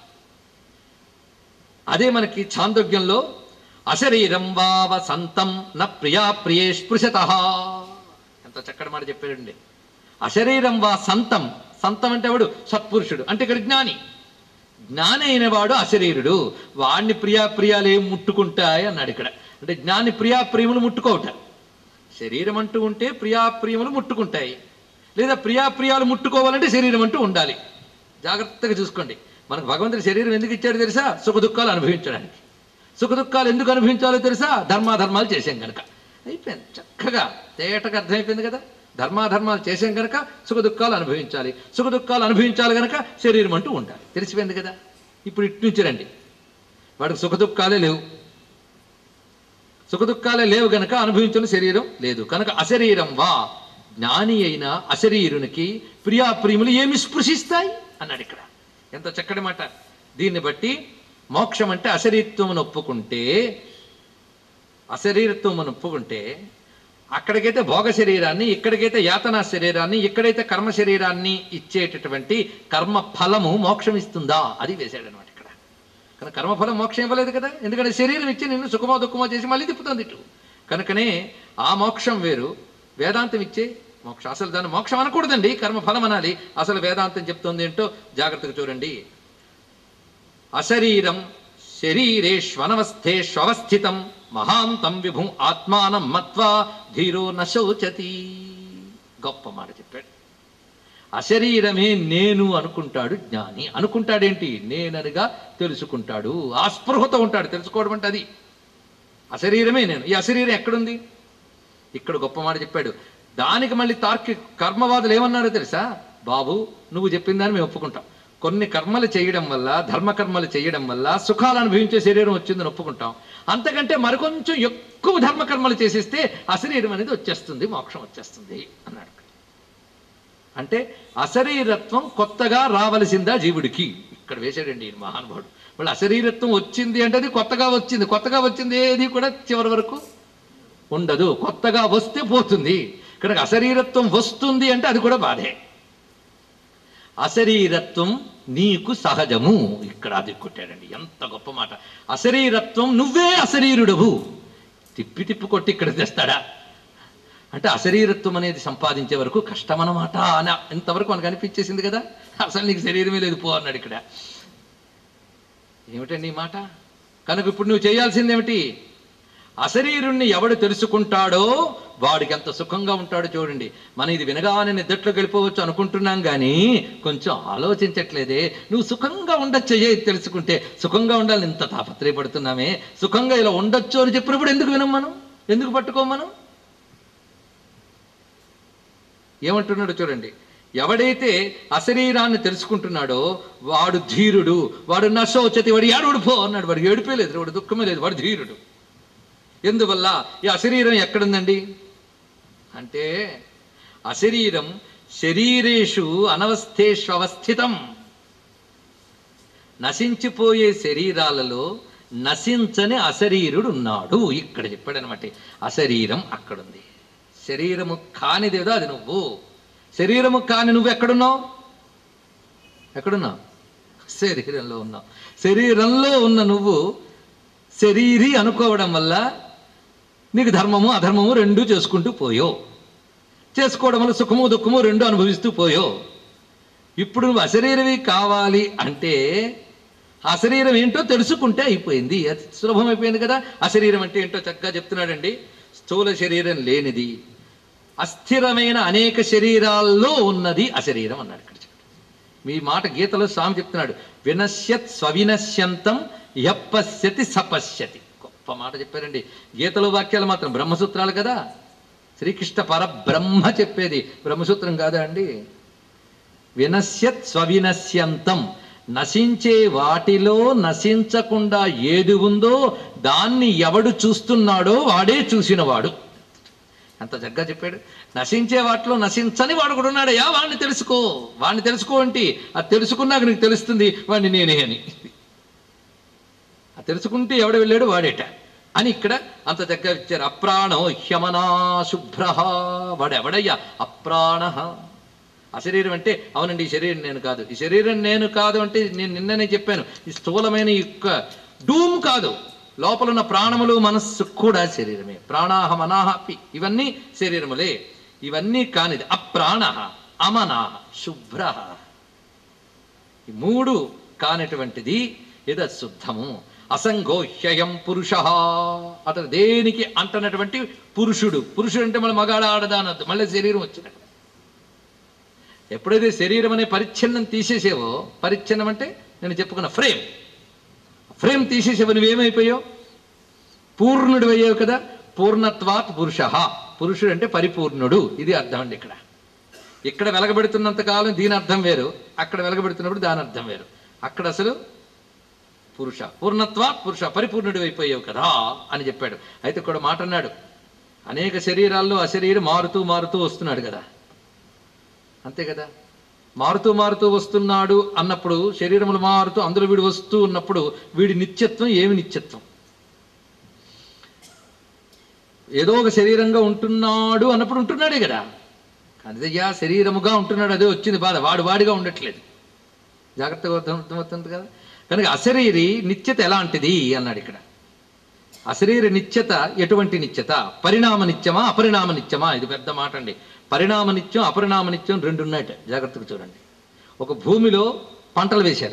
అదే మనకి చాందోగ్యంలో అశరీరం వావ సంతం న ప్రియా ప్రియే స్పృశత ఎంత చక్కటి మాట చెప్పాడండి అశరీరం వా సంతం సంతం అంటే వాడు సత్పురుషుడు అంటే ఇక్కడ జ్ఞాని జ్ఞాని అయిన వాడు అశరీరుడు వాడిని ప్రియా ప్రియాలు ఏం ముట్టుకుంటాయి అన్నాడు ఇక్కడ అంటే జ్ఞాని ప్రియా ప్రియములు ముట్టుకోవట శరీరం అంటూ ఉంటే ప్రియా ప్రియములు ముట్టుకుంటాయి లేదా ప్రియా ప్రియాలు ముట్టుకోవాలంటే శరీరం అంటూ ఉండాలి జాగ్రత్తగా చూసుకోండి మనకు భగవంతుడి శరీరం ఎందుకు ఇచ్చాడు తెలుసా సుఖ దుఃఖాలు అనుభవించడానికి సుఖ దుఃఖాలు ఎందుకు అనుభవించాలో తెలుసా ధర్మాధర్మాలు చేసాం కనుక అయిపోయింది చక్కగా తేటగా అర్థమైపోయింది కదా ధర్మాధర్మాలు చేసాం కనుక సుఖ దుఃఖాలు అనుభవించాలి సుఖ దుఃఖాలు అనుభవించాలి కనుక శరీరం అంటూ ఉండాలి తెలిసిపోయింది కదా ఇప్పుడు ఇటు నుంచి రండి వాడికి సుఖ దుఃఖాలే లేవు సుఖ దుఃఖాలే లేవు గనక అనుభవించిన శరీరం లేదు కనుక అశరీరం వా జ్ఞాని అయిన అశరీరునికి ప్రియాప్రియములు ఏమి స్పృశిస్తాయి అన్నాడు ఇక్కడ ఎంత చక్కటి మాట దీన్ని బట్టి మోక్షం అంటే అశరీరత్వమును ఒప్పుకుంటే అశరీరత్వమును ఒప్పుకుంటే అక్కడికైతే భోగ శరీరాన్ని ఇక్కడికైతే యాతనా శరీరాన్ని ఇక్కడైతే కర్మ శరీరాన్ని ఇచ్చేటటువంటి కర్మ ఫలము మోక్షం ఇస్తుందా అది వేశాడు అనమాట ఇక్కడ కానీ కర్మఫలం మోక్షం ఇవ్వలేదు కదా ఎందుకంటే శరీరం ఇచ్చి నిన్ను సుఖమో దుఃఖమో చేసి మళ్ళీ తిప్పుతుంది ఇటు కనుకనే ఆ మోక్షం వేరు వేదాంతం ఇచ్చే మోక్షం అసలు దాన్ని మోక్షం అనకూడదండి కర్మఫలం అనాలి అసలు వేదాంతం చెప్తుంది ఏంటో జాగ్రత్తగా చూడండి అశరీరం శరీరేష్వనవస్థేష్వస్థితం మహాంతం విభుం ఆత్మానం మత్వా ధీరో నశోచతి గొప్ప మాట చెప్పాడు అశరీరమే నేను అనుకుంటాడు జ్ఞాని అనుకుంటాడేంటి నేననిగా తెలుసుకుంటాడు ఆ స్పృహతో ఉంటాడు తెలుసుకోవడం అంటే అది అశరీరమే నేను ఈ అశరీరం ఎక్కడుంది ఇక్కడ గొప్ప మాట చెప్పాడు దానికి మళ్ళీ తార్కి కర్మవాదులు ఏమన్నారో తెలుసా బాబు నువ్వు చెప్పిన దాన్ని మేము ఒప్పుకుంటాం కొన్ని కర్మలు చేయడం వల్ల ధర్మకర్మలు చేయడం వల్ల సుఖాలు అనుభవించే శరీరం వచ్చిందని ఒప్పుకుంటాం అంతకంటే మరికొంచెం ఎక్కువ ధర్మకర్మలు చేసేస్తే అశరీరం అనేది వచ్చేస్తుంది మోక్షం వచ్చేస్తుంది అన్నాడు అంటే అశరీరత్వం కొత్తగా రావలసిందా జీవుడికి ఇక్కడ వేశాడండి ఈ మహానుభావుడు వాళ్ళు అశరీరత్వం వచ్చింది అంటే అది కొత్తగా వచ్చింది కొత్తగా వచ్చింది ఏది కూడా చివరి వరకు ఉండదు కొత్తగా వస్తే పోతుంది కనుక అశరీరత్వం వస్తుంది అంటే అది కూడా బాధే అశరీరత్వం నీకు సహజము ఇక్కడ అది కొట్టాడండి ఎంత గొప్ప మాట అశరీరత్వం నువ్వే అశరీరుడవు తిప్పి తిప్పి కొట్టి ఇక్కడ తెస్తాడా అంటే అశరీరత్వం అనేది సంపాదించే వరకు కష్టమన్నమాట అని ఇంతవరకు మనకు అనిపించేసింది కదా అసలు నీకు శరీరమే లేదు పో అన్నాడు ఇక్కడ ఏమిటండి ఈ మాట కనుక ఇప్పుడు నువ్వు చేయాల్సింది ఏమిటి అశరీరుణ్ణి ఎవడు తెలుసుకుంటాడో వాడికి ఎంత సుఖంగా ఉంటాడో చూడండి మనం ఇది వినగానే నిద్రలోకి వెళ్ళిపోవచ్చు అనుకుంటున్నాం కానీ కొంచెం ఆలోచించట్లేదే నువ్వు సుఖంగా ఉండొచ్చు ఏ తెలుసుకుంటే సుఖంగా ఉండాలని ఇంత తాపత్రయపడుతున్నామే సుఖంగా ఇలా ఉండొచ్చు అని చెప్పినప్పుడు ఎందుకు వినం మనం ఎందుకు పట్టుకోం మనం ఏమంటున్నాడు చూడండి ఎవడైతే అశరీరాన్ని తెలుసుకుంటున్నాడో వాడు ధీరుడు వాడు నశోచతి వాడు ఏడుడు పో అన్నాడు వాడు ఏడిపే లేదు వాడు దుఃఖమే లేదు వాడు ధీరుడు ఎందువల్ల ఈ అశరీరం ఎక్కడుందండి అంటే అశరీరం శరీరేషు అనవస్థేషు అవస్థితం నశించిపోయే శరీరాలలో నశించని అశరీరుడు ఉన్నాడు ఇక్కడ చెప్పాడనమాట అశరీరం అక్కడుంది శరీరము కానిదేదో అది నువ్వు శరీరము కాని నువ్వు ఎక్కడున్నావు ఎక్కడున్నావు శరీరంలో ఉన్నావు శరీరంలో ఉన్న నువ్వు శరీరి అనుకోవడం వల్ల నీకు ధర్మము అధర్మము రెండూ చేసుకుంటూ పోయో చేసుకోవడం వల్ల సుఖము దుఃఖము రెండు అనుభవిస్తూ పోయో ఇప్పుడు నువ్వు అశరీరవి కావాలి అంటే ఆ శరీరం ఏంటో తెలుసుకుంటే అయిపోయింది అది సులభం అయిపోయింది కదా ఆ శరీరం అంటే ఏంటో చక్కగా చెప్తున్నాడండి స్థూల శరీరం లేనిది అస్థిరమైన అనేక శరీరాల్లో ఉన్నది అశరీరం అన్నాడు ఇక్కడ చెప్పాడు. మీ మాట గీతలో స్వామి చెప్తున్నాడు వినశ్యత్ స్వవినశ్యంతం యప్పశ్యతి సపశ్యతి గొప్ప మాట చెప్పారండి గీతలో వాక్యాలు మాత్రం బ్రహ్మసూత్రాలు కదా శ్రీకృష్ణ పరబ్రహ్మ చెప్పేది బ్రహ్మసూత్రం కాదా అండి వినశ్యత్ స్వవినశ్యంతం నశించే వాటిలో నశించకుండా ఏది ఉందో దాన్ని ఎవడు చూస్తున్నాడో వాడే చూసినవాడు ఎంత చక్కగా చెప్పాడు నశించే వాటిలో నశించని వాడు కూడా ఉన్నాడయ్యా వాడిని తెలుసుకో వాడిని తెలుసుకో అంటే అది తెలుసుకున్నాక నీకు తెలుస్తుంది వాడిని నేనే అని అది తెలుసుకుంటే ఎవడు వెళ్ళాడు వాడేట అని ఇక్కడ అంత చక్కగా ఇచ్చారు అప్రాణో హ్యమనా శుభ్ర వాడు ఎవడయ్యా అప్రాణ అశరీరం అంటే అవునండి ఈ శరీరం నేను కాదు ఈ శరీరం నేను కాదు అంటే నేను నిన్ననే చెప్పాను ఈ స్థూలమైన ఈ యొక్క డూమ్ కాదు లోపల ఉన్న ప్రాణములు మనస్సు కూడా శరీరమే ప్రాణాహ మనాహ అపి ఇవన్నీ శరీరములే ఇవన్నీ కానిది అప్రాణ అమనాహ శుభ్ర ఈ మూడు కానటువంటిది ఇద శుద్ధము అసంగోహ్యయం పురుష అతను దేనికి అంటనటువంటి పురుషుడు పురుషుడు అంటే మళ్ళీ మగాడ ఆడదా అనద్దు మళ్ళీ శరీరం వచ్చినట్టు ఎప్పుడైతే శరీరం అనే పరిచ్ఛిన్నం తీసేసేవో పరిచ్ఛిన్నం అంటే నేను చెప్పుకున్న ఫ్రేమ్ ఫ్రేమ్ తీసేసేవో నువ్వేమైపోయావు పూర్ణుడు అయ్యావు కదా పూర్ణత్వాత్ పురుష పురుషుడు అంటే పరిపూర్ణుడు ఇది అర్థం అండి ఇక్కడ ఇక్కడ వెలగబెడుతున్నంత కాలం దీని అర్థం వేరు అక్కడ వెలగబెడుతున్నప్పుడు దాని అర్థం వేరు అక్కడ అసలు పురుష పూర్ణత్వ పురుష పరిపూర్ణుడు అయిపోయావు కదా అని చెప్పాడు అయితే ఇక్కడ మాట అన్నాడు అనేక శరీరాల్లో ఆ శరీరం మారుతూ మారుతూ వస్తున్నాడు కదా అంతే కదా మారుతూ మారుతూ వస్తున్నాడు అన్నప్పుడు శరీరములు మారుతూ అందులో వీడు వస్తూ ఉన్నప్పుడు వీడి నిత్యత్వం ఏమి నిత్యత్వం ఏదో ఒక శరీరంగా ఉంటున్నాడు అన్నప్పుడు ఉంటున్నాడే కదా అదయ్యా శరీరముగా ఉంటున్నాడు అదే వచ్చింది బాధ వాడు వాడిగా ఉండట్లేదు జాగ్రత్తగా అర్థం అర్థమవుతుంది కదా కనుక అశరీరి నిత్యత ఎలాంటిది అన్నాడు ఇక్కడ అశరీర నిత్యత ఎటువంటి నిత్యత పరిణామ నిత్యమా అపరిణామ నిత్యమా ఇది పెద్ద మాట అండి పరిణామ నిత్యం అపరిణామ నిత్యం రెండు ఉన్నాయట జాగ్రత్తగా చూడండి ఒక భూమిలో పంటలు వేశారు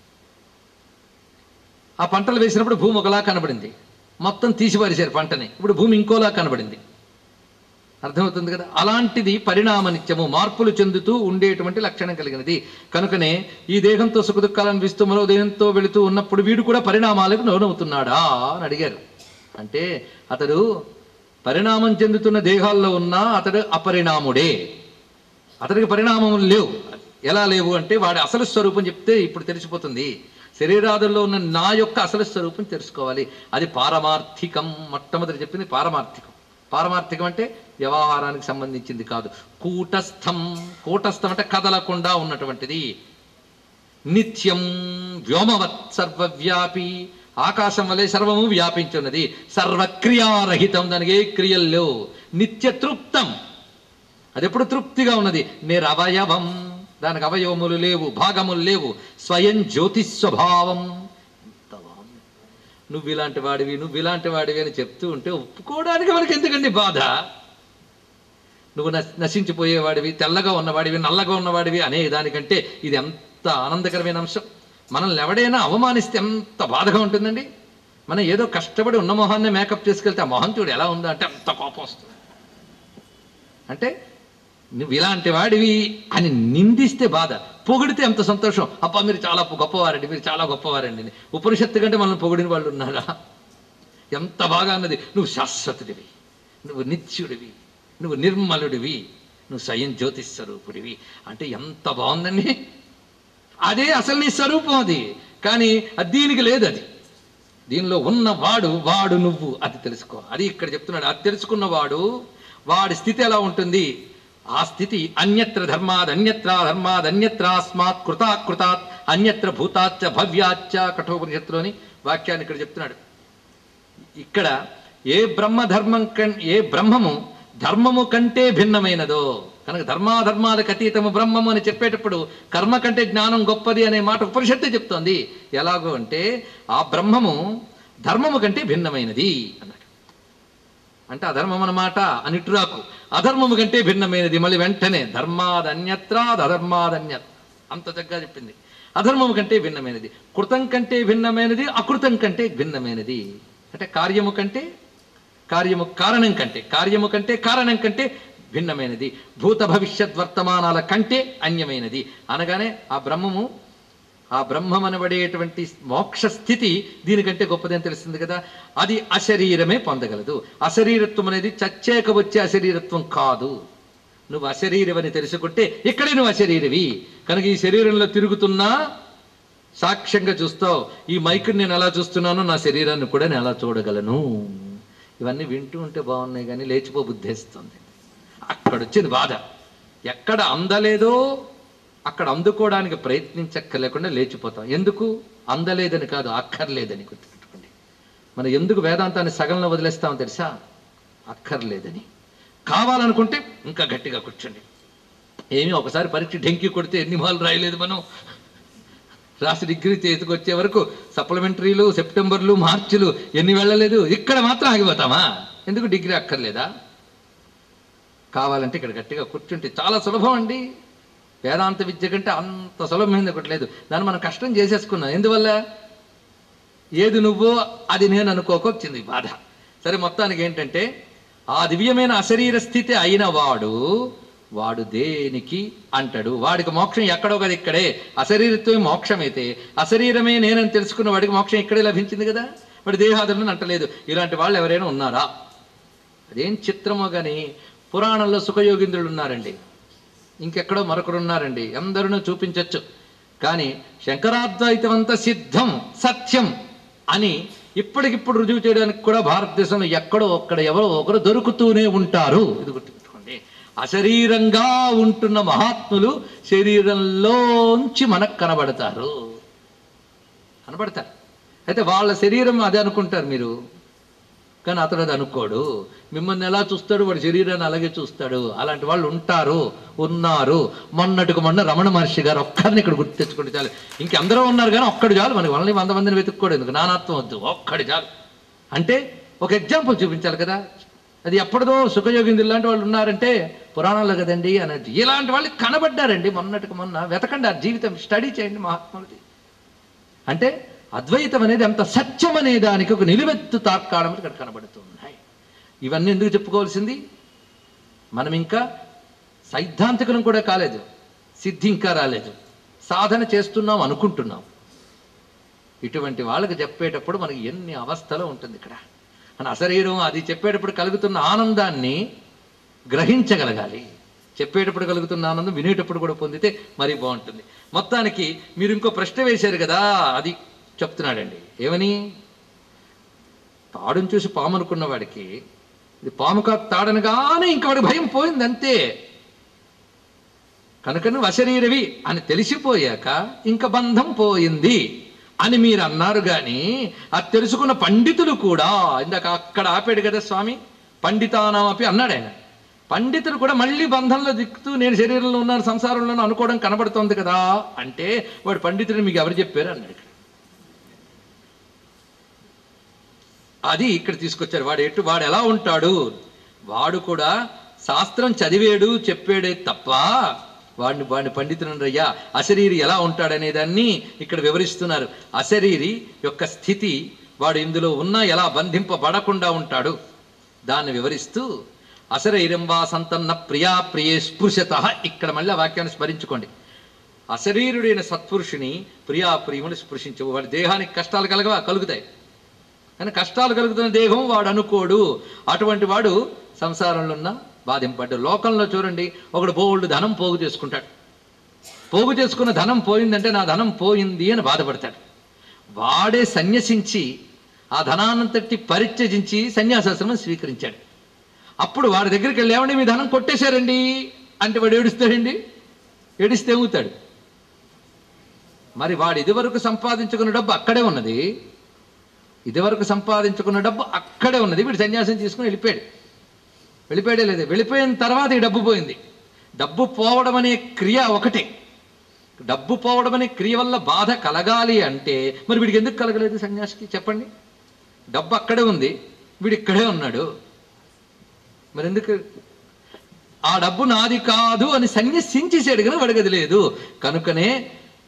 ఆ పంటలు వేసినప్పుడు భూమి ఒకలా కనబడింది మొత్తం తీసిపారేశారు పంటని ఇప్పుడు భూమి ఇంకోలా కనబడింది అర్థమవుతుంది కదా అలాంటిది పరిణామ నిత్యము మార్పులు చెందుతూ ఉండేటువంటి లక్షణం కలిగినది కనుకనే ఈ దేహంతో సుఖదుఖాలను అనిపిస్తూ మరో దేహంతో వెళుతూ ఉన్నప్పుడు వీడు కూడా పరిణామాలకు లోనవుతున్నాడా అని అడిగారు అంటే అతడు పరిణామం చెందుతున్న దేహాల్లో ఉన్నా అతడు అపరిణాముడే అతడికి పరిణామములు లేవు ఎలా లేవు అంటే వాడి అసలు స్వరూపం చెప్తే ఇప్పుడు తెలిసిపోతుంది శరీరాదుల్లో ఉన్న నా యొక్క అసలు స్వరూపం తెలుసుకోవాలి అది పారమార్థికం మొట్టమొదటి చెప్పింది పారమార్థికం పారమార్థికం అంటే వ్యవహారానికి సంబంధించింది కాదు కూటస్థం కూటస్థం అంటే కదలకుండా ఉన్నటువంటిది నిత్యం వ్యోమవత్ సర్వవ్యాపి ఆకాశం వలె సర్వము వ్యాపించున్నది సర్వక్రియారహితం దానికి ఏ క్రియలు లేవు నిత్య తృప్తం అది ఎప్పుడు తృప్తిగా ఉన్నది నిరవయవం దానికి అవయవములు లేవు భాగములు లేవు స్వయం జ్యోతి స్వభావం ఎంత బాగుంది. నువ్వు ఇలాంటి వాడివి నువ్వు ఇలాంటి వాడివి అని చెప్తూ ఉంటే ఒప్పుకోవడానికి మనకి ఎందుకండి బాధ నువ్వు నశ- నశించిపోయేవాడివి తెల్లగా ఉన్నవాడివి నల్లగా ఉన్నవాడివి అనే దానికంటే ఇది ఎంత ఆనందకరమైన అంశం మనల్ని ఎవడైనా అవమానిస్తే ఎంత బాధగా ఉంటుందండి మనం ఏదో కష్టపడి ఉన్న మొహాన్ని మేకప్ చేసుకెళ్తే ఆ మొహం చూడు ఎలా ఉందో అంటే అంత కోపం వస్తుంది అంటే నువ్వు ఇలాంటి వాడివి అని నిందిస్తే బాధ పొగిడితే ఎంత సంతోషం అబ్బా మీరు చాలా గొప్పవారండి మీరు చాలా గొప్పవారండి అని. ఉపనిషత్తు కంటే మనల్ని పొగిడిన వాళ్ళు ఉన్నారా ఎంత బాగా అన్నది నువ్వు శాశ్వతుడివి నువ్వు నిత్యుడివి నువ్వు నిర్మలుడివి నువ్వు స్వయం జ్యోతిస్వరూపుడివి అంటే ఎంత బాగుందండి అదే అసలు నీ స్వరూపం అది కానీ అది దీనికి లేదు అది దీనిలో ఉన్నవాడు వాడు నువ్వు అది తెలుసుకో అది ఇక్కడ చెప్తున్నాడు అది తెలుసుకున్నవాడు వాడి స్థితి ఎలా ఉంటుంది ఆ స్థితి అన్యత్ర ధర్మాద్ అన్యత్ర ధర్మాద్ అన్యత్రాస్మాత్ కృతాకృతాత్ అన్యత్ర భూతాచ్చ భవ్యాచ్చ కఠోపనిషత్తులోని వాక్యాన్ని ఇక్కడ చెప్తున్నాడు ఇక్కడ ఏ బ్రహ్మ ధర్మం కం ఏ బ్రహ్మము ధర్మము కంటే భిన్నమైనదో కనుక ధర్మాధర్మాలకు అతీతము బ్రహ్మము అని చెప్పేటప్పుడు కర్మ కంటే జ్ఞానం గొప్పది అనే మాట ఉపనిషత్తే చెప్తోంది ఎలాగో అంటే ఆ బ్రహ్మము ధర్మము కంటే భిన్నమైనది అన్నాడు అంటే అధర్మం అన్నమాట అనిట్రాకు అధర్మము కంటే భిన్నమైనది మళ్ళీ వెంటనే ధర్మాదన్యత్ర అధర్మాదన్యత్ అంత చక్కగా చెప్పింది అధర్మము కంటే భిన్నమైనది కృతం కంటే భిన్నమైనది అకృతం కంటే భిన్నమైనది అంటే కార్యము కంటే కార్యము కారణం కంటే కార్యము కంటే కారణం కంటే భిన్నమైనది భూత భవిష్యత్ వర్తమానాల కంటే అన్యమైనది అనగానే ఆ బ్రహ్మము ఆ బ్రహ్మం అనబడేటువంటి మోక్ష స్థితి దీనికంటే గొప్పదని తెలుస్తుంది కదా అది అశరీరమే పొందగలదు అశరీరత్వం అనేది చచ్చాక వచ్చే అశరీరత్వం కాదు నువ్వు అశరీరవని తెలుసుకుంటే ఇక్కడే నువ్వు అశరీరవి కనుక ఈ శరీరంలో తిరుగుతున్నా సాక్ష్యంగా చూస్తావు ఈ మైకుని నేను ఎలా చూస్తున్నానో నా శరీరాన్ని కూడా నేను ఎలా చూడగలను ఇవన్నీ వింటూ ఉంటే బాగున్నాయి కానీ లేచిపో బుద్ధేస్తుంది అక్కడ వచ్చింది బాధ ఎక్కడ అందలేదో అక్కడ అందుకోవడానికి ప్రయత్నించక్కర్లేకుండా లేచిపోతాం ఎందుకు అందలేదని కాదు అక్కర్లేదని గుర్తుపెట్టుకోండి మనం ఎందుకు వేదాంతాన్ని సగంలో వదిలేస్తామో తెలుసా అక్కర్లేదని కావాలనుకుంటే ఇంకా గట్టిగా కూర్చోండి ఏమి ఒకసారి పరీక్ష ఢెంకి కొడితే ఎన్ని మాలు రాయలేదు మనం రాసి డిగ్రీ చేతికి వచ్చే వరకు సప్లిమెంటరీలు సెప్టెంబర్లు మార్చిలు ఎన్ని వెళ్ళలేదు ఇక్కడ మాత్రం ఆగిపోతామా ఎందుకు డిగ్రీ అక్కర్లేదా కావాలంటే ఇక్కడ గట్టిగా కూర్చుంటే చాలా సులభం అండి వేదాంత విద్య కంటే అంత సులభమైంది ఒకటి లేదు దాన్ని మనం కష్టం చేసేసుకున్నాం ఎందువల్ల ఏది నువ్వో అది నేను అనుకోకొచ్చింది ఈ బాధ సరే మొత్తానికి ఏంటంటే ఆ దివ్యమైన అశరీర స్థితి అయిన వాడు వాడు దేనికి అంటాడు వాడికి మోక్షం ఎక్కడో కదా ఇక్కడే అశరీరత్వమే మోక్షమైతే అశరీరమే నేనని తెలుసుకున్న వాడికి మోక్షం ఇక్కడే లభించింది కదా వాడి దేహాదులను అంటలేదు ఇలాంటి వాళ్ళు ఎవరైనా ఉన్నారా అదేం చిత్రమో కానీ పురాణంలో సుఖయోగింద్రులు ఉన్నారండి ఇంకెక్కడో మరొకరు ఉన్నారండి అందరూ చూపించవచ్చు కానీ శంకరాద్వైతమంత సిద్ధం సత్యం అని ఇప్పటికిప్పుడు రుజువు చేయడానికి కూడా భారతదేశంలో ఎక్కడో ఒక్కడ ఎవరో ఒకరు దొరుకుతూనే ఉంటారు ఇది గుర్తుపెట్టుకోండి అశరీరంగా ఉంటున్న మహాత్ములు శరీరంలోంచి మనకు కనబడతారు కనబడతారు అయితే వాళ్ళ శరీరం అదే అనుకుంటారు మీరు కానీ అతడు అది అనుకోడు మిమ్మల్ని ఎలా చూస్తాడు వాడి శరీరాన్ని అలాగే చూస్తాడు అలాంటి వాళ్ళు ఉంటారు ఉన్నారు మొన్నటికి మొన్న రమణ మహర్షి గారు ఒక్కరిని ఇక్కడ గుర్తు తెచ్చుకుంటే చాలు ఇంకెందరో ఉన్నారు కానీ ఒక్కడు చాలు మనకి వాళ్ళని వంద మందిని వెతుక్కోడు ఎందుకు నానాత్వం వద్దు ఒక్కడి చాలు అంటే ఒక ఎగ్జాంపుల్ చూపించాలి కదా అది ఎప్పటిదో సుఖయోగింది ఇలాంటి వాళ్ళు ఉన్నారంటే పురాణాల్లో కదండి అనేది ఇలాంటి వాళ్ళు కనబడ్డారండి మొన్నటికి మొన్న వెతకండి ఆ జీవితం స్టడీ చేయండి మహాత్ములది అంటే అద్వైతం అనేది అంత సత్యం అనే దానికి ఒక నిలువెత్తు తార్కాణం ఇక్కడ కనబడుతున్నాయి ఇవన్నీ ఎందుకు చెప్పుకోవాల్సింది మనం ఇంకా సైద్ధాంతికులం కూడా కాలేదు సిద్ధి ఇంకా రాలేదు సాధన చేస్తున్నాం అనుకుంటున్నాం ఇటువంటి వాళ్ళకి చెప్పేటప్పుడు మనకి ఎన్ని అవస్థలు ఉంటుంది ఇక్కడ మన అశరీరం అది చెప్పేటప్పుడు కలుగుతున్న ఆనందాన్ని గ్రహించగలగాలి చెప్పేటప్పుడు కలుగుతున్న ఆనందం వినేటప్పుడు కూడా పొందితే మరీ బాగుంటుంది మొత్తానికి మీరు ఇంకో ప్రశ్న వేశారు కదా అది చెప్తున్నాడండి ఏమని తాడుని చూసి పాము అనుకున్న వాడికి ఇది పాము కాదు తాడనగానే ఇంక వాడికి భయం పోయింది అంతే కనుక నువ్వు అశరీరవి అని తెలిసిపోయాక ఇంక బంధం పోయింది అని మీరు అన్నారు కానీ అది తెలుసుకున్న పండితులు కూడా ఇందాక అక్కడ ఆపాడు కదా స్వామి పండితానామపి అన్నాడు ఆయన పండితులు కూడా మళ్ళీ బంధంలో దిక్కుతూ నేను శరీరంలో ఉన్నాను సంసారంలో అనుకోవడం కనబడుతోంది కదా అంటే వాడు పండితుడు మీకు ఎవరు చెప్పారు అన్నాడు ఇక్కడ అది ఇక్కడ తీసుకొచ్చారు వాడు ఎటు వాడు ఎలా ఉంటాడు వాడు కూడా శాస్త్రం చదివాడు చెప్పాడే తప్ప వాడిని వాడిని పండితునయ్యా అశరీరి ఎలా ఉంటాడనే దాన్ని ఇక్కడ వివరిస్తున్నారు అశరీరి యొక్క స్థితి వాడు ఇందులో ఉన్నా ఎలా బంధింపబడకుండా ఉంటాడు దాన్ని వివరిస్తూ అశరీరం వా సంతన్న ప్రియా ప్రియే స్పృశత ఇక్కడ మళ్ళీ ఆ వాక్యాన్ని స్మరించుకోండి అశరీరుడైన సత్పురుషుని ప్రియా ప్రియములు స్పృశించవు వాడి దేహానికి కష్టాలు కలగవా కలుగుతాయి కానీ కష్టాలు కలుగుతున్న దేహం వాడు అనుకోడు అటువంటి వాడు సంసారంలో ఉన్న బాధింపడ్డు లోకంలో చూడండి ఒకడు బోల్డ్ ధనం పోగు చేసుకుంటాడు పోగు చేసుకున్న ధనం పోయిందంటే నా ధనం పోయింది అని బాధపడతాడు వాడే సన్యసించి ఆ ధనానంతటి పరిత్యజించి సన్యాసాశ్రమం స్వీకరించాడు అప్పుడు వాడి దగ్గరికి వెళ్ళి ఏమండి మీ ధనం కొట్టేశారండి అంటే వాడు ఏడుస్తాడండి ఏడిస్తే ఏమవుతాడు మరి వాడు ఇదివరకు సంపాదించుకున్న డబ్బు అక్కడే ఉన్నది ఇదివరకు సంపాదించుకున్న డబ్బు అక్కడే ఉన్నది వీడు సన్యాసం తీసుకుని వెళ్ళిపోయాడు వెళ్ళిపోయాడే లేదు వెళ్ళిపోయిన తర్వాత ఈ డబ్బు పోయింది డబ్బు పోవడం అనే క్రియ ఒకటే డబ్బు పోవడం అనే క్రియ వల్ల బాధ కలగాలి అంటే మరి వీడికి ఎందుకు కలగలేదు సన్యాసికి చెప్పండి డబ్బు అక్కడే ఉంది వీడు ఇక్కడే ఉన్నాడు మరి ఎందుకు ఆ డబ్బు నాది కాదు అని సన్యసించేసాడు కానీ వాడికి అది లేదు కనుకనే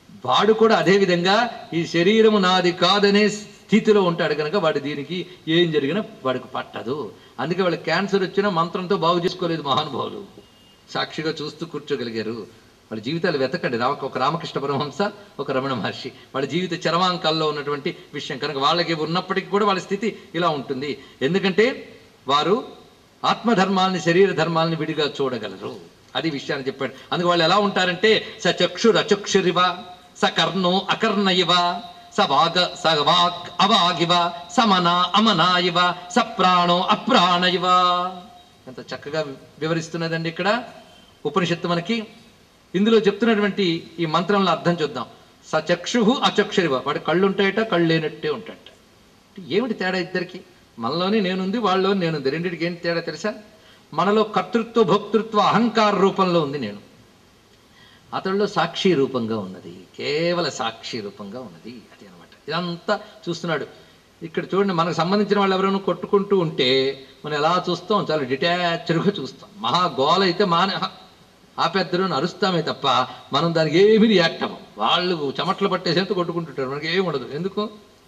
వాడు కూడా అదే విధంగా ఈ శరీరము నాది కాదనే స్థితిలో ఉంటాడు కనుక వాడు దీనికి ఏం జరిగినా వాడికి పట్టదు అందుకే వాళ్ళకి క్యాన్సర్ వచ్చినా మంత్రంతో బాగు చేసుకోలేదు మహానుభావులు సాక్షిగా చూస్తూ కూర్చోగలిగారు వాళ్ళ జీవితాలు వెతకండి రామ ఒక రామకృష్ణ పరమహంస ఒక రమణ మహర్షి వాళ్ళ జీవిత చరమాంకాల్లో ఉన్నటువంటి విషయం కనుక వాళ్ళకి ఉన్నప్పటికీ కూడా వాళ్ళ స్థితి ఇలా ఉంటుంది ఎందుకంటే వారు ఆత్మధర్మాల్ని శరీర ధర్మాల్ని విడిగా చూడగలరు అది విషయాన్ని చెప్పాడు అందుకు వాళ్ళు ఎలా ఉంటారంటే స చక్షుర్ అచక్షురివ స కర్ణో అకర్ణ ఇవ స వాగ స వాక్ అవాగివ సమన అమనా ఇవ స ప్రాణో అప్రాణ ఇవ ఎంత చక్కగా వివరిస్తున్నదండి ఇక్కడ ఉపనిషత్తు మనకి ఇందులో చెప్తున్నటువంటి ఈ మంత్రంలో అర్థం చూద్దాం స చక్షు అచక్షురివ వాడి కళ్ళు ఉంటాయట కళ్ళు లేనట్టే ఉంటాయట ఏమిటి తేడా ఇద్దరికి మనలోనే నేనుంది వాళ్ళలో నేనుంది రెండింటికి ఏంటి తేడా తెలుసా మనలో కర్తృత్వ భోక్తృత్వ అహంకార రూపంలో ఉంది నేను అతడిలో సాక్షి రూపంగా ఉన్నది కేవల సాక్షి రూపంగా ఉన్నది అది అనమాట ఇదంతా చూస్తున్నాడు ఇక్కడ చూడండి మనకు సంబంధించిన వాళ్ళు ఎవరైనా కొట్టుకుంటూ ఉంటే మనం ఎలా చూస్తాం చాలా డిటాచ్డ్గా చూస్తాం మహా గోల అయితే మానే ఆపేద్దరు అని అరుస్తామే తప్ప మనం దానికి ఏమీ రియాక్ట్ అవ్వం వాళ్ళు చెమట్లు పట్టేసేంత కొట్టుకుంటుంటారు మనకి ఏమి ఉండదు ఎందుకు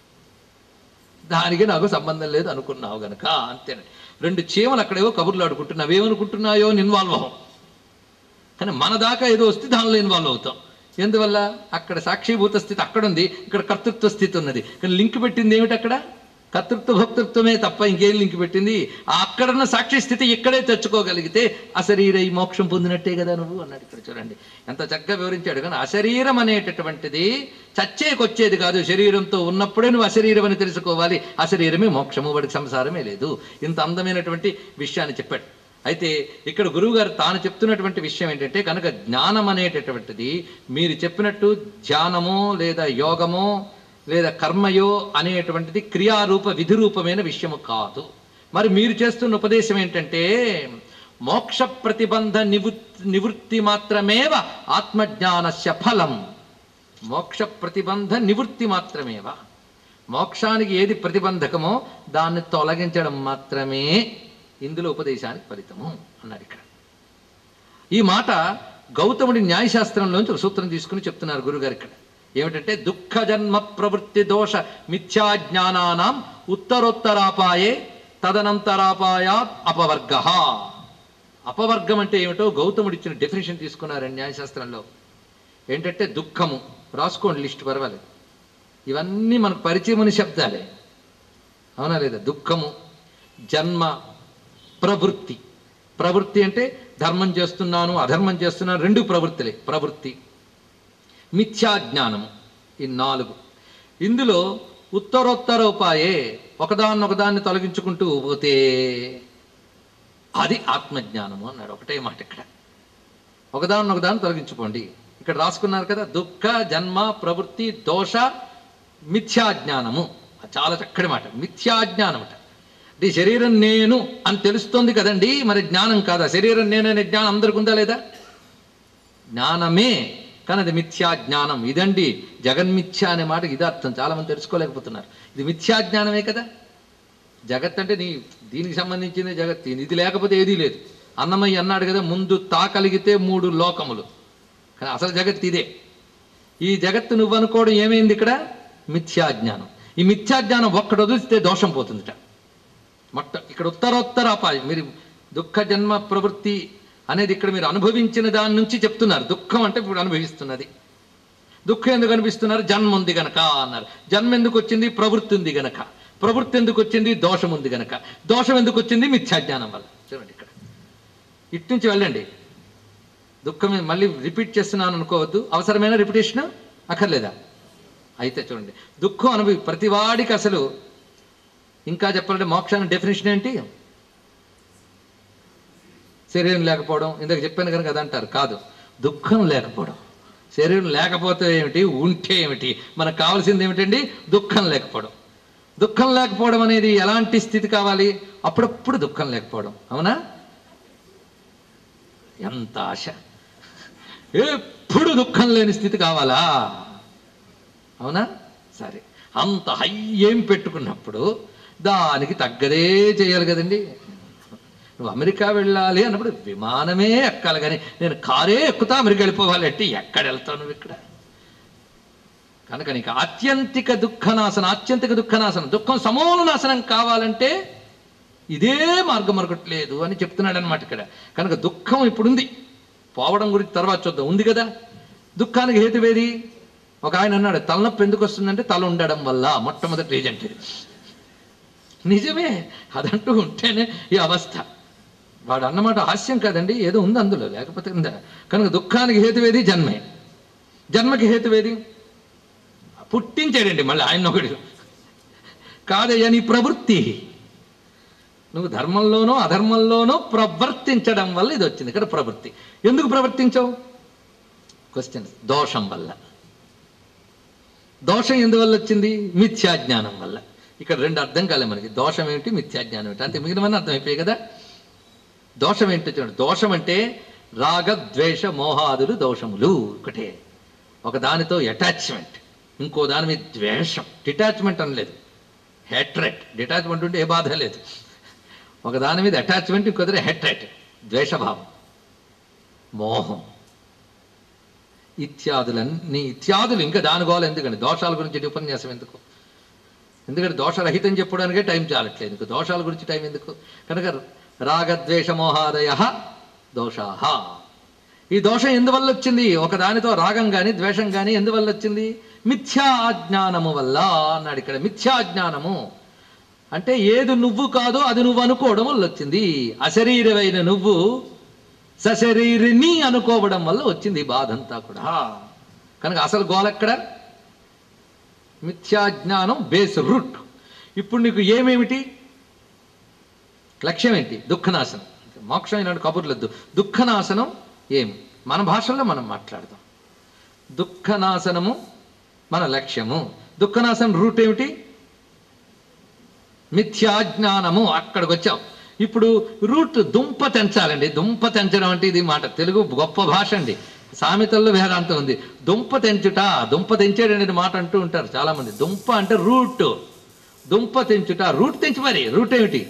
దానికి నాకు సంబంధం లేదు అనుకున్నావు గనక అంతేనే రెండు చీమలు అక్కడేవో కబుర్లు ఆడుకుంటున్నావు ఏమనుకుంటున్నాయో ఇన్వాల్వ్ అవ్వం కానీ మన దాకా ఏదో వస్తే దానిలో ఇన్వాల్వ్ అవుతాం ఎందువల్ల అక్కడ సాక్షిభూత స్థితి అక్కడ ఉంది ఇక్కడ కర్తృత్వ స్థితి ఉన్నది కానీ లింక్ పెట్టింది ఏమిటి అక్కడ కర్తృత్వ భక్తృత్వమే తప్ప ఇంకేం లింక్ పెట్టింది ఆ అక్కడున్న సాక్షి స్థితి ఇక్కడే తెచ్చుకోగలిగితే అశరీర ఈ మోక్షం పొందినట్టే కదా నువ్వు అన్నాడు ఇక్కడ చూడండి ఎంత చక్కగా వివరించాడు కానీ అశరీరం అనేటటువంటిది చచ్చేకొచ్చేది కాదు శరీరంతో ఉన్నప్పుడే నువ్వు అశరీరం అని తెలుసుకోవాలి అశరీరమే మోక్షము వాడికి సంసారమే లేదు ఇంత అందమైనటువంటి విషయాన్ని చెప్పాడు అయితే ఇక్కడ గురువుగారు తాను చెప్తున్నటువంటి విషయం ఏంటంటే కనుక జ్ఞానం అనేటటువంటిది మీరు చెప్పినట్టు ధ్యానమో లేదా యోగమో లేదా కర్మయో అనేటువంటిది క్రియారూప విధి రూపమైన విషయము కాదు మరి మీరు చేస్తున్న ఉపదేశం ఏంటంటే మోక్ష ప్రతిబంధ నివృత్తి నివృత్తి మాత్రమేవ ఆత్మజ్ఞానస్య ఫలం మోక్ష ప్రతిబంధ నివృత్తి మాత్రమేవ మోక్షానికి ఏది ప్రతిబంధకమో దాన్ని తొలగించడం మాత్రమే ఇందులో ఉపదేశానికి ఫలితము అన్నారు ఇక్కడ ఈ మాట గౌతముడి న్యాయశాస్త్రంలోంచి ఒక సూత్రం తీసుకుని చెప్తున్నారు గురుగారు ఇక్కడ ఏమిటంటే దుఃఖ జన్మ ప్రవృత్తి దోష మిథ్యా జ్ఞానానాం ఉత్తరోత్తరాపాయే తదనంతరాపాయాత్ అపవర్గ అపవర్గం అంటే ఏమిటో గౌతముడు ఇచ్చిన డెఫినేషన్ తీసుకున్నారు న్యాయశాస్త్రంలో ఏంటంటే దుఃఖము రాసుకోండి లిస్ట్ పర్వాలేదు ఇవన్నీ మనకు పరిచయముని శబ్దాలే అవునా లేదా దుఃఖము జన్మ ప్రవృత్తి ప్రవృత్తి అంటే ధర్మం చేస్తున్నాను అధర్మం చేస్తున్నాను రెండు ప్రవృత్తులే ప్రవృత్తి మిథ్యాజ్ఞానము ఈ నాలుగు ఇందులో ఉత్తరోత్తర ఉపాయే ఒకదాన్ని ఒకదాన్ని తొలగించుకుంటూ పోతే అది ఆత్మజ్ఞానము అన్నాడు ఒకటే మాట ఇక్కడ ఒకదాన్ని ఒకదాన్ని తొలగించుకోండి ఇక్కడ రాసుకున్నారు కదా దుఃఖ జన్మ ప్రవృత్తి దోష మిథ్యాజ్ఞానము చాలా చక్కటి మాట మిథ్యాజ్ఞానం అట అంటే ఈ శరీరం నేను అని తెలుస్తోంది కదండి మరి జ్ఞానం కాదా శరీరం నేననే జ్ఞానం అందరికి ఉందా లేదా జ్ఞానమే కానీ అది మిథ్యా జ్ఞానం ఇదండి జగన్మిథ్య అనే మాట ఇది అర్థం చాలా మంది తెలుసుకోలేకపోతున్నారు ఇది మిథ్యా జ్ఞానమే కదా జగత్ అంటే నీ దీనికి సంబంధించిన జగత్ ఇది లేకపోతే ఏదీ లేదు అన్నమయ్య అన్నాడు కదా ముందు తా కలిగితే మూడు లోకములు కానీ అసలు జగత్ ఇదే ఈ జగత్తు నువ్వు అనుకోవడం ఏమైంది ఇక్కడ మిథ్యాజ్ఞానం ఈ మిథ్యాజ్ఞానం ఒక్కటి వదిలిస్తే దోషం పోతుందిట మొట్ట ఇక్కడ ఉత్తరోత్తర అపాయం మీరు దుఃఖ జన్మ ప్రవృత్తి అనేది ఇక్కడ మీరు అనుభవించిన దాని నుంచి చెప్తున్నారు దుఃఖం అంటే ఇప్పుడు అనుభవిస్తున్నది దుఃఖం ఎందుకు అనిపిస్తున్నారు జన్మ ఉంది గనక అన్నారు జన్మ ఎందుకు వచ్చింది ప్రవృత్తి ఉంది గనక ప్రవృత్తి ఎందుకు వచ్చింది దోషం ఉంది గనక దోషం ఎందుకు వచ్చింది మిథ్యాజ్ఞానం వల్ల చూడండి ఇక్కడ ఇటు నుంచి వెళ్ళండి దుఃఖం మళ్ళీ రిపీట్ చేస్తున్నాను అనుకోవద్దు అవసరమైన రిపిటేషన్ అక్కర్లేదా అయితే చూడండి దుఃఖం అనుభవి ప్రతివాడికి అసలు ఇంకా చెప్పాలంటే మోక్షానికి డెఫినేషన్ ఏంటి శరీరం లేకపోవడం ఇందాక చెప్పాను కనుక అది అంటారు కాదు దుఃఖం లేకపోవడం శరీరం లేకపోతే ఏమిటి ఉంటే ఏమిటి మనకు కావాల్సింది ఏమిటండి దుఃఖం లేకపోవడం దుఃఖం లేకపోవడం అనేది ఎలాంటి స్థితి కావాలి అప్పుడప్పుడు దుఃఖం లేకపోవడం అవునా ఎంత ఆశ ఎప్పుడు దుఃఖం లేని స్థితి కావాలా అవునా సరే అంత హై ఏం పెట్టుకున్నప్పుడు దానికి తగ్గదే చేయాలి కదండి నువ్వు అమెరికా వెళ్ళాలి అన్నప్పుడు విమానమే ఎక్కాలి కానీ నేను కారే ఎక్కుతా అమెరికా వెళ్ళిపోవాలి అంటే ఎక్కడ వెళ్తావు నువ్వు ఇక్కడ కనుక నీకు ఆత్యంతిక దుఃఖనాశనం ఆత్యంతిక దుఃఖనాశనం దుఃఖం సమూల నాశనం కావాలంటే ఇదే మార్గం మరొకటి లేదు అని చెప్తున్నాడు అనమాట ఇక్కడ కనుక దుఃఖం ఇప్పుడుంది పోవడం గురించి తర్వాత చూద్దాం ఉంది కదా దుఃఖానికి హేతువేది ఒక ఆయన అన్నాడు తలనొప్పి ఎందుకు వస్తుందంటే తల ఉండడం వల్ల మొట్టమొదటి రీజెంట్ నిజమే అదంటూ ఉంటేనే ఈ అవస్థ వాడు అన్నమాట హాస్యం కాదండి ఏదో ఉంది అందులో లేకపోతే ఉందా కనుక దుఃఖానికి హేతువేది జన్మే జన్మకి హేతువేది పుట్టించాడండి మళ్ళీ ఆయన ఒకడు కాదయ్యా నీ ప్రవృత్తి నువ్వు ధర్మంలోనో అధర్మంలోనో ప్రవర్తించడం వల్ల ఇది వచ్చింది ఇక్కడ ప్రవృత్తి ఎందుకు ప్రవర్తించవు క్వశ్చన్ దోషం వల్ల దోషం ఎందువల్ల వచ్చింది మిథ్యాజ్ఞానం వల్ల ఇక్కడ రెండు అర్థం కాలే మనకి దోషం ఏమిటి మిథ్యాజ్ఞానం ఏమిటి అంతే మిగిలినవన్నీ అర్థమైపోయాయి కదా దోషం ఏంటో చూడండి దోషం అంటే రాగ ద్వేష మోహాదులు దోషములు ఒకటే ఒక దానితో అటాచ్మెంట్ ఇంకో దాని మీద ద్వేషం డిటాచ్మెంట్ అనలేదు హెట్రెట్ డిటాచ్మెంట్ ఉంటే ఏ బాధ లేదు ఒక దాని మీద అటాచ్మెంట్ ఇంకో దగ్గర హెట్రెట్ ద్వేషభావం మోహం ఇత్యాదులన్నీ ఇత్యాదులు ఇంకా దాని గోల ఎందుకండి దోషాల గురించి ఉపన్యాసం ఎందుకు ఎందుకంటే దోషరహితం చెప్పడానికే టైం చాలట్లేదు ఇంక దోషాల గురించి టైం ఎందుకు కనుక రాగద్వేష మోహాదయ దోషాహ ఈ దోషం ఎందువల్ల వచ్చింది ఒక దానితో రాగం కానీ ద్వేషం కానీ ఎందువల్ల వచ్చింది మిథ్యాజ్ఞానము వల్ల అన్నాడు ఇక్కడ మిథ్యాజ్ఞానము అంటే ఏది నువ్వు కాదో అది నువ్వు అనుకోవడం వల్ల వచ్చింది అశరీరమైన నువ్వు సశరీరిని అనుకోవడం వల్ల వచ్చింది ఈ బాధ అంతా కూడా కనుక అసలు గోల ఎక్కడ మిథ్యాజ్ఞానం బేస్ రూట్ ఇప్పుడు నీకు ఏమేమిటి లక్ష్యం ఏంటి దుఃఖనాశనం మోక్షం ఇలాంటి కబుర్లొద్దు దుఃఖనాశనం ఏమి మన భాషలో మనం మాట్లాడదాం దుఃఖనాశనము మన లక్ష్యము దుఃఖనాశనం రూట్ ఏమిటి మిథ్యాజ్ఞానము అక్కడికి వచ్చాం ఇప్పుడు రూట్ దుంప తెంచాలండి దుంప తెంచడం అంటే ఇది మాట తెలుగు గొప్ప భాష అండి సామెతల్లో వేదాంతం ఉంది దుంప తెంచుట దుంప తెంచేడు అనేది మాట అంటూ ఉంటారు చాలా మంది దుంప అంటే రూట్ దుంప తెంచుట రూట్ తెంచి మరి రూట్ ఏమిటి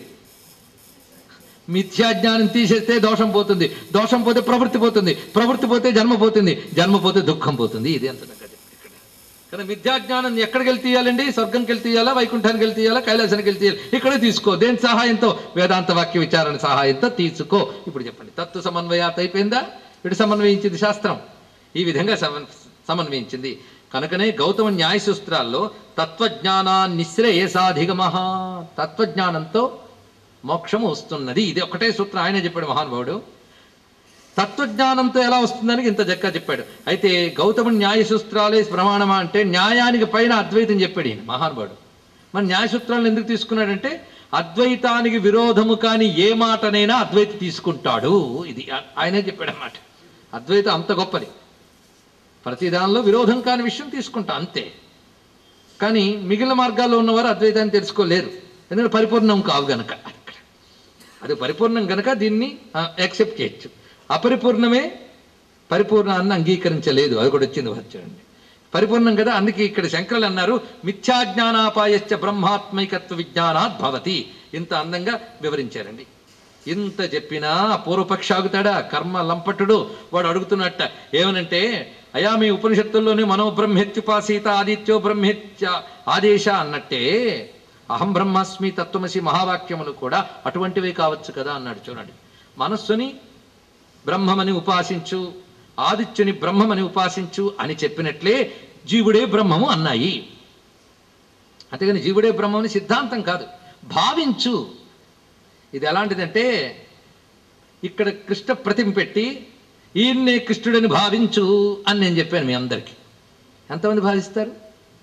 మిథ్యాజ్ఞానం తీసేస్తే దోషం పోతుంది దోషం పోతే ప్రవృత్తి పోతుంది ప్రవృత్తి పోతే జన్మ పోతుంది జన్మ పోతే దుఃఖం పోతుంది ఇది ఎంత చక్కగా చెప్పాడు ఇక్కడ కానీ మిథ్యాజ్ఞానం ఎక్కడికి వెళ్ళి తీయాలండి స్వర్గంకి వెళ్ళి తీయాలా వైకుంఠానికి వెళ్ళి తీయాలా కైలాసానికి వెళ్ళి తీయాలి ఇక్కడే తీసుకో దేని సహాయంతో వేదాంత వాక్య విచారణ సహాయంతో తీసుకో ఇప్పుడు చెప్పండి తత్వ సమన్వయాత అయిపోయిందా ఇటు సమన్వయించింది శాస్త్రం ఈ విధంగా సమన్ సమన్వయించింది కనుకనే గౌతమ న్యాయసూత్రాల్లో తత్వజ్ఞానాన్నిశ్రేయసాధిగమ తత్వజ్ఞానంతో మోక్షము వస్తున్నది ఇది ఒకటే సూత్రం ఆయనే చెప్పాడు మహానుభావుడు తత్వజ్ఞానంతో ఎలా వస్తుందని ఇంత జక్క చెప్పాడు అయితే గౌతమ న్యాయ సూత్రాలే ప్రమాణమా అంటే న్యాయానికి పైన అద్వైతం చెప్పాడు ఈయన మహానుభావుడు మరి న్యాయ సూత్రాలను ఎందుకు తీసుకున్నాడంటే అద్వైతానికి విరోధము కాని ఏ మాటనైనా అద్వైతి తీసుకుంటాడు ఇది ఆ- ఆయనే చెప్పాడు అన్నమాట అద్వైతం అంత గొప్పది ప్రతి దానిలో విరోధం కాని విషయం తీసుకుంటా అంతే కానీ మిగిలిన మార్గాల్లో ఉన్నవారు అద్వైతాన్ని తెలుసుకోలేరు ఎందుకంటే పరిపూర్ణం కావు గనక అక్కడ అది పరిపూర్ణం గనక దీన్ని యాక్సెప్ట్ చేయొచ్చు అపరిపూర్ణమే పరిపూర్ణాన్ని అంగీకరించలేదు అది కూడా వచ్చింది ఒకటి చూడండి పరిపూర్ణం కదా అందుకే ఇక్కడ శంకరులు అన్నారు మిథ్యాజ్ఞానాపాయశ్చ బ్రహ్మాత్మైకత్వ విజ్ఞానాత్ భవతి ఇంత అందంగా వివరించారండి ఇంత చెప్పినా పూర్వపక్ష ఆగుతాడా కర్మ లంపటుడు వాడు అడుగుతున్నట్ట ఏమనంటే అయా మీ ఉపనిషత్తుల్లోనే మనో బ్రహ్మేత్యుపాసీత ఆదిత్యో బ్రహ్మేత్య ఆదేశ అన్నట్టే అహం బ్రహ్మాస్మి తత్వమసి మహావాక్యములు కూడా అటువంటివే కావచ్చు కదా అన్నాడు చూడండి మనస్సుని బ్రహ్మమని ఉపాసించు ఆదిత్యుని బ్రహ్మమని ఉపాసించు అని చెప్పినట్లే జీవుడే బ్రహ్మము అన్నాయి అంతేగాని జీవుడే బ్రహ్మమని సిద్ధాంతం కాదు భావించు ఇది ఎలాంటిదంటే ఇక్కడ కృష్ణ ప్రతిమ పెట్టి ఈయన్నే కృష్ణుడని భావించు అని నేను చెప్పాను మీ అందరికీ ఎంతమంది భావిస్తారు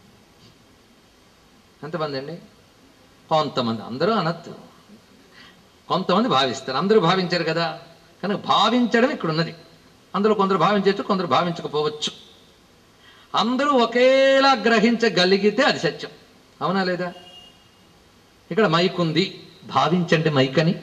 ఎంతమంది అండి కొంతమంది అందరూ అనొద్దు కొంతమంది భావిస్తారు అందరూ భావించారు కదా కనుక భావించడం ఇక్కడ ఉన్నది అందులో కొందరు భావించవచ్చు కొందరు భావించకపోవచ్చు అందరూ ఒకేలా గ్రహించగలిగితే అది సత్యం అవునా లేదా ఇక్కడ మైక్ ఉంది భావించండి మైక్ అని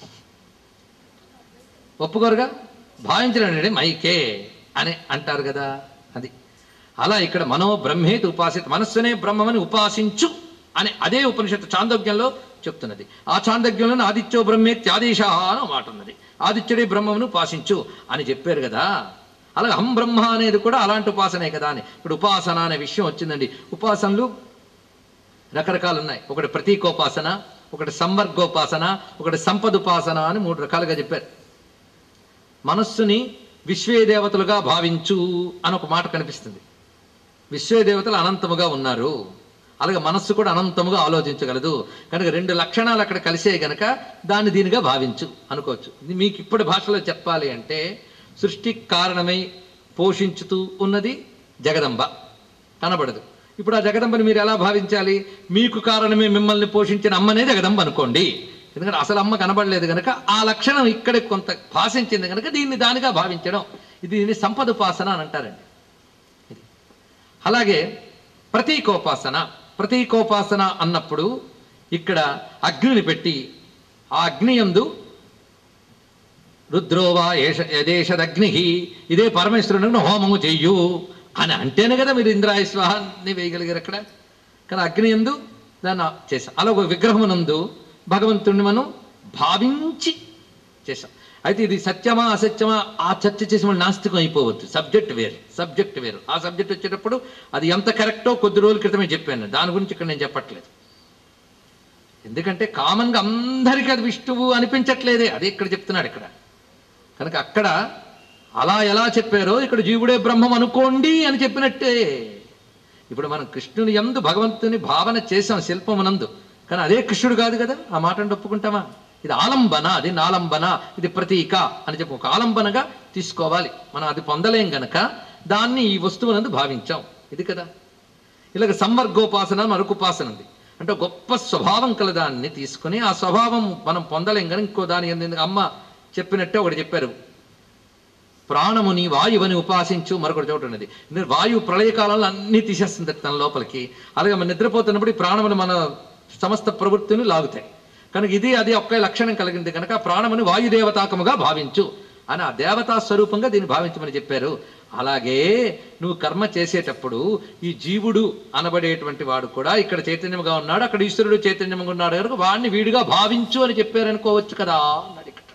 ఒప్పుకోరుగా భావించడం అంటే మైకే అని అంటారు కదా అది అలా ఇక్కడ మనో బ్రహ్మేతి ఉపాసిత మనస్సునే బ్రహ్మమని ఉపాసించు అని అదే ఉపనిషత్తు చాందోగ్యంలో చెప్తున్నది ఆ చాందోగ్యంలో ఆదిత్యో బ్రహ్మేత్యాదేశ అని ఒక మాట ఉన్నది ఆదిత్యుడే బ్రహ్మమును ఉపాసించు అని చెప్పారు కదా అలాగే అహం బ్రహ్మ అనేది కూడా అలాంటి ఉపాసనే కదా అని ఇప్పుడు ఉపాసన అనే విషయం వచ్చిందండి ఉపాసనలు రకరకాలు ఉన్నాయి ఒకటి ప్రతీకోపాసన ఒకటి సంవర్గోపాసన ఒకటి సంపదుపాసన అని మూడు రకాలుగా చెప్పారు మనస్సుని విశ్వే దేవతలుగా భావించు అని ఒక మాట కనిపిస్తుంది విశ్వే దేవతలు అనంతముగా ఉన్నారు అలాగే మనస్సు కూడా అనంతముగా ఆలోచించగలదు కనుక రెండు లక్షణాలు అక్కడ కలిసే గనక దాన్ని దీనిగా భావించు అనుకోవచ్చు ఇది మీకు ఇప్పటి భాషలో చెప్పాలి అంటే సృష్టి కారణమై పోషించుతూ ఉన్నది జగదంబ కనబడదు ఇప్పుడు ఆ జగదంబని మీరు ఎలా భావించాలి మీకు కారణమే మిమ్మల్ని పోషించిన అమ్మనే జగదంబ అనుకోండి ఎందుకంటే అసలు అమ్మ కనబడలేదు కనుక ఆ లక్షణం ఇక్కడ కొంత భాషించింది కనుక దీన్ని దానిగా భావించడం ఇది దీన్ని సంపదుపాసన అని అంటారండి ఇది. అలాగే ప్రతీకోపాసన ప్రతీకోపాసన అన్నప్పుడు ఇక్కడ అగ్నిని పెట్టి ఆ అగ్ని యందు రుద్రోవా ఏష యదేశదగ్ని ఇదే పరమేశ్వరుని హోమము చెయ్యు అని అంటేనే కదా మీరు ఇంద్రాయ స్వాహాన్ని వేయగలిగారు అక్కడ కానీ అగ్ని ఎందు దాన్ని చేశాం అలా ఒక విగ్రహమునందు భగవంతుడిని మనం భావించి చేశాం అయితే ఇది సత్యమా అసత్యమా ఆ చర్చ చేసి మనం నాస్తికం అయిపోవద్దు సబ్జెక్ట్ వేరు సబ్జెక్ట్ వేరు ఆ సబ్జెక్ట్ వచ్చేటప్పుడు అది ఎంత కరెక్టో కొద్ది రోజుల క్రితమే చెప్పాను దాని గురించి ఇక్కడ నేను చెప్పట్లేదు ఎందుకంటే కామన్గా అందరికీ అది విష్ణువు అనిపించట్లేదే అదే ఇక్కడ చెప్తున్నాడు ఇక్కడ కనుక అక్కడ అలా ఎలా చెప్పారో ఇక్కడ జీవుడే బ్రహ్మం అనుకోండి అని చెప్పినట్టే ఇప్పుడు మనం కృష్ణుని యందు భగవంతుని భావన చేసాం శిల్పమునందు కానీ అదే కృష్ణుడు కాదు కదా ఆ మాట అంటే ఒప్పుకుంటామా ఇది ఆలంబన అది నాలంబన ఇది ప్రతీక అని చెప్పి ఒక ఆలంబనగా తీసుకోవాలి మనం అది పొందలేం గనక దాన్ని ఈ వస్తువునందు భావించాం ఇది కదా ఇలాగ సంవర్గోపాసన మరొకుపాసన ఉంది అంటే గొప్ప స్వభావం కలదాన్ని తీసుకుని ఆ స్వభావం మనం పొందలేం కానీ ఇంకో దాని ఎందు అమ్మ చెప్పినట్టే ఒకటి చెప్పారు ప్రాణముని వాయువుని ఉపాసించు మరొకటి చోట ఉన్నది ఎందుకంటే వాయువు ప్రళయకాలంలో అన్ని తీసేస్తుంది తన లోపలికి అలాగే మనం నిద్రపోతున్నప్పుడు ఈ ప్రాణములు మన సమస్త ప్రవృత్తిని లాగుతాయి కనుక ఇది అది ఒకే లక్షణం కలిగింది కనుక ఆ ప్రాణముని వాయుదేవతాకముగా భావించు అని ఆ దేవతా స్వరూపంగా దీన్ని భావించమని చెప్పారు అలాగే నువ్వు కర్మ చేసేటప్పుడు ఈ జీవుడు అనబడేటువంటి వాడు కూడా ఇక్కడ చైతన్యముగా ఉన్నాడు అక్కడ ఈశ్వరుడు చైతన్యముగా ఉన్నాడు కనుక వాడిని వీడిగా భావించు అని చెప్పారనుకోవచ్చు కదా అన్నాడు ఇక్కడ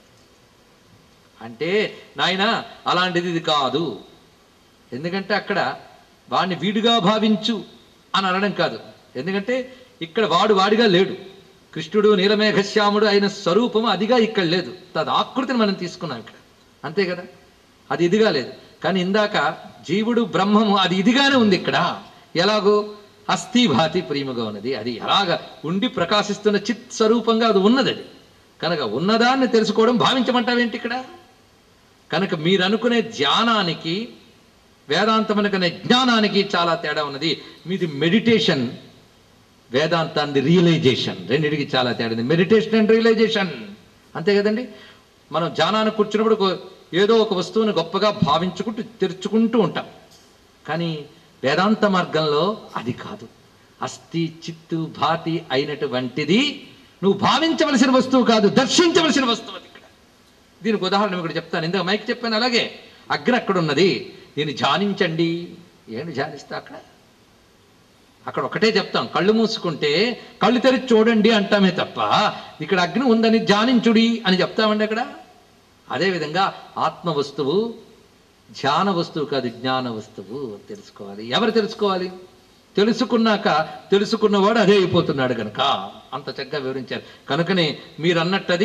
అంటే నాయన అలాంటిది ఇది కాదు ఎందుకంటే అక్కడ వాడిని వీడిగా భావించు అని అనడం కాదు ఎందుకంటే ఇక్కడ వాడు వాడిగా లేడు కృష్ణుడు నీలమేఘశ్యాముడు అయిన స్వరూపము అదిగా ఇక్కడ లేదు తది ఆకృతిని మనం తీసుకున్నాం ఇక్కడ అంతే కదా అది ఇదిగా లేదు కానీ ఇందాక జీవుడు బ్రహ్మము అది ఇదిగానే ఉంది ఇక్కడ ఎలాగో అస్థిభాతి ప్రియముగా ఉన్నది అది ఎలాగ ఉండి ప్రకాశిస్తున్న చిత్ స్వరూపంగా అది ఉన్నది అది కనుక ఉన్నదాన్ని తెలుసుకోవడం భావించమంటావేంటి ఇక్కడ కనుక మీరు అనుకునే ధ్యానానికి వేదాంతమునకనే జ్ఞానానికి చాలా తేడా ఉన్నది మీది మెడిటేషన్ వేదాంతాన్ని రియలైజేషన్ రెండింటికి చాలా తేడా ఉంది మెడిటేషన్ అండ్ రియలైజేషన్ అంతే కదండి మనం ధ్యానానికి కూర్చున్నప్పుడు ఒక- ఏదో ఒక వస్తువుని గొప్పగా భావించుకుంటూ తెరుచుకుంటూ ఉంటాం కానీ వేదాంత మార్గంలో అది కాదు అస్థి చిత్తు భాతి అయినటువంటిది నువ్వు భావించవలసిన వస్తువు కాదు దర్శించవలసిన వస్తువు అది ఇక్కడ దీనికి ఉదాహరణ ఇక్కడ చెప్తాను ఇందుకు మైక్ చెప్పాను అలాగే అగ్ని అక్కడ ఉన్నది దీన్ని ధ్యానించండి ఏంటి ధ్యానిస్తా అక్కడ అక్కడ ఒకటే చెప్తాం కళ్ళు మూసుకుంటే కళ్ళు తెరిచి చూడండి అంటామే తప్ప ఇక్కడ అగ్ని ఉందని ధ్యానించుడి అని చెప్తామండి అక్కడ అదేవిధంగా ఆత్మ వస్తువు ధ్యాన వస్తువు కాదు జ్ఞాన వస్తువు తెలుసుకోవాలి ఎవరు తెలుసుకోవాలి తెలుసుకున్నాక తెలుసుకున్నవాడు అదే అయిపోతున్నాడు కనుక అంత చక్కగా వివరించారు కనుకనే మీరు అన్నట్టది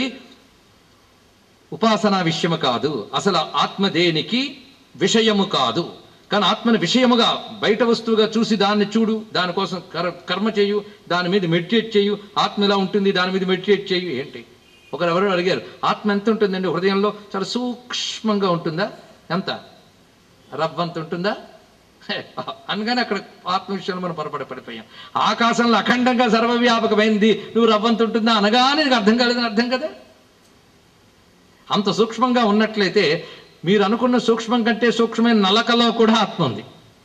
ఉపాసనా విషయము కాదు అసలు ఆత్మ దేనికి విషయము కాదు కానీ ఆత్మని విషయముగా బయట వస్తువుగా చూసి దాన్ని చూడు దానికోసం కర్ కర్మ చేయు దాని మీద మెడిటేట్ చేయు ఆత్మ ఎలా ఉంటుంది దాని మీద మెడిటేట్ చేయు ఏంటి ఒకరు ఎవరు అడిగారు ఆత్మ ఎంత ఉంటుందండి హృదయంలో చాలా సూక్ష్మంగా ఉంటుందా ఎంత రవ్వంత ఉంటుందా హే, అనగానే అక్కడ ఆత్మ విషయంలో మనం పొరపడి పడిపోయాం ఆకాశంలో అఖండంగా సర్వవ్యాపకమైంది నువ్వు రవ్వంత ఉంటుందా అనగానే నీకు అర్థం కాలేదని అర్థం కదా అంత సూక్ష్మంగా ఉన్నట్లయితే మీరు అనుకున్న సూక్ష్మం కంటే సూక్ష్మమైన నలకలో కూడా ఆత్మ ఉంది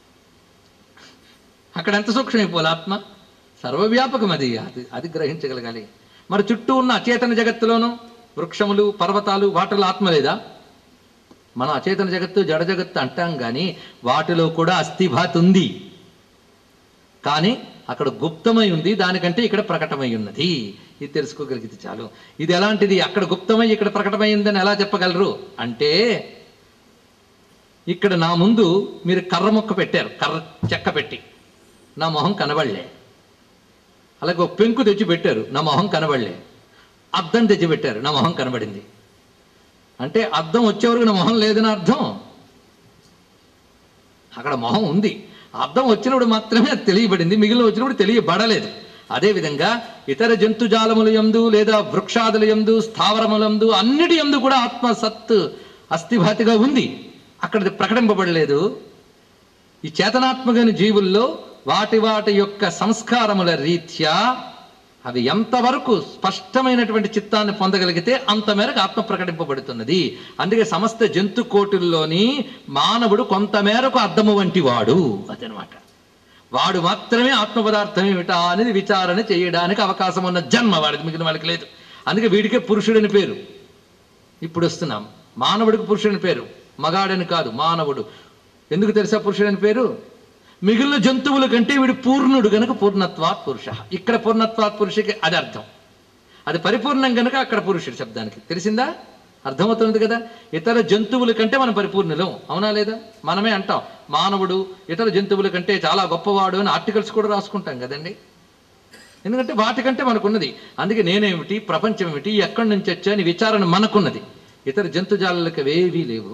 అక్కడ ఎంత సూక్ష్మైపోవాలి ఆత్మ సర్వవ్యాపకం అది అది అది గ్రహించగలగాలి మరి చుట్టూ ఉన్న అచేతన జగత్తులోనూ వృక్షములు పర్వతాలు వాటిలో ఆత్మ లేదా మనం అచేతన జగత్తు జడ జగత్తు అంటాం కానీ వాటిలో కూడా అస్థిభాత్ ఉంది కానీ అక్కడ గుప్తమై ఉంది దానికంటే ఇక్కడ ప్రకటమై ఉన్నది ఇది తెలుసుకోగలిగితే చాలు ఇది ఎలాంటిది అక్కడ గుప్తమై ఇక్కడ ప్రకటమైందని ఎలా చెప్పగలరు అంటే ఇక్కడ నా ముందు మీరు కర్ర మొక్క పెట్టారు కర్ర చెక్క పెట్టి నా మొహం కనబడలే అలాగే ఒక పెంకు తెచ్చి పెట్టారు నా మొహం కనబడలే అద్దం తెచ్చి పెట్టారు నా మొహం కనబడింది అంటే అద్దం వచ్చేవరకు నా మొహం లేదని అర్థం అక్కడ మొహం ఉంది అర్థం వచ్చినప్పుడు మాత్రమే అది తెలియబడింది మిగిలిన వచ్చినప్పుడు తెలియబడలేదు అదేవిధంగా ఇతర జంతుజాలముల యందు లేదా వృక్షాదుల యందు స్థావరములందు అన్నిటి యందు కూడా ఆత్మ సత్ అస్థిభాతిగా ఉంది అక్కడ అది ప్రకటింపబడలేదు ఈ చేతనాత్మకమైన జీవుల్లో వాటి వాటి యొక్క సంస్కారముల రీత్యా అవి ఎంతవరకు స్పష్టమైనటువంటి చిత్తాన్ని పొందగలిగితే అంత మేరకు ఆత్మ ప్రకటింపబడుతున్నది అందుకే సమస్త జంతు కోటుల్లోని మానవుడు కొంత మేరకు అర్థము వంటి వాడు అదనమాట వాడు మాత్రమే ఆత్మ పదార్థం ఏమిటా అనేది విచారణ చేయడానికి అవకాశం ఉన్న జన్మ వాడికి మిగిలిన వాళ్ళకి లేదు అందుకే వీడికే పురుషుడని పేరు ఇప్పుడు వస్తున్నాం మానవుడికి పురుషుడని పేరు మగాడని కాదు మానవుడు ఎందుకు తెలుసా పురుషుడని పేరు మిగిలిన జంతువుల కంటే వీడు పూర్ణుడు గనుక పూర్ణత్వాత్ పురుష ఇక్కడ పూర్ణత్వాత్ పురుషకి అది అర్థం అది పరిపూర్ణం గనుక అక్కడ పురుషుడు శబ్దానికి తెలిసిందా అర్థమవుతుంది కదా ఇతర జంతువుల కంటే మనం పరిపూర్ణులం అవునా లేదా మనమే అంటాం మానవుడు ఇతర జంతువుల కంటే చాలా గొప్పవాడు అని ఆర్టికల్స్ కూడా రాసుకుంటాం కదండి ఎందుకంటే వాటికంటే మనకున్నది అందుకే నేనేమిటి ప్రపంచం ఏమిటి ఎక్కడి నుంచి వచ్చా అని విచారణ మనకున్నది ఇతర జంతుజాలకు అవేవీ లేవు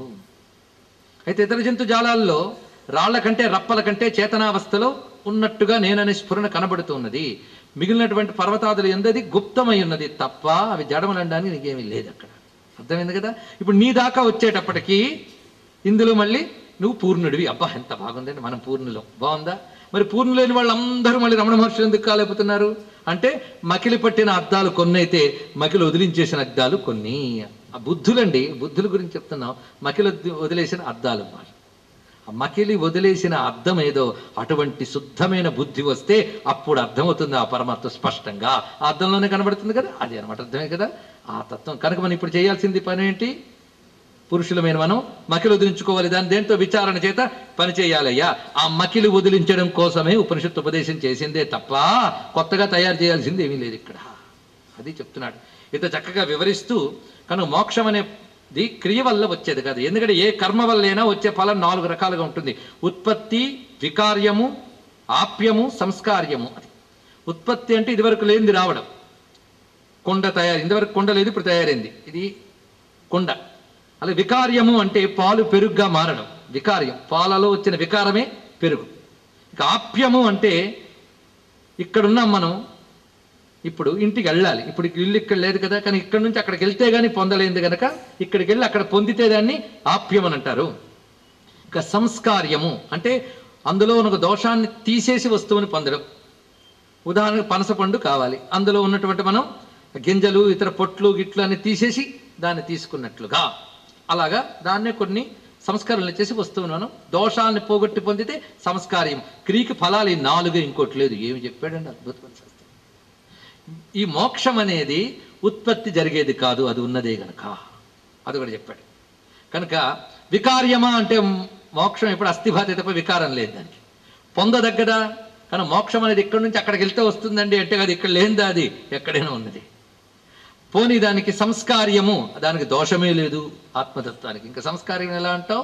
అయితే ఇతర జంతుజాలాల్లో రాళ్ల కంటే రప్పల కంటే చేతనావస్థలో ఉన్నట్టుగా నేననే స్ఫురణ కనబడుతున్నది మిగిలినటువంటి పర్వతాదులు ఎందది గుప్తమై ఉన్నది తప్ప అవి జడమనడానికి నీకేమీ లేదు అక్కడ అర్థమైంది కదా ఇప్పుడు నీ దాకా వచ్చేటప్పటికి ఇందులో మళ్ళీ నువ్వు పూర్ణుడివి అబ్బా ఎంత బాగుందండి మనం పూర్ణులం బాగుందా మరి పూర్ణులైన వాళ్ళందరూ మళ్ళీ రమణ మహర్షులు ఎందుకు కాలేకపోతున్నారు అంటే మకిలి పట్టిన అద్దాలు కొన్ని అయితే మకిలి వదిలించేసిన అద్దాలు కొన్ని ఆ బుద్ధులండి బుద్ధుల గురించి చెప్తున్నాం మకిలి వద్దు- వదిలేసిన అద్దాలు అన్నమాట ఆ మకిలి వదిలేసిన అర్థం ఏదో అటువంటి శుద్ధమైన బుద్ధి వస్తే అప్పుడు అర్థమవుతుంది ఆ పరమాత్మ స్పష్టంగా ఆ అర్థంలోనే కనబడుతుంది కదా అది అనమాట అర్థమే కదా ఆ తత్వం కనుక మనం ఇప్పుడు చేయాల్సింది పని ఏంటి పురుషులమైన మనం మకిలి వదిలించుకోవాలి దాని దేంతో విచారణ చేత పని చేయాలయ్యా ఆ మకిలి వదిలించడం కోసమే ఉపనిషత్తు ఉపదేశం చేసిందే తప్ప కొత్తగా తయారు చేయాల్సింది ఏమీ లేదు ఇక్కడ అది చెప్తున్నాడు ఇంత చక్కగా వివరిస్తూ కనుక మోక్షం అనేది క్రియ వల్ల వచ్చేది కాదు ఎందుకంటే ఏ కర్మ వల్లైనా వచ్చే ఫలం నాలుగు రకాలుగా ఉంటుంది ఉత్పత్తి వికార్యము ఆప్యము సంస్కార్యము అది ఉత్పత్తి అంటే ఇదివరకు లేనిది రావడం కొండ తయారు ఇంతవరకు కొండ లేదు ఇప్పుడు తయారైంది ఇది కొండ అలా వికార్యము అంటే పాలు పెరుగుగా మారడం వికార్యం పాలలో వచ్చిన వికారమే పెరుగు ఇక ఆప్యము అంటే ఇక్కడున్నాం మనం ఇప్పుడు ఇంటికి వెళ్ళాలి ఇప్పుడు ఇల్లు ఇక్కడ లేదు కదా కానీ ఇక్కడ నుంచి అక్కడికి వెళ్తే గానీ పొందలేదు కనుక ఇక్కడికి వెళ్ళి అక్కడ పొందితే దాన్ని ఆప్యం అని అంటారు ఇక సంస్కార్యము అంటే అందులో ఒక దోషాన్ని తీసేసి వస్తువుని పొందడం ఉదాహరణకు పనసపండు కావాలి అందులో ఉన్నటువంటి మనం గింజలు ఇతర పొట్లు గిట్లు అని తీసేసి దాన్ని తీసుకున్నట్లుగా అలాగా దాన్నే కొన్ని సంస్కరణలు చేసి వస్తువును మనం దోషాన్ని పోగొట్టి పొందితే సంస్కార్యం క్రీకి ఫలాలు ఈ నాలుగు ఇంకోటి లేదు ఏమి చెప్పాడండి అద్భుతమైన శాస్త్రం ఈ మోక్షం అనేది ఉత్పత్తి జరిగేది కాదు అది ఉన్నదే గనక అది కూడా చెప్పాడు కనుక వికార్యమా అంటే మోక్షం ఇప్పుడు అస్థిభాతి తప్ప వికారం లేదు దానికి పొందదగ్గదా కానీ మోక్షం అనేది ఇక్కడి నుంచి అక్కడికి వెళ్తే వస్తుందండి అంటే అది ఇక్కడ లేనిదా అది ఎక్కడైనా ఉన్నది పోనీ దానికి సంస్కార్యము దానికి దోషమే లేదు ఆత్మతత్వానికి ఇంకా సంస్కార్యం ఎలా అంటావు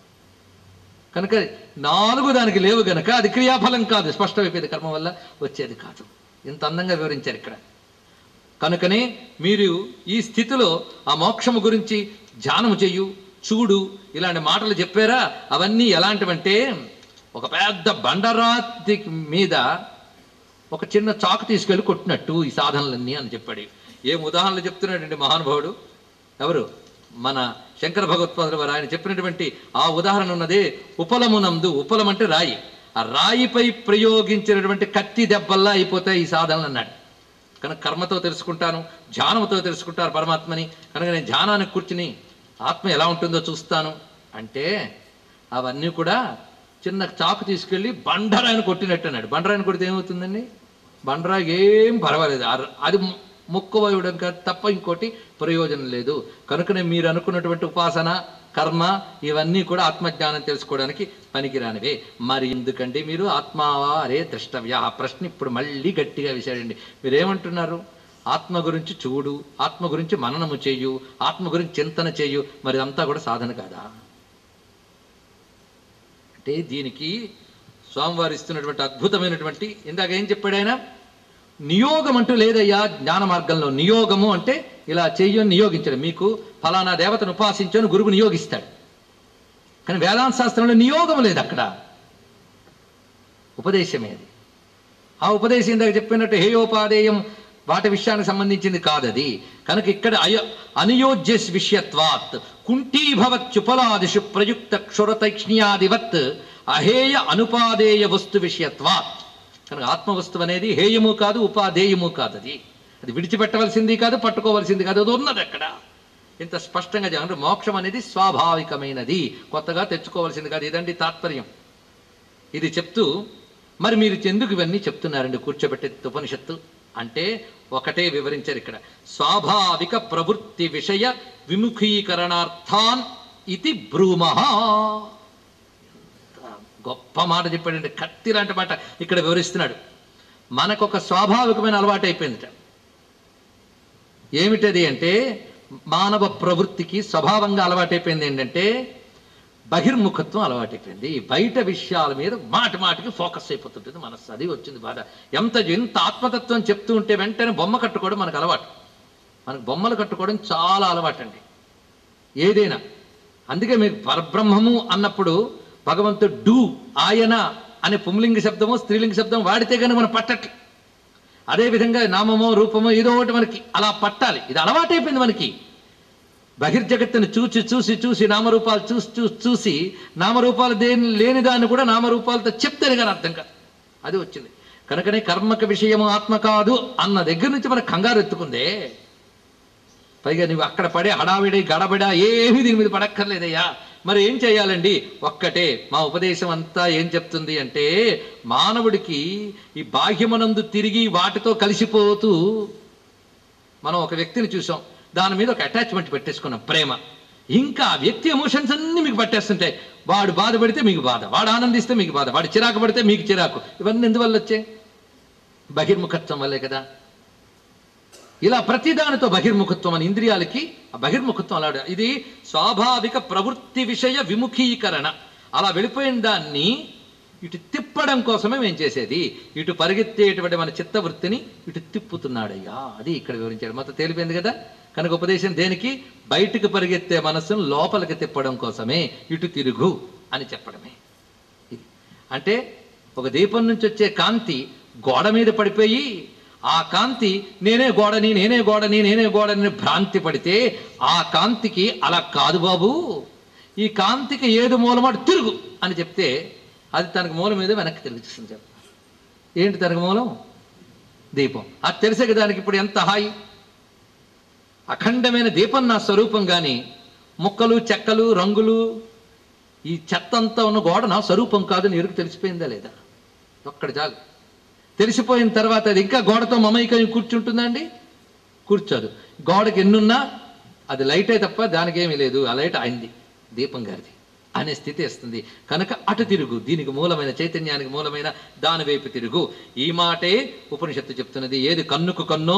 కనుక నాలుగు దానికి లేవు గనక అది క్రియాఫలం కాదు స్పష్టమైపోయింది కర్మ వల్ల వచ్చేది కాదు ఇంత అందంగా వివరించారు ఇక్కడ కనుకనే మీరు ఈ స్థితిలో ఆ మోక్షము గురించి ధ్యానము చెయ్యు చూడు ఇలాంటి మాటలు చెప్పారా అవన్నీ ఎలాంటివంటే ఒక పెద్ద బండరాతి మీద ఒక చిన్న చాకు తీసుకెళ్ళి కొట్టినట్టు ఈ సాధనలన్నీ అని చెప్పాడు ఏం ఉదాహరణలు చెప్తున్నాడండి మహానుభావుడు ఎవరు మన శంకర భగవత్పాదుల వారు ఆయన చెప్పినటువంటి ఆ ఉదాహరణ ఉన్నదే ఉపలమునందు ఉపలం అంటే రాయి ఆ రాయిపై ప్రయోగించినటువంటి కత్తి దెబ్బల్లా అయిపోతాయి ఈ సాధనలు అన్నాడు కనుక కర్మతో తెలుసుకుంటాను ధ్యానంతో తెలుసుకుంటారు పరమాత్మని కనుక నేను ధ్యానానికి కూర్చుని ఆత్మ ఎలా ఉంటుందో చూస్తాను అంటే అవన్నీ కూడా చిన్న చాకు తీసుకెళ్ళి బండరాయిని కొట్టినట్టు అన్నాడు బండరాయిని కొడితే ఏమవుతుందండి బండరాయికి ఏం పర్వాలేదు ఆ- అది ముక్కు వేయడం కాదు తప్ప ఇంకోటి ప్రయోజనం లేదు కనుకనే మీరు అనుకున్నటువంటి ఉపాసన కర్మ ఇవన్నీ కూడా ఆత్మజ్ఞానం తెలుసుకోవడానికి పనికిరానివే మరి ఎందుకండి మీరు ఆత్మావా అరే ద్రష్టవ్య ఆ ప్రశ్న ఇప్పుడు మళ్ళీ గట్టిగా విసారండి మీరేమంటున్నారు ఆత్మ గురించి చూడు ఆత్మ గురించి మననము చేయు ఆత్మ గురించి చింతన చేయు మరి అంతా కూడా సాధన కాదా అంటే దీనికి స్వామివారు ఇస్తున్నటువంటి అద్భుతమైనటువంటి ఇందాక ఏం చెప్పాడు ఆయన నియోగం అంటూ లేదయ్యా జ్ఞాన మార్గంలో నియోగము అంటే ఇలా చెయ్యని నియోగించడం మీకు ఫలానా దేవతను ఉపాసించని గురువు నియోగిస్తాడు కానీ వేదాంత శాస్త్రంలో నియోగం లేదు అక్కడ ఉపదేశమే అది ఆ ఉపదేశం ఇందాక చెప్పినట్టు హేయోపాదేయం వాటి విషయానికి సంబంధించింది కాదది కనుక ఇక్కడ అయ అనుయోజ్య విషయత్వాత్ కుంఠీభవత్యుపలాదిషు ప్రయుక్త క్షురతైక్ష్ణ్యాదివత్ అహేయ అనుపాదేయ వస్తు విషయత్వాత్ కనుక ఆత్మవస్తువు అనేది హేయము కాదు ఉపాధేయము కాదు అది అది విడిచిపెట్టవలసింది కాదు పట్టుకోవలసింది కాదు అది ఉన్నది అక్కడ ఇంత స్పష్టంగా చెప్పండి మోక్షం అనేది స్వాభావికమైనది కొత్తగా తెచ్చుకోవాల్సింది కాదు ఇదండి తాత్పర్యం ఇది చెప్తూ మరి మీరు ఎందుకు ఇవన్నీ చెప్తున్నారండి కూర్చోబెట్టే ఉపనిషత్తు అంటే ఒకటే వివరించారు ఇక్కడ స్వాభావిక ప్రవృత్తి విషయ విముఖీకరణార్థాన్ ఇది బ్రూమ గొప్ప మాట చెప్పాడంటే కత్తి లాంటి మాట ఇక్కడ వివరిస్తున్నాడు మనకు ఒక స్వాభావికమైన అలవాటు అయిపోయిందిట ఏమిటది అంటే మానవ ప్రవృత్తికి స్వభావంగా అలవాటైపోయింది ఏంటంటే బహిర్ముఖత్వం అలవాటైపోయింది బయట విషయాల మీద మాటి మాటికి ఫోకస్ అయిపోతుంటుంది మనస్సు అది వచ్చింది బాధ ఎంత ఎంత ఆత్మతత్వం చెప్తూ ఉంటే వెంటనే బొమ్మ కట్టుకోవడం మనకు అలవాటు మనకు బొమ్మలు కట్టుకోవడం చాలా అలవాటు అండి ఏదైనా అందుకే మీకు పరబ్రహ్మము అన్నప్పుడు భగవంతుడు డు ఆయన అనే పుంలింగ శబ్దమో స్త్రీలింగ శబ్దం వాడితే కానీ మనం పట్టట్లే అదేవిధంగా నామమో రూపమో ఏదో ఒకటి మనకి అలా పట్టాలి ఇది అలవాటైపోయింది మనకి బహిర్జగత్తును చూసి చూసి చూసి నామరూపాలు చూసి చూసి చూసి నామరూపాలు దేని లేని దాన్ని కూడా నామరూపాలతో చెప్తేనే కానీ అర్థం కాదు అది వచ్చింది కనుకనే కర్మక విషయము ఆత్మ కాదు అన్న దగ్గర నుంచి మనకు కంగారు ఎత్తుకుందే పైగా నువ్వు అక్కడ పడే హడావిడి గడబడ ఏమీ దీని మీద పడక్కర్లేదయ్యా మరి ఏం చేయాలండి ఒక్కటే మా ఉపదేశం అంతా ఏం చెప్తుంది అంటే మానవుడికి ఈ బాహ్యమనందు తిరిగి వాటితో కలిసిపోతూ మనం ఒక వ్యక్తిని చూసాం దాని మీద ఒక అటాచ్మెంట్ పెట్టేసుకున్నాం ప్రేమ ఇంకా ఆ వ్యక్తి ఎమోషన్స్ అన్ని మీకు పట్టేస్తుంటాయి వాడు బాధపడితే మీకు బాధ వాడు ఆనందిస్తే మీకు బాధ వాడు చిరాకు పడితే మీకు చిరాకు ఇవన్నీ ఎందువల్ల వచ్చాయి బహిర్ముఖత్వం వల్లే కదా ఇలా ప్రతిదానితో బహిర్ముఖత్వం అని ఇంద్రియాలకి ఆ బహిర్ముఖత్వం అలా ఇది స్వాభావిక ప్రవృత్తి విషయ విముఖీకరణ అలా వెళ్ళిపోయిన దాన్ని ఇటు తిప్పడం కోసమే మేము చేసేది ఇటు పరిగెత్తేటువంటి మన చిత్తవృత్తిని ఇటు తిప్పుతున్నాడయ్యా అది ఇక్కడ వివరించాడు మొత్తం తేలిపోయింది కదా కనుక ఉపదేశం దేనికి బయటికి పరిగెత్తే మనస్సును లోపలికి తిప్పడం కోసమే ఇటు తిరుగు అని చెప్పడమే ఇది అంటే ఒక దీపం నుంచి వచ్చే కాంతి గోడ మీద పడిపోయి ఆ కాంతి నేనే గోడని నేనే గోడని నేనే గోడని భ్రాంతి పడితే ఆ కాంతికి అలా కాదు బాబు ఈ కాంతికి ఏది మూలమాడు తిరుగు అని చెప్తే అది తనకు మూలం మీద వెనక్కి తిరుగుతుంది చెప్ప ఏంటి తనకు మూలం దీపం అది తెలిసే కదా దానికి ఇప్పుడు ఎంత హాయి అఖండమైన దీపం నా స్వరూపం కానీ ముక్కలు చెక్కలు రంగులు ఈ చెత్త అంతా ఉన్న గోడ నా స్వరూపం కాదు అని ఎరుకు తెలిసిపోయిందా లేదా ఒక్కడ చాలు తెలిసిపోయిన తర్వాత అది ఇంకా గోడతో మమైకం కూర్చుంటుందా అండి కూర్చోదు గోడకి ఎన్నున్నా అది లైటే తప్ప దానికి ఏమీ లేదు ఆ లైట్ అయింది దీపం గారిది అనే స్థితి వస్తుంది కనుక అటు తిరుగు దీనికి మూలమైన చైతన్యానికి మూలమైన దాని వైపు తిరుగు ఈ మాటే ఉపనిషత్తు చెప్తున్నది ఏది కన్నుకు కన్నో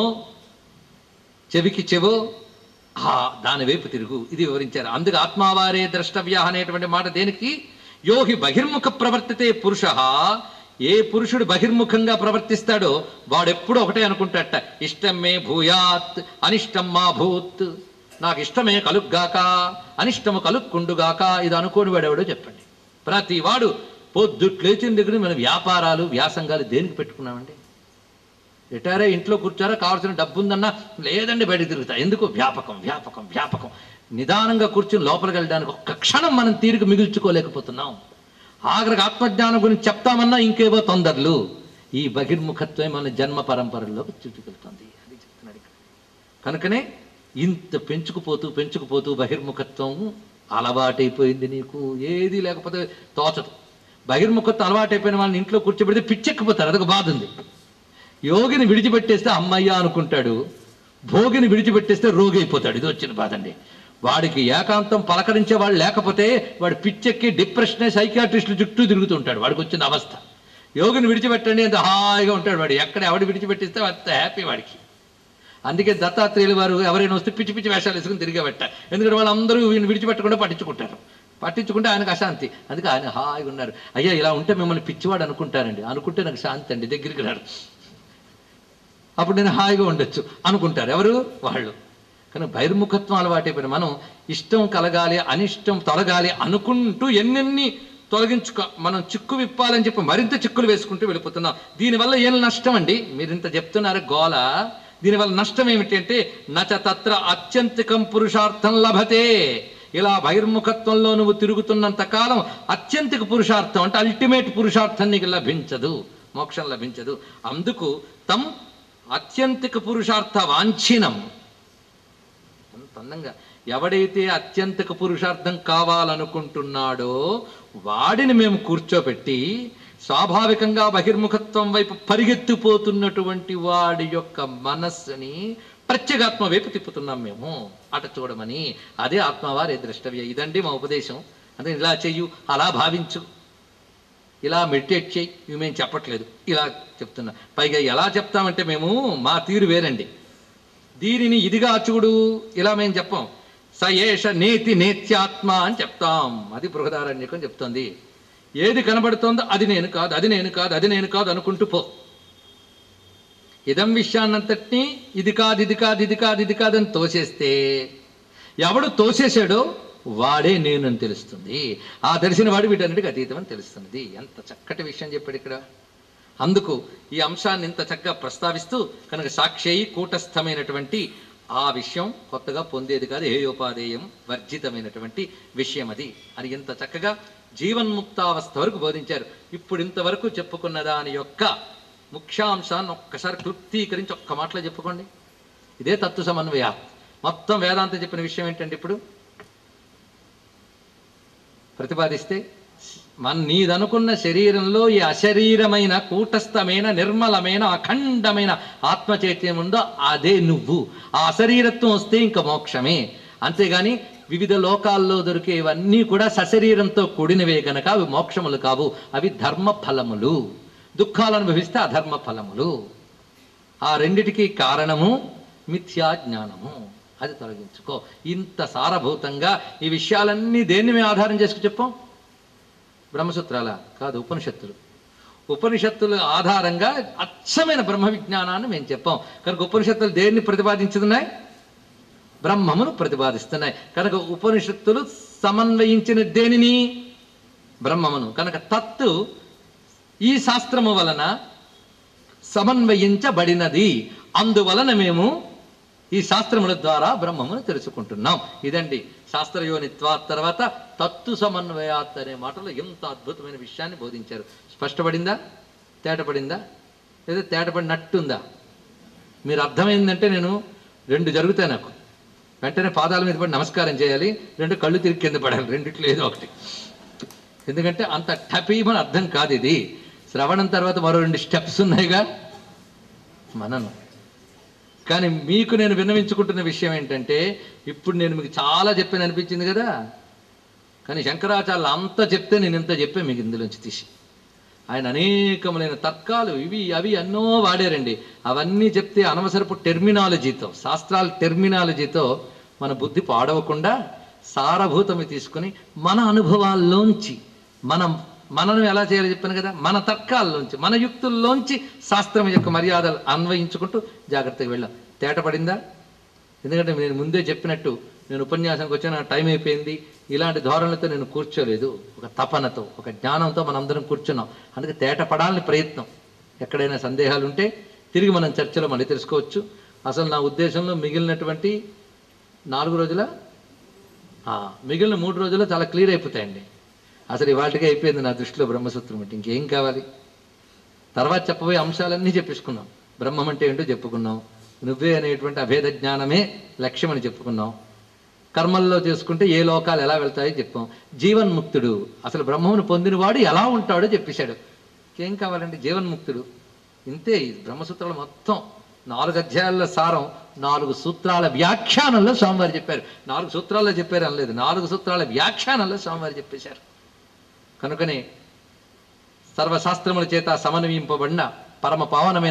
చెవికి చెవో ఆ దాని వైపు తిరుగు ఇది వివరించారు అందుకు ఆత్మావారే ద్రష్టవ్య అనేటువంటి మాట దేనికి యోహి బహిర్ముఖ ప్రవర్తితే పురుష ఏ పురుషుడు బహిర్ముఖంగా ప్రవర్తిస్తాడో వాడెప్పుడు ఒకటే అనుకుంటాట ఇష్టం మే భూయాత్ అనిష్టం మా భూత్ నాకు ఇష్టమే కలుగ్గాక అనిష్టము కలుక్కుండుగాక ఇది అనుకోని వాడెవడో చెప్పండి ప్రతి వాడు పొద్దుట్లు లేచిన దగ్గర మన వ్యాపారాలు వ్యాసంగాలు దేనికి పెట్టుకున్నామండి రిటైర్ అయ్యి ఇంట్లో కూర్చోరా కావాల్సిన డబ్బు ఉందన్నా లేదండి బయట తిరుగుతా ఎందుకు వ్యాపకం వ్యాపకం వ్యాపకం నిదానంగా కూర్చుని లోపలికి వెళ్ళడానికి ఒక్క క్షణం మనం తీరిక మిగుల్చుకోలేకపోతున్నాం ఆఖరికి ఆత్మజ్ఞానం గురించి చెప్తామన్నా ఇంకేవో తొందరలు ఈ బహిర్ముఖత్వమే మన జన్మ పరంపరలోకి చుట్టుకెళ్తుంది అది చెప్తున్నాడు ఇక్కడ కనుకనే ఇంత పెంచుకుపోతూ పెంచుకుపోతూ బహిర్ముఖత్వం అలవాటైపోయింది నీకు ఏది లేకపోతే తోచదు బహిర్ముఖత్వం అలవాటైపోయిన వాళ్ళని ఇంట్లో కూర్చోబెడితే పిచ్చెక్కిపోతారు అదొక బాధ ఉంది యోగిని విడిచిపెట్టేస్తే అమ్మయ్య అనుకుంటాడు భోగిని విడిచిపెట్టేస్తే రోగి అయిపోతాడు ఇది వచ్చిన బాధ అండి వాడికి ఏకాంతం పలకరించే వాళ్ళు లేకపోతే వాడు పిచ్చెక్కి డిప్రెషన్ సైకాట్రిస్టులు చుట్టూ తిరుగుతుంటాడు వాడికి వచ్చిన అవస్థ యోగిని విడిచిపెట్టండి అంత హాయిగా ఉంటాడు వాడు ఎక్కడ ఎవడు విడిచిపెట్టిస్తే అంత హ్యాపీ వాడికి అందుకే దత్తాత్రేయులు వారు ఎవరైనా వస్తే పిచ్చి పిచ్చి వేషాలు వేసుకుని తిరిగేబట్ట ఎందుకంటే వాళ్ళందరూ వీడిని విడిచిపెట్టకుండా పట్టించుకుంటారు పట్టించుకుంటే ఆయనకు అశాంతి అందుకే ఆయన హాయిగా ఉన్నారు అయ్యా ఇలా ఉంటే మిమ్మల్ని పిచ్చివాడు అనుకుంటారండి అనుకుంటే నాకు శాంతి అండి దగ్గరికి రాడు అప్పుడు నేను హాయిగా ఉండొచ్చు అనుకుంటారు ఎవరు వాళ్ళు కానీ బహిర్ముఖత్వం అలవాటైపోయిన మనం ఇష్టం కలగాలి అనిష్టం తొలగాలి అనుకుంటూ ఎన్నెన్ని తొలగించుక మనం చిక్కు విప్పాలని చెప్పి మరింత చిక్కులు వేసుకుంటూ వెళ్ళిపోతున్నాం దీనివల్ల ఏం నష్టం అండి మీరు ఇంత చెప్తున్నారు గోల దీనివల్ల నష్టం ఏమిటి అంటే నచ తత్ర అత్యంతికం పురుషార్థం లభతే ఇలా బహిర్ముఖత్వంలో నువ్వు తిరుగుతున్నంత కాలం అత్యంతిక పురుషార్థం అంటే అల్టిమేట్ పురుషార్థం నీకు లభించదు మోక్షం లభించదు అందుకు తం అత్యంతిక పురుషార్థ వాంఛినం అంత అందంగా ఎవడైతే అత్యంతక పురుషార్థం కావాలనుకుంటున్నాడో వాడిని మేము కూర్చోబెట్టి స్వాభావికంగా బహిర్ముఖత్వం వైపు పరిగెత్తిపోతున్నటువంటి వాడి యొక్క మనస్సుని ప్రత్యేగాత్మ వైపు తిప్పుతున్నాం మేము అట చూడమని అదే ఆత్మవారి ద్రష్టవ్య ఇదండి మా ఉపదేశం అదే ఇలా చెయ్యు అలా భావించు ఇలా మెడిటేట్ చేయి ఇవి మేము చెప్పట్లేదు ఇలా చెప్తున్నా పైగా ఎలా చెప్తామంటే మేము మా తీరు వేరండి దీనిని ఇదిగా చూడు ఇలా మేము చెప్పాం స ఏష నేతి నేత్యాత్మ అని చెప్తాం అది బృహదారణ్యకం చెప్తోంది ఏది కనబడుతోందో అది నేను కాదు అది నేను కాదు అది నేను కాదు అనుకుంటూ పో ఇదం విషయాన్నంతటినీ ఇది కాదు ఇది కాదు ఇది కాదు ఇది కాదని తోసేస్తే ఎవడు తోసేశాడో వాడే నేను అని తెలుస్తుంది ఆ తెలిసిన వాడు వీటన్నిటికి అతీతం అని తెలుస్తుంది ఎంత చక్కటి విషయం చెప్పాడు ఇక్కడ అందుకు ఈ అంశాన్ని ఇంత చక్కగా ప్రస్తావిస్తూ కనుక సాక్షేయి కూటస్థమైనటువంటి ఆ విషయం కొత్తగా పొందేది కాదు హేయోపాదేయం వర్జితమైనటువంటి విషయం అది అని ఇంత చక్కగా జీవన్ముక్తావస్థ వరకు బోధించారు ఇప్పుడు ఇంతవరకు చెప్పుకున్న దాని యొక్క ముఖ్యాంశాన్ని ఒక్కసారి క్లుప్తీకరించి ఒక్క మాటలో చెప్పుకోండి ఇదే తత్వ సమన్వయ మొత్తం వేదాంతం చెప్పిన విషయం ఏంటంటే ఇప్పుడు ప్రతిపాదిస్తే మన నీదనుకున్న శరీరంలో ఈ అశరీరమైన కూటస్థమైన నిర్మలమైన అఖండమైన ఆత్మ చైతన్యం ఉందో అదే నువ్వు ఆ అశరీరత్వం వస్తే ఇంకా మోక్షమే అంతేగాని వివిధ లోకాల్లో దొరికేవన్నీ కూడా సశరీరంతో కూడినవే గనక అవి మోక్షములు కావు అవి ధర్మ ఫలములు దుఃఖాలు అనుభవిస్తే అధర్మ ఫలములు ఆ రెండిటికి కారణము మిథ్యా జ్ఞానము అది తొలగించుకో ఇంత సారభూతంగా ఈ విషయాలన్నీ దేన్ని మేము ఆధారం చేసుకు చెప్పాం బ్రహ్మసూత్రాల కాదు ఉపనిషత్తులు ఉపనిషత్తుల ఆధారంగా అచ్చమైన బ్రహ్మ విజ్ఞానాన్ని మేము చెప్పాం కనుక ఉపనిషత్తులు దేన్ని ప్రతిపాదించుతున్నాయి బ్రహ్మమును ప్రతిపాదిస్తున్నాయి కనుక ఉపనిషత్తులు సమన్వయించిన దేనిని బ్రహ్మమును కనుక తత్తు ఈ శాస్త్రము వలన సమన్వయించబడినది అందువలన మేము ఈ శాస్త్రముల ద్వారా బ్రహ్మమును తెలుసుకుంటున్నాం ఇదండి శాస్త్రయోనిత్వా తర్వాత తత్తు సమన్వయాత్ అనే మాటలో ఎంత అద్భుతమైన విషయాన్ని బోధించారు స్పష్టపడిందా తేటపడిందా లేదా తేటపడినట్టుందా మీరు అర్థమైందంటే నేను రెండు జరుగుతాయి నాకు వెంటనే పాదాల మీద పడి నమస్కారం చేయాలి రెండు కళ్ళు తిరిగి కింద పడాలి రెండిట్లో ఏదో ఒకటి ఎందుకంటే అంత టపీమని అర్థం కాదు ఇది శ్రవణం తర్వాత మరో రెండు స్టెప్స్ ఉన్నాయిగా మనను కానీ మీకు నేను విన్నవించుకుంటున్న విషయం ఏంటంటే ఇప్పుడు నేను మీకు చాలా చెప్పాను అనిపించింది కదా కానీ శంకరాచార్యులు అంత చెప్తే నేను ఇంత చెప్పే మీకు ఇందులోంచి తీసి ఆయన అనేకములైన తర్కాలు ఇవి అవి ఎన్నో వాడారండి అవన్నీ చెప్తే అనవసరపు టెర్మినాలజీతో శాస్త్రాల టెర్మినాలజీతో మన బుద్ధి పాడవకుండా సారభూతమి తీసుకుని మన అనుభవాల్లోంచి మనం మనను ఎలా చేయాలో చెప్పాను కదా మన తర్కాల్లోంచి మన యుక్తుల్లోంచి శాస్త్రం యొక్క మర్యాదలు అన్వయించుకుంటూ జాగ్రత్తగా వెళ్ళాం తేటపడిందా ఎందుకంటే నేను ముందే చెప్పినట్టు నేను ఉపన్యాసానికి వచ్చి నాకు టైం అయిపోయింది ఇలాంటి ధోరణులతో నేను కూర్చోలేదు ఒక తపనతో ఒక జ్ఞానంతో మనందరం కూర్చున్నాం అందుకే తేట పడాలని ప్రయత్నం ఎక్కడైనా సందేహాలు ఉంటే తిరిగి మనం చర్చలో మళ్ళీ తెలుసుకోవచ్చు అసలు నా ఉద్దేశంలో మిగిలినటువంటి నాలుగు రోజుల ఆ, మిగిలిన మూడు రోజుల్లో చాలా క్లియర్ అయిపోతాయండి అసలు ఇవాటికే అయిపోయింది నా దృష్టిలో బ్రహ్మసూత్రం అంటే ఇంకేం కావాలి తర్వాత చెప్పబోయే అంశాలన్నీ చెప్పేసుకున్నాం బ్రహ్మం అంటే ఏంటో చెప్పుకున్నాం నువ్వే అనేటువంటి అభేద జ్ఞానమే లక్ష్యం అని చెప్పుకున్నాం కర్మల్లో చేసుకుంటే ఏ లోకాలు ఎలా వెళ్తాయో చెప్పాం జీవన్ముక్తుడు అసలు బ్రహ్మమును పొందినవాడు ఎలా ఉంటాడో చెప్పేశాడు ఏం కావాలండి జీవన్ముక్తుడు ఇంతే ఈ బ్రహ్మసూత్రాలు మొత్తం నాలుగు అధ్యాయాల సారం నాలుగు సూత్రాల వ్యాఖ్యానంలో స్వామివారు చెప్పారు నాలుగు సూత్రాల్లో చెప్పారు అనలేదు నాలుగు సూత్రాల వ్యాఖ్యానంలో స్వామివారు చెప్పేశారు కనుకనే సర్వశాస్త్రముల చేత సమన్వయింపబడిన పరమ పావనమైన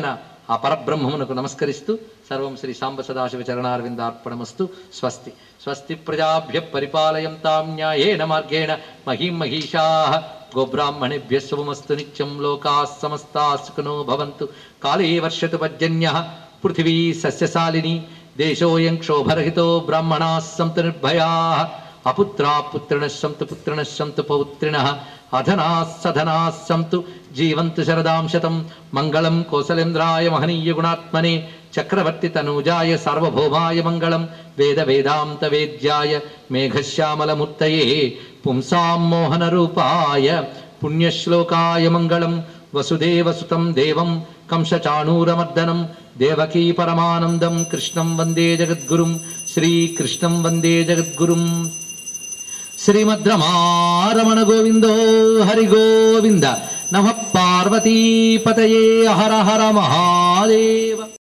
ఆ పరబ్రహ్మమునకు నమస్కరిస్తూ సర్వం శ్రీ సాంబ సదాశివ చరణారవిందార్పణమస్తు స్వస్తి స్వస్తి ప్రజాభ్య పరిపాలయంతాం న్యాయేన మార్గేణ మహీం మహిషా గోబ్రాహ్మణేభ్య శుభమస్తు నిత్యం లోకా సమస్తా సుఖినో భవంతు కాళే వర్షతు పర్జన్య పృథివీ సస్యశాలిని దేశోయం క్షోభరహితో బ్రాహ్మణా సంతు నిర్భయా అపుత్రా పుత్రిణ సంతు పుత్రిణ సంతు పౌత్రిణ అధనా సధనా సంతు జీవంతు శరదాం శతం మంగళం కోసలేంద్రాయ మహనీయ గుణాత్మనే చక్రవర్తి తనూజాయ సార్వభౌమాయ మంగళం వేద వేదాంత వేద్యాయ మేఘశ్యామలమూర్తయే పుంసాం మోహన రూపాయ పుణ్యశ్లోకాయ మంగళం వసుదేవసుతం దేవం కంసచాణూరమర్దనం దేవకీ పరమానందం కృష్ణం వందే జగద్గురుం శ్రీకృష్ణం వందే జగద్గురుం శ్రీమద్రమారమణ గోవిందో హరి గోవింద నమ పార్వతీపతయే హర హర మహాదేవ